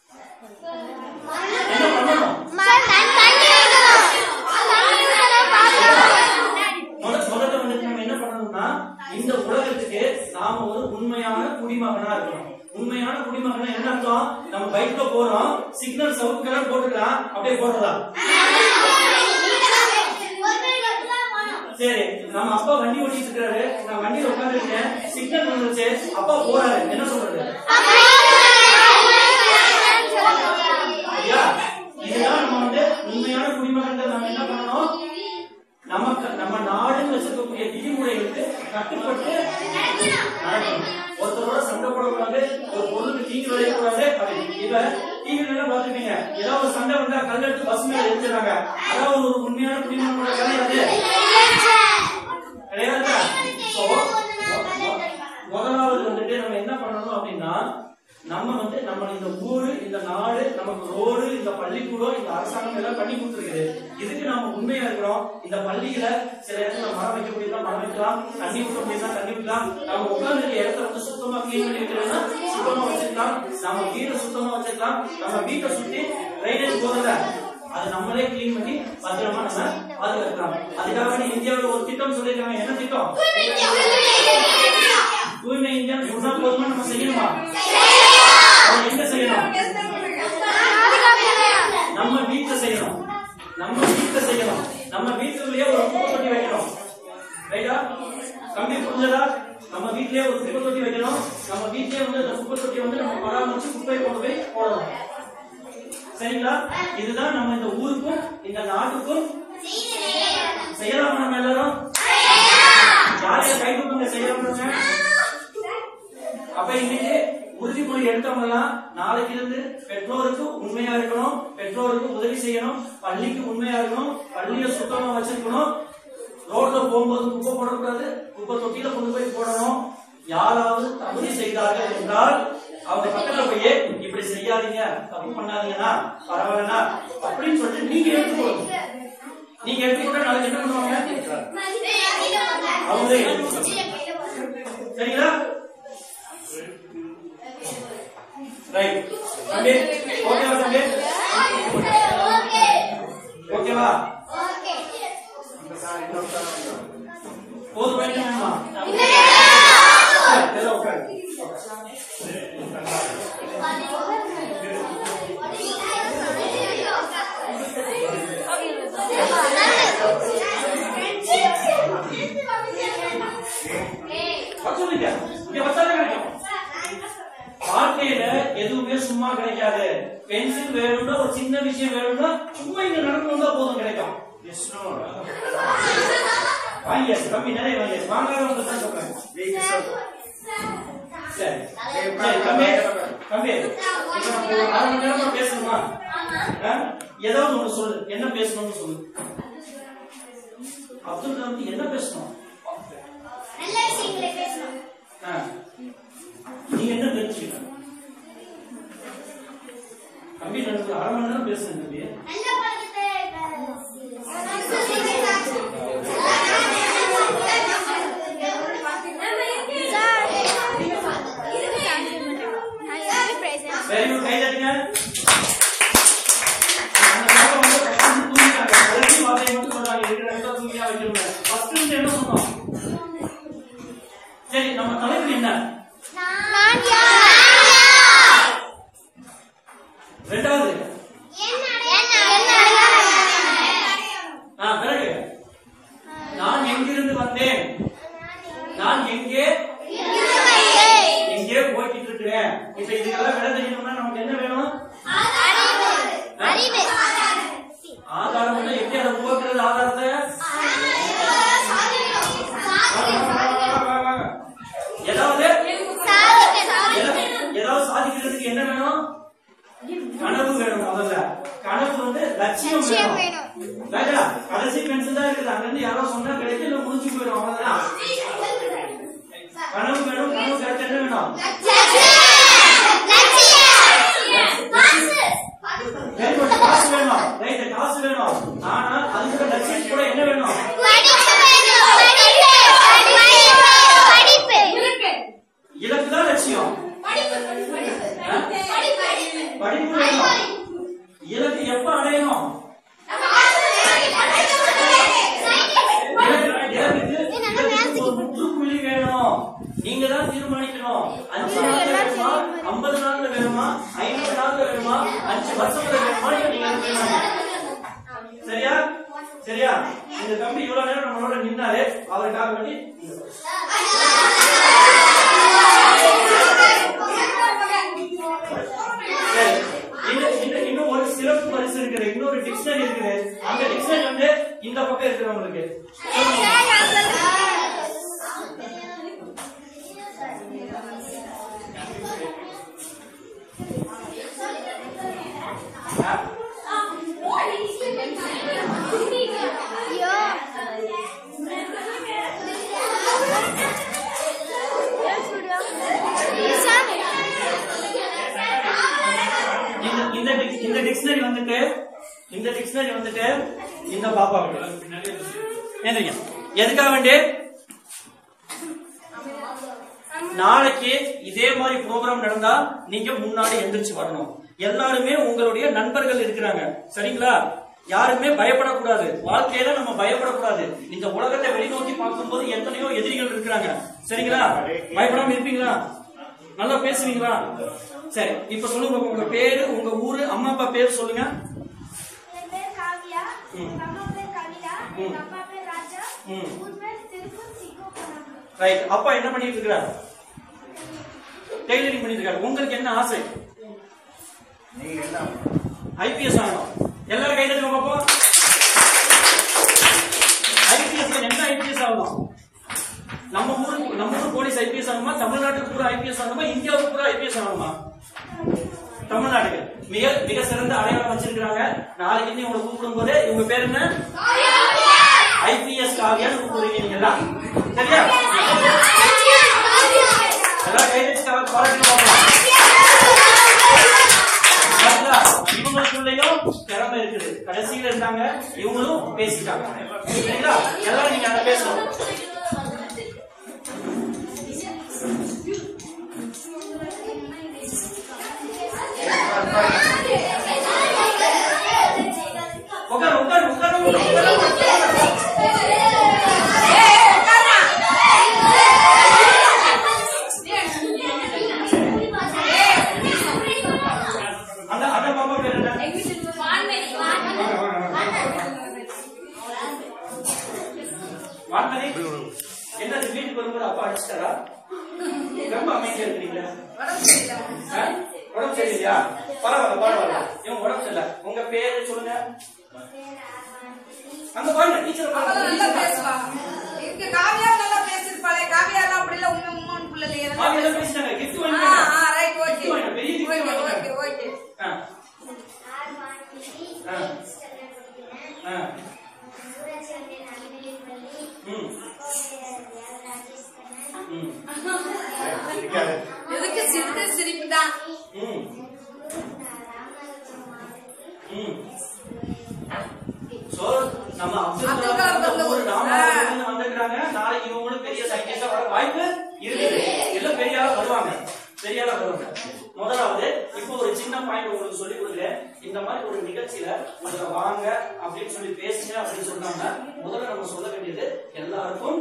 என்ன பண்ணணும் மரம் தண்ணி தண்ணி வைக்கணும் தண்ணி வைக்கணும் பாதுகாக்கணும் முத- முதல்ல வந்துட்டு நம்ம என்ன பண்ணணும்னா இந்த உலகத்துக்கு நாம ஒரு உண்மையான குடிமகனா இருக்கணும் உண்மையான குடிமகனா என்ன அர்த்தம் நம்ம பைக்ல போறோம் சிக்னல் சவுண்ட் கலர் போட்டுக்கலாம் அப்படியே போடுறதா சரி நம்ம அப்பா வண்டி ஓட்டிட்டு இருக்காரு நான் வண்டியில உட்காந்துருக்கேன் சிக்னல் வந்துருச்சு அப்பா போறாரு என்ன சொல்றது ஐயா இதுதான் நம்ம வந்து உண்மையான குடிமகன்கள் நம்ம என்ன பண்ணணும் நமக்கு நம்ம நாடுன்னு வச்சிருக்கக்கூடிய விதிமுறைகளுக்கு கட்டுப்பட்டு நடக்கணும் ஒருத்தரோட சண்டை போடக்கூடாது ஒரு பொருளுக்கு தீங்கு விளையக்கூடாது அப்படி இப்ப டிவில எல்லாம் பாத்துருப்பீங்க ஏதாவது ஒரு சண்டை வந்தா கல் எடுத்து பஸ் மேல எரிஞ்சிடறாங்க அதாவது ஒரு உண்மையான குடிமகனோட கிடையாது கிடையாது So, முதலாவது வந்துட்டு நம்ம என்ன பண்ணணும் அப்படின்னா நம்ம வந்து நம்ம இந்த ஊரு இந்த நாடு நமக்கு ரோடு இந்த பள்ளிக்கூடம் இந்த அரசாங்கம் எல்லாம் பண்ணி கொடுத்துருக்குது இதுக்கு நாம உண்மையா இருக்கிறோம் இந்த பள்ளியில சில இடத்துல மரம் வைக்க முடியுதா மரம் வைக்கலாம் தண்ணி ஊற்ற முடியுதா தண்ணி ஊற்றலாம் நம்ம உட்கார்ந்து இடத்த வந்து சுத்தமா கிளீன் பண்ணி வைக்கிறதுனா சுத்தமா வச்சுக்கலாம் நம்ம வீட்டை சுத்தமா வச்சுக்கலாம் நம்ம வீட்டை சுத்தி ட்ரைனேஜ் போறத அது நம்மளே கிளீன் பண்ணி பத்திரமா நம்ம பாதுகாக்கலாம் அதுக்காக வேண்டி இந்தியாவில் ஒரு திட்டம் சொல்லியிருக்காங்க என்ன திட்டம் தூய்மை இந்தியா சொன்னா போதுமா நம்ம செய்யணுமா அதை எங்க செய்யணும் நம்ம வீட்டுல செய்யணும் நம்ம வீட்டுல செய்யணும் நம்ம வீட்டுலயே ஒரு குப்பை தொட்டி வைக்கணும் ரைட்டா தம்பி புரிஞ்சதா நம்ம வீட்லயே ஒரு குப்பை தொட்டி வைக்கணும் நம்ம வீட்லயே வந்து அந்த குப்பை தொட்டியை வந்து நம்ம பராமரிச்சு குப்பையை கொண்டு போய் போடணும் சரிங்களா இதுதான் நம்ம இந்த ஊருக்கும் இந்த நாட்டுக்கும் செய்யலாமா நம்ம எல்லாரும் யார் யார் கை கொடுங்க செய்யலாம்னு அப்ப இன்னைக்கு உறுதிமொழி எடுத்தவங்க எல்லாம் நாளைக்கு இருந்து பெற்றோருக்கு உண்மையா இருக்கணும் பெற்றோருக்கு உதவி செய்யணும் பள்ளிக்கு உண்மையா இருக்கணும் பள்ளியை சுத்தமா வச்சிருக்கணும் ரோட்ல போகும்போது குப்பை போடக்கூடாது குப்பை தொட்டியில கொண்டு போய் போடணும் யாராவது தவறு செய்தார்கள் என்றால் அவங்க பக்கத்துல போய் இப்படி செய்யாதீங்க தப்பு பண்ணாதீங்கன்னா பரவாயில்லனா அப்படின்னு சொல்லிட்டு நீங்க எடுத்துக்கணும் நீங்க எடுத்துக்கிட்டா நாளைக்கு என்ன பண்ணுவாங்க அவங்களே எடுத்துக்கணும். சரிங்களா ரைட் தம்பி ஓகேவா தம்பி ஓகேவா போதும் வேண்டாம் வேணுமா? உட்காரு, எல்லாம் உட்காரு. வச்சுருங்க. இங்க வச்சாலே கிடைக்கும். வாழ்க்கையில எதுவுமே சும்மா கிடைக்காது பென்சில் வேணும்னா ஒரு சின்ன விஷயம் வேணும்னா சும்மா இங்க நடந்து வந்தா போதும் கிடைக்கும் வாங்க கம்மி நிறைய வாங்க வாங்காதவங்க தான் சொல்றேன் சரி சரி, தம்பி தம்பி இப்ப நம்ம ஒரு அரை மணி நேரமா பேசணுமா ஆ? ஏதாவது ஒண்ணு சொல்லு என்ன பேசணும்னு சொல்லு அப்துல் கலாம் என்ன பேசணும் நல்ல விஷயங்களை பேசணும் ஆ. நீங்க என்ன தெரிஞ்சுக்கணும் தம்பி நான் அரை மணி நேரம் பேசுறேன் தம்பி நல்ல பழக்கத்தை வெரி குட் கை தட்டுங்க அந்த பக்கம் வந்து first தூங்கிட்டாங்க. கடைசி வார்த்தையை மட்டும் சொல்றாங்க. இருக்கிற இடத்துல தூங்கியா வைக்கணும்னு. first இருந்து என்ன சொன்னோம்? சரி நம்ம தலைவர் என்ன நான் யார் ரெண்டாவது என்ன ஆ, பிறகு நான் எங்கிருந்து வந்தேன் நான் எங்கே எங்கே போய்கிட்டு இருக்கிறேன் இப்ப இதுக்கெல்லாம் விட தெரியணும்னா நமக்கு என்ன வேணும் அறிவு ஆதாரம் வந்து எப்படி அதை உருவாக்குறது ஆதாரத்தை வாங்க, வாங்க, வாங்க. ஏதாவது ஏதாவது- ஏதாவது சாதிக்கிறதுக்கு என்ன வேணும் கனவு வேணும் முதல்ல கனவு வந்து லட்சியம் லட்சியம் வேணும் வேணும். ரைட்டா? கடைசி பென்சில் தான் இருக்குது அங்க இருந்து யாரோ சொன்னா கிடைக்கும் இல்ல முடிஞ்சு போயிடும் அவ்வளவுதான் கனவு வேணும் கனவு கிடைச்சா என்ன வேணும் Very good. காசு வேணும் ரைட் காசு வேணும் ஆனா அதுக்கு லட்சியம் கூட என்ன வேணும் இலக்கு தான் லட்சியம் படிப்பு வேணும் இலக்கு எப்ப அடையணும் இலக்கு- இலக்குக்கு ஒரு முற்றுப்புள்ளி வேணும் நீங்க தான் தீர்மானிக்கணும் அஞ்சு நாள்ல வேணுமா ஐம்பது நாள்ல வேணுமா ஐநூறு நாள்ல வேணுமா அஞ்சு வருஷத்துல வேணுமா நீங்க தான் தீர்மானிக்கணும். சரியா சரியா இந்த தம்பி இவ்வளவு நேரம் நம்மளோட நின்னாரு அவருக்காக வேண்டி இந்த பரிசு. சரி. இன்னும் இன்னும் இன்னும் ஒரு சிறப்பு பரிசு இருக்குது இன்னொரு டிக்ஷனரி இருக்குது அந்த டிக்ஷனரி வந்து இந்த பக்கம் இருக்கிறவங்களுக்கு இந்த இந்த dic- இந்த டிக்ஷனரி வந்துட்டு இந்த டிக்ஷனரி வந்துட்டு இந்த பாப்பாவுக்கு ஏந்திரிங்க எதுக்காக வேண்டி நாளைக்கு இதே மாதிரி ப்ரோக்ராம் நடந்தா நீங்க முன்னாடி எந்திரிச்சு வரணும் எல்லாருமே உங்களுடைய நண்பர்கள் இருக்கிறாங்க சரிங்களா யாருமே பயப்படக்கூடாது வாழ்க்கையில நம்ம பயப்படக்கூடாது இந்த உலகத்தை வெளிநோக்கி பார்க்கும்போது எத்தனையோ எதிரிகள் இருக்கிறாங்க சரிங்களா பயப்படாம இருப்பீங்களா நல்லா பேசுவீங்களா சரி இப்ப சொல்லுங்க உங்க பேரு உங்க ஊரு அம்மா அப்பா பேர் சொல்லுங்க என் பேர் காவியா ம். எங்க அம்மா பேர் கவிதா ம். எங்க அப்பா பேர் ராஜா ம். ஊர் பேர் திருப்பூர் சிக்கோபுரம் ரைட் அப்பா என்ன பண்ணிட்டு இருக்காரு டெய்லரிங் பண்ணிட்டு இருக்காரு உங்களுக்கு என்ன ஆசை நீங்க என்ன ஐபிஎஸ் ஆகணும் எல்லாரும் கை தட்டுங்க பாப்போம் ஐபிஎஸ் என்ன ஐபிஎஸ் ஆகணும் நம்ம ஊருக்கு நம்ம ஊர் போலீஸ் ஐபிஎஸ் ஆகணுமா தமிழ்நாட்டுக்கு பூரா ஐபிஎஸ் ஆகணுமா இந்தியாவுக்கு பூரா ஐபிஎஸ் ஆகணுமா தமிழ்நாட்டுக்கு மிக மிக சிறந்த அடையாளம் வச்சிருக்காங்க நாளைக்கு இருந்து உங்களை கூப்பிடும் போது இவங்க பேர் என்ன ஐபிஎஸ் காவியான்னு கூப்பிடுறீங்க நீங்க எல்லாம் சரியா எல்லாம் கை வச்சு பாராட்டு பார்க்கலாம் பாத்தீங்களா? இவங்களுக்குள்ளயும் திறமை இருக்குது கடைசியில இருந்தாங்க இவங்களும் பேசிட்டாங்க சரிங்களா எல்லாரும் நீங்க அதை பேசணும் உட்காரு உட்காரு உட்காரு உட்காரு அந்த அந்த பாப்பா பேர் என்ன வாங்க, வாங்க, வாங்க. வான்மதி என்னது வீட்டுக்கு வரும்போது அப்பா அடிச்சிட்டாரா ரொம்ப அமைதியா இருக்கிறீங்களா ஆ? உடம்பு சரியில்லையா பரவாயில்ல பரவாயில்ல இவங்க உடம்பு சரியில்லை உங்க பேரு சொல்லுங்க அங்க பாருங்க டீச்சர் அவ நல்லா பேசுவா. இங்க காவியா நல்லா பேசிருப்பாளே. காவியாலாம் அப்படி இல்ல, உண்மை உண்மைன்னு புள்ள இல்லையே. நல்லா மாமியார் பேசுவா. பேசிட்டாங்க கிஃப்ட் ஆ, வாங்கிட்டாங்க ஆ, right, okay. gift வாங்கிட்டாங்க. பெரிய gift சிரிப்பு தான் ம் ம் சோ நம்ம அப்துல் அப்துல் கலாம் கலாம் வந்து ஒரு வந்து- ராமநாதபுரத்துல வந்திருக்காங்க நாளைக்கு இவங்களும் பெரிய சயின்டிஸ்டா வர வாய்ப்பு இருக்குது எல்லாம் பெரிய ஆளா வருவாங்க பெரிய ஆளா வருவாங்க முதலாவது இப்போ ஒரு சின்ன பாயிண்ட் உங்களுக்கு சொல்லி கொடுக்குறேன் இந்த மாதிரி ஒரு நிகழ்ச்சியில முதல்ல வாங்க அப்படின்னு சொல்லி பேசுங்க அப்படின்னு சொன்னாங்க முதல்ல நம்ம சொல்ல வேண்டியது எல்லாருக்கும்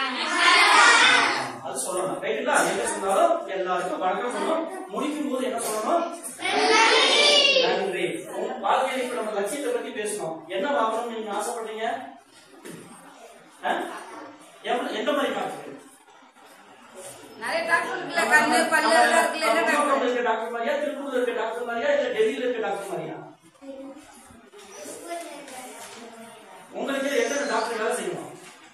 அது சொல்லணும் ரைட்டுங்களா எங்க சொன்னாலும் எல்லாருக்கும் வணக்கம் சொல்லணும் முடிக்கும் போது என்ன சொல்லணும் நன்றி உங்க வாழ்க்கையில இப்ப நம்ம லட்சியத்தை பத்தி பேசணும் என்ன வாங்கணும்னு நீங்க ஆசைப்படுறீங்க ஆ? எவ்வளவு- எந்த மாதிரி டாக்டர் நிறைய டாக்டர் இருக்குல்ல கண்ணு பல்லு எல்லாம் இருக்குல்ல என்ன டாக்டர் கன்னியாகுமரியில இருக்க டாக்டர் மாதிரியா திருப்பூர்ல இருக்க டாக்டர் மாதிரியா இல்ல டெல்லியில இருக்க டாக்டர் மாதிரியா உங்களுக்கு எத்தனை டாக்டர் வேலை செய்யணும்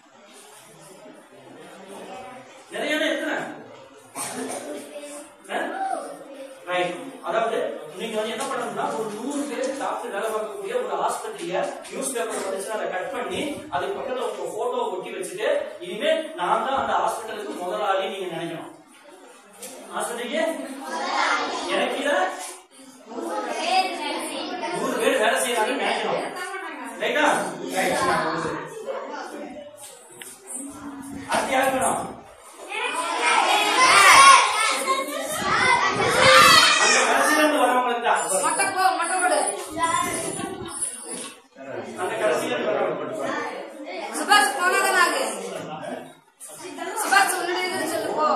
நிறைய எத்தனை ரைட் அதாவது நீங்க வந்து என்ன பண்ணணும்னா ஒரு நூறு பேர் டாக்டர் வேலை பார்க்கக்கூடிய ஒரு ஆஸ்பத்திரிய நியூஸ் பேப்பர் படிச்சு அதை கட் பண்ணி அதுக்கு பக்கத்துல உங்க போட்டோ ஒட்டி வச்சுட்டு இனிமே நான் தான் அந்த ஹாஸ்பிட்டலுக்கு முதலாளி நீங்க நினைக்கணும் ஆஸ்பத்திரிக்கு எனக்கு இத நூறு பேர் வேலை செய்யறாங்கன்னு நினைக்கணும் ரைட்டா ரைட் அடுத்து யார் வேணும் அந்த கடைசியில இருந்து வரவங்களுக்கு தான் மொட்டை போ மொட்டை போடு அந்த கடைசியில இருந்து வரவங்களுக்கு சுபாஷ் போனாதான் நாங்க சுபாஷ் உன்னுடைய சொல்லு போ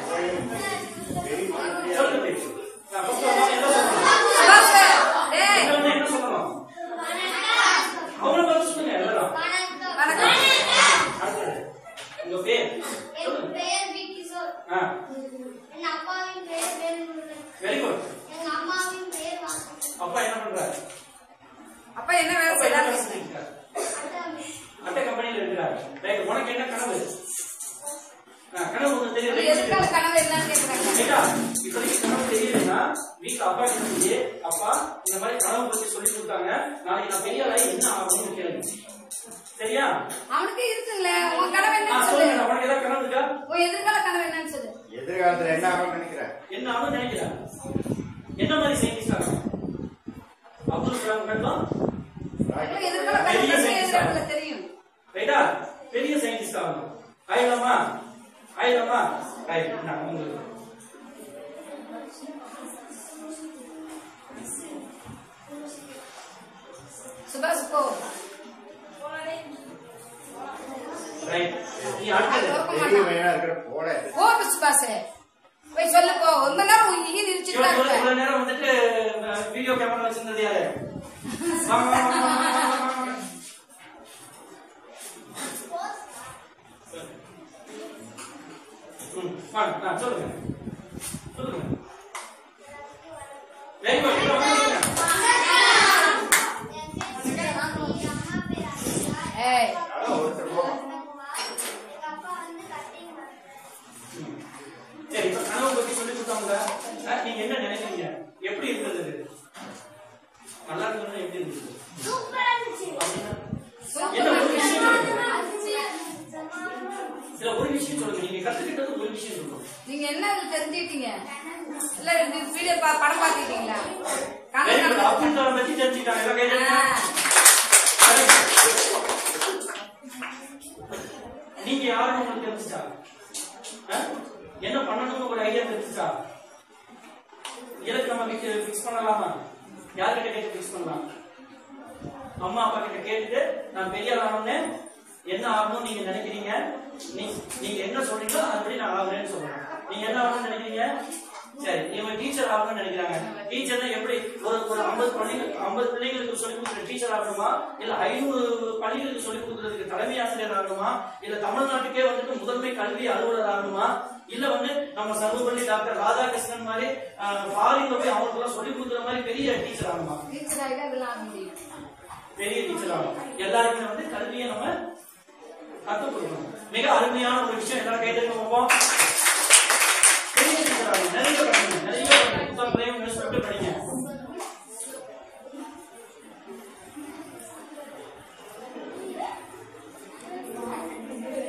சொல்லுங்க பேசு. நான் first வந்தா என்ன சொல்லணும்? சுபாஷ் டேய் இங்க வந்து என்ன சொல்லணும்? அவங்கள பார்த்து சொல்லுங்க எல்லாரும். வணக்கம் அடுத்தது. உங்க பேர் சொல்லுங்க. ஆ, very good. அப்பா என்ன பண்றாரு? அப்பா என்ன வேலை அப்பா என்ன செய்யறாரு வேலை செஞ்சுட்டு அட்டை கம்பெனில இருக்கிறாரு. Right. உனக்கு என்ன கனவு? ஆ, கனவு ஒண்ணு தெரியுது. எதிர்கால கனவு என்னன்னு கேக்குறாங்க ரைட்டா? இப்போதைக்கு கனவு தெரியுதுன்னா, வீட்ல அப்பா கிட்ட போய், அப்பா இந்த மாதிரி கனவு பத்தி சொல்லி கொடுத்தாங்க நாளைக்கு நான் பெரிய ஆளாகி என்ன ஆகணும்னு கேளுங்க சரியா அவனுக்கு இருக்குல்ல உன் கனவு ஆ, என்னன்னு சொல்லுங்க சொல்லு உனக்கு ஏதாவது கனவு இருக்கா உன் எதிர்கால கனவு என்னன்னு சொல்லு எதிர்காலத்துல என்ன ஆகும்னு நினைக்கிறேன் என்ன ஆகும் நினைக்கிறேன் என்ன மாதிரி சயின்டிஸ்ட் ஆகணும் அப்துல் கலாம் கண்டோம் உன் எதிர்கால கனவு பெரிய என்ன scientist ஆ. எதிர்கால தெரியும் ரைட்டா பெரிய சயின்டிஸ்ட் ஆகணும் ஆயிரமா ஆயிரமா ரைட் நான் உங்களுக்கு சுபாஷ் போ ரைட் நீ அடுத்தது பெரிய பையனா இருக்கிற போட போ சுபாஷ் போய் சொல்லு போ ஒரு மணி நேரம் இங்கே நிறுத்திட்டு தான் இவ்வளவு இருப்பேன் இவ்வளவு நேரம் வந்துட்டு வீடியோ கேமரா வச்சிருந்தது யாரு வாங்க, வாங்க, வாங்க, வாங்க, வாங்க, வாங்க. ம், வாங்க, ஆ, சொல்லுங்க சொல்லுங்க வெரி குட் இப்போ வந்து சொல்லுங்க ஏய் அதான் ஒருத்தர் போகும் சரி இப்ப கனவு பத்தி சொல்லி கொடுத்தாங்க அஹ், நீங்க என்ன நினைக்கிறீங்க எப்படி இருந்தது இது? நல்லா இருந்தது எப்படி இருந்தது அப்படின்னா, என்ன ஒரு விஷயம் சொல்லுங்க இதுல ஒரு விஷயம் சொல்லுங்க நீங்க கத்துக்கிட்டது ஒரு விஷயம் சொல்லுங்க நீங்க என்ன இது தெரிஞ்சுக்கிட்டீங்க இல்ல இந்த வீடியோ பா- படம் பாத்துக்கிட்டீங்களா கனவு வெரி குட் கனவு அப்துல் கலாம் பத்தி தெரிஞ்சுக்கிட்டாங்க எல்லாம் கை ஆ. தட்டுங்க. நீங்க யாருன்னு உங்களுக்கு தெரிஞ்சுச்சா அஹ்? என்ன பண்ணணும்னு ஒரு ஐடியா தெரிஞ்சுச்சா இலக்கு நம்ம ஃபிக்ஸ் பண்ணலாமா யார்கிட்ட கேட்டு ஃபிக்ஸ் பண்ணலாம் அம்மா அப்பா கிட்ட கேட்டுட்டு நான் பெரிய ஆள் ஆகணும்னு என்ன ஆகணும்னு நீங்க நினைக்கிறீங்க நீ- நீங்க என்ன சொல்றீங்களோ அதுபடி நான் ஆகுறேன்னு சொல்றேன் நீங்க என்ன ஆகணும்னு நினைக்கிறீங்க சரி இவங்க டீச்சர் ஆகணும்னு நினைக்கிறாங்க டீச்சர்னா எப்படி ஒரு ஒரு ஐம்பது பள்ளிகள் ஐம்பது பிள்ளைங்களுக்கு சொல்லி கொடுக்குற டீச்சர் ஆகணுமா இல்ல ஐநூறு பள்ளிகளுக்கு சொல்லி கொடுக்கறதுக்கு தலைமை ஆசிரியர் ஆகணுமா இல்ல தமிழ்நாட்டுக்கே வந்துட்டு முதன்மை கல்வி அலுவலர் ஆகணுமா இல்ல வந்து நம்ம சர்வபள்ளி டாக்டர் ராதாகிருஷ்ணன் மாதிரி ஃபாரின்ல போய் அவங்களுக்கு எல்லாம் சொல்லி கொடுக்குற மாதிரி பெரிய டீச்சர் ஆகணுமா டீச்சர் ஆகிட்டா இதெல்லாம் ஆக முடியும் பெரிய டீச்சர் ஆகும் எல்லாருக்குமே வந்து கல்வியை நம்ம கற்றுக் கொடுக்கணும் மிக அருமையான ஒரு விஷயம் எல்லாரும் கைத்தறி பார்ப்போம் பெரிய டீச்சர் ஆகும் நிறைய படிங்க நிறைய படிங்க. புத்தகங்களையும் நியூஸ் பேப்பர் படிங்க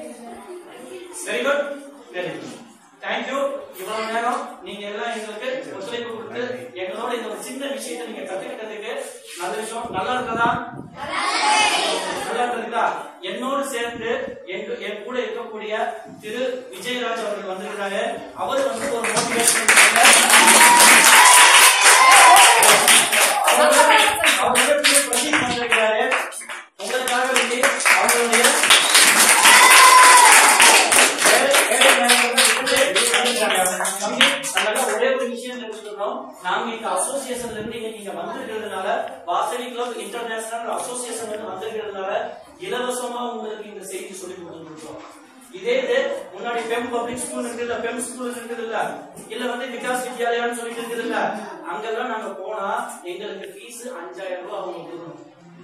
very good very good thank you இவ்வளவு நேரம் நீங்க எல்லாம் எங்களுக்கு சின்ன விஷயத்தை நீங்க கத்துக்கிட்டதுக்கு நல்ல விஷயம் நல்லா இருக்கதா நல்லா இருக்குதா என்னோடு சேர்ந்து எங்க என் கூட இருக்கக்கூடிய திரு விஜயராஜ் அவர்கள் வந்திருக்காரு அவர் வந்து ஒரு மோட்டிவேஷன் அவரோட திரு பிரதீப் வந்திருக்காரு உங்களுக்காக வேண்டி அவங்களுடைய வேலை- வேலை நேரங்களை விட்டு வெளியே தம்பி, அதனால ஒரே ஒரு விஷயம் தெரிஞ்சுக்கணும் நாங்க இந்த அசோசியேஷன்ல இருந்து இன்னைக்கு இங்க வந்திருக்கிறதுனால வாசவி கிளப் இன்டர்நேஷனல் அசோசியேஷன்ல இருந்து வந்திருக்கிறதுனால இலவசமா உங்களுக்கு இந்த செய்தி சொல்லி கொடுத்துருக்கோம் இதே இது முன்னாடி பெம் பப்ளிக் ஸ்கூல் இருக்குல்ல பெம் ஸ்கூல் இருக்குதுல்ல இல்ல வந்து விகாஸ் வித்யாலயான்னு சொல்லிட்டு இருக்குதுல்ல அங்கெல்லாம் நாங்க போனா எங்களுக்கு ஃபீஸ் அஞ்சாயிரம் ரூபாய் அவங்க கொடுக்கணும்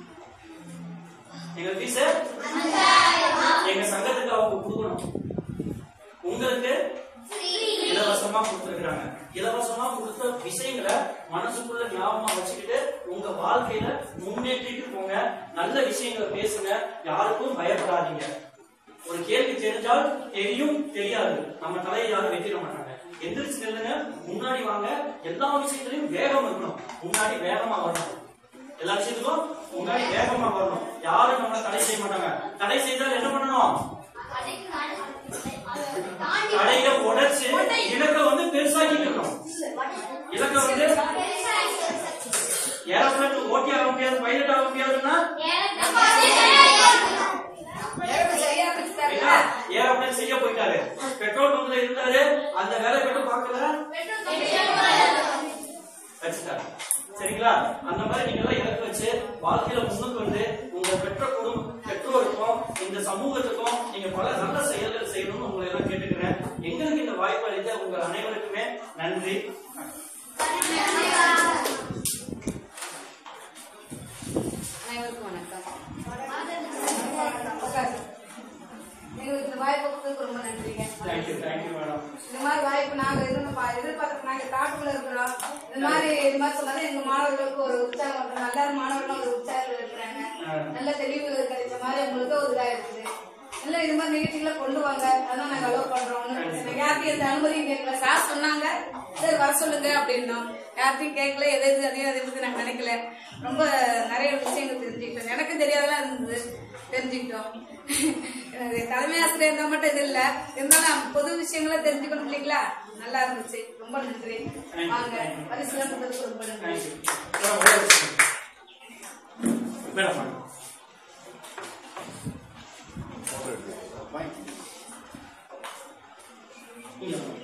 எங்க ஃபீஸ் எங்க சங்கத்துக்கு அவங்க கொடுக்கணும் உங்களுக்கு இலவசமா கொடுத்துருக்காங்க இலவசமா கொடுத்த விஷயங்களை மனசுக்குள்ள ஞாபகமா வச்சுக்கிட்டு உங்க வாழ்க்கையில முன்னேற்றிட்டு போங்க நல்ல விஷயங்களை பேசுங்க யாருக்கும் பயப்படாதீங்க ஒரு கேள்வி தெரிஞ்சால் தெரியும் தெரியாது நம்ம தலையை யாரும் வெட்டிட மாட்டாங்க எந்திரிச்சு நில்லுங்க முன்னாடி வாங்க எல்லா விஷயத்திலையும் வேகம் இருக்கணும் முன்னாடி வேகமா வரணும் எல்லா விஷயத்துக்கும் முன்னாடி வேகமா வரணும் யாரும் நம்மள தடை செய்ய மாட்டாங்க தடை செய்தால் என்ன பண்ணணும் தடைய உடைச்சு இலக்க வந்து பெருசாக்கிக்கணும் இலக்க வந்து ஏரோப்ளேன் ஓட்டி ஆக முடியாது பைலட் ஆக முடியாதுன்னா எனக்கு சரியா பிடிச்சிட்டாருல? என்ன? ஏரோப்ளேன் செய்ய போயிட்டாரு பெட்ரோல் பங்க்ல இருந்தாரு அந்த வேலை மட்டும் பார்க்கல வச்சுட்டாரு சரிங்களா அந்த மாதிரி நீங்க எல்லாம் இலக்கு வச்சு வாழ்க்கையில முன்னுக்கு வந்து உங்க பெற்றோருக்கும் பெற்றோருக்கும் இந்த சமூகத்துக்கும் நீங்க பல நல்ல செயல்கள் செய்யணும்னு உங்களை எல்லாம் கேட்டுக்கிறேன் எங்களுக்கு இந்த வாய்ப்பு அளித்த உங்கள் அனைவருக்குமே நன்றி அனைவருக்கும் வணக்கம் உட்காரு. நீங்க இந்த வாய்ப்பு கொடுத்ததுக்கு ரொம்ப நன்றிங்க தேங்க்யூ தேங்க்யூ மேடம் இந்த மாதிரி வாய்ப்பு நாங்க எதுவும் பா- எதிர்பார்த்து நாங்க காட்டுக்குள்ள இருக்கிறோம் இந்த மாதிரி இது மாதிரி சொன்னாலும் எங்க மாணவர்களுக்கு ஒரு உற்சாகம் இருக்கு. நல்ல மாணவர்களும் ஒரு உற்சாகத்தில் இருக்கிறாங்க நல்ல தெளிவு கிடைச்ச மாதிரி உங்களுக்கு ஒரு இதா இருக்குது இல்ல இது மாதிரி நிகழ்ச்சிகளை கொண்டு வாங்க அதான் நாங்க அலோவ் பண்றோம் நாங்க யார்ட்டையும் எந்த அனுமதியும் கேட்கல சார் சொன்னாங்க சரி வர சொல்லுங்க அப்படின்னோம் யார்ட்டையும் கேட்கல எதை எது அதையும் அதை பத்தி நாங்க நினைக்கல ரொம்ப நிறைய விஷயங்கள் தெரிஞ்சுக்கிட்டோம் எனக்கும் தெரியாதெல்லாம் இருந்தது தெரிஞ்சுக்கிட்டோம் எனக்கு தலைமை ஆசிரியர் இருந்தா மட்டும் இது இல்ல இருந்தாலும் பொது விஷயங்களை தெரிஞ்சுக்கணும் இல்லைங்களா நல்லா இருந்துச்சு ரொம்ப நன்றி வாங்க பரிசுலாம் கொடுத்ததுக்கு ரொம்ப நன்றி தேங்க்யூ மேடம் மேடம் இங்க வாங்க.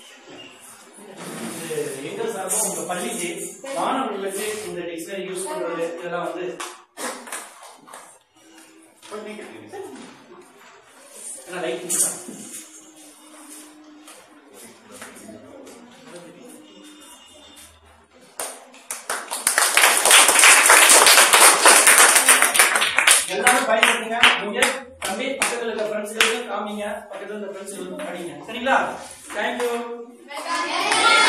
இது எங்க சார்பா உங்க பள்ளிக்கு மாணவர்களுக்கு இந்த டிக்ஷனரி யூஸ் பண்றது இதெல்லாம் வந்து என்ன லைட் எல்லாரும் பயன்படுத்துங்க நீங்க தம்பி பக்கத்துல இருக்க ஃப்ரெண்ட்ஸ்களுக்கு காமிங்க பக்கத்துல இருக்க ஃப்ரெண்ட்ஸ்களுக்கு படிங்க சரிங்களா தேங்க்யூ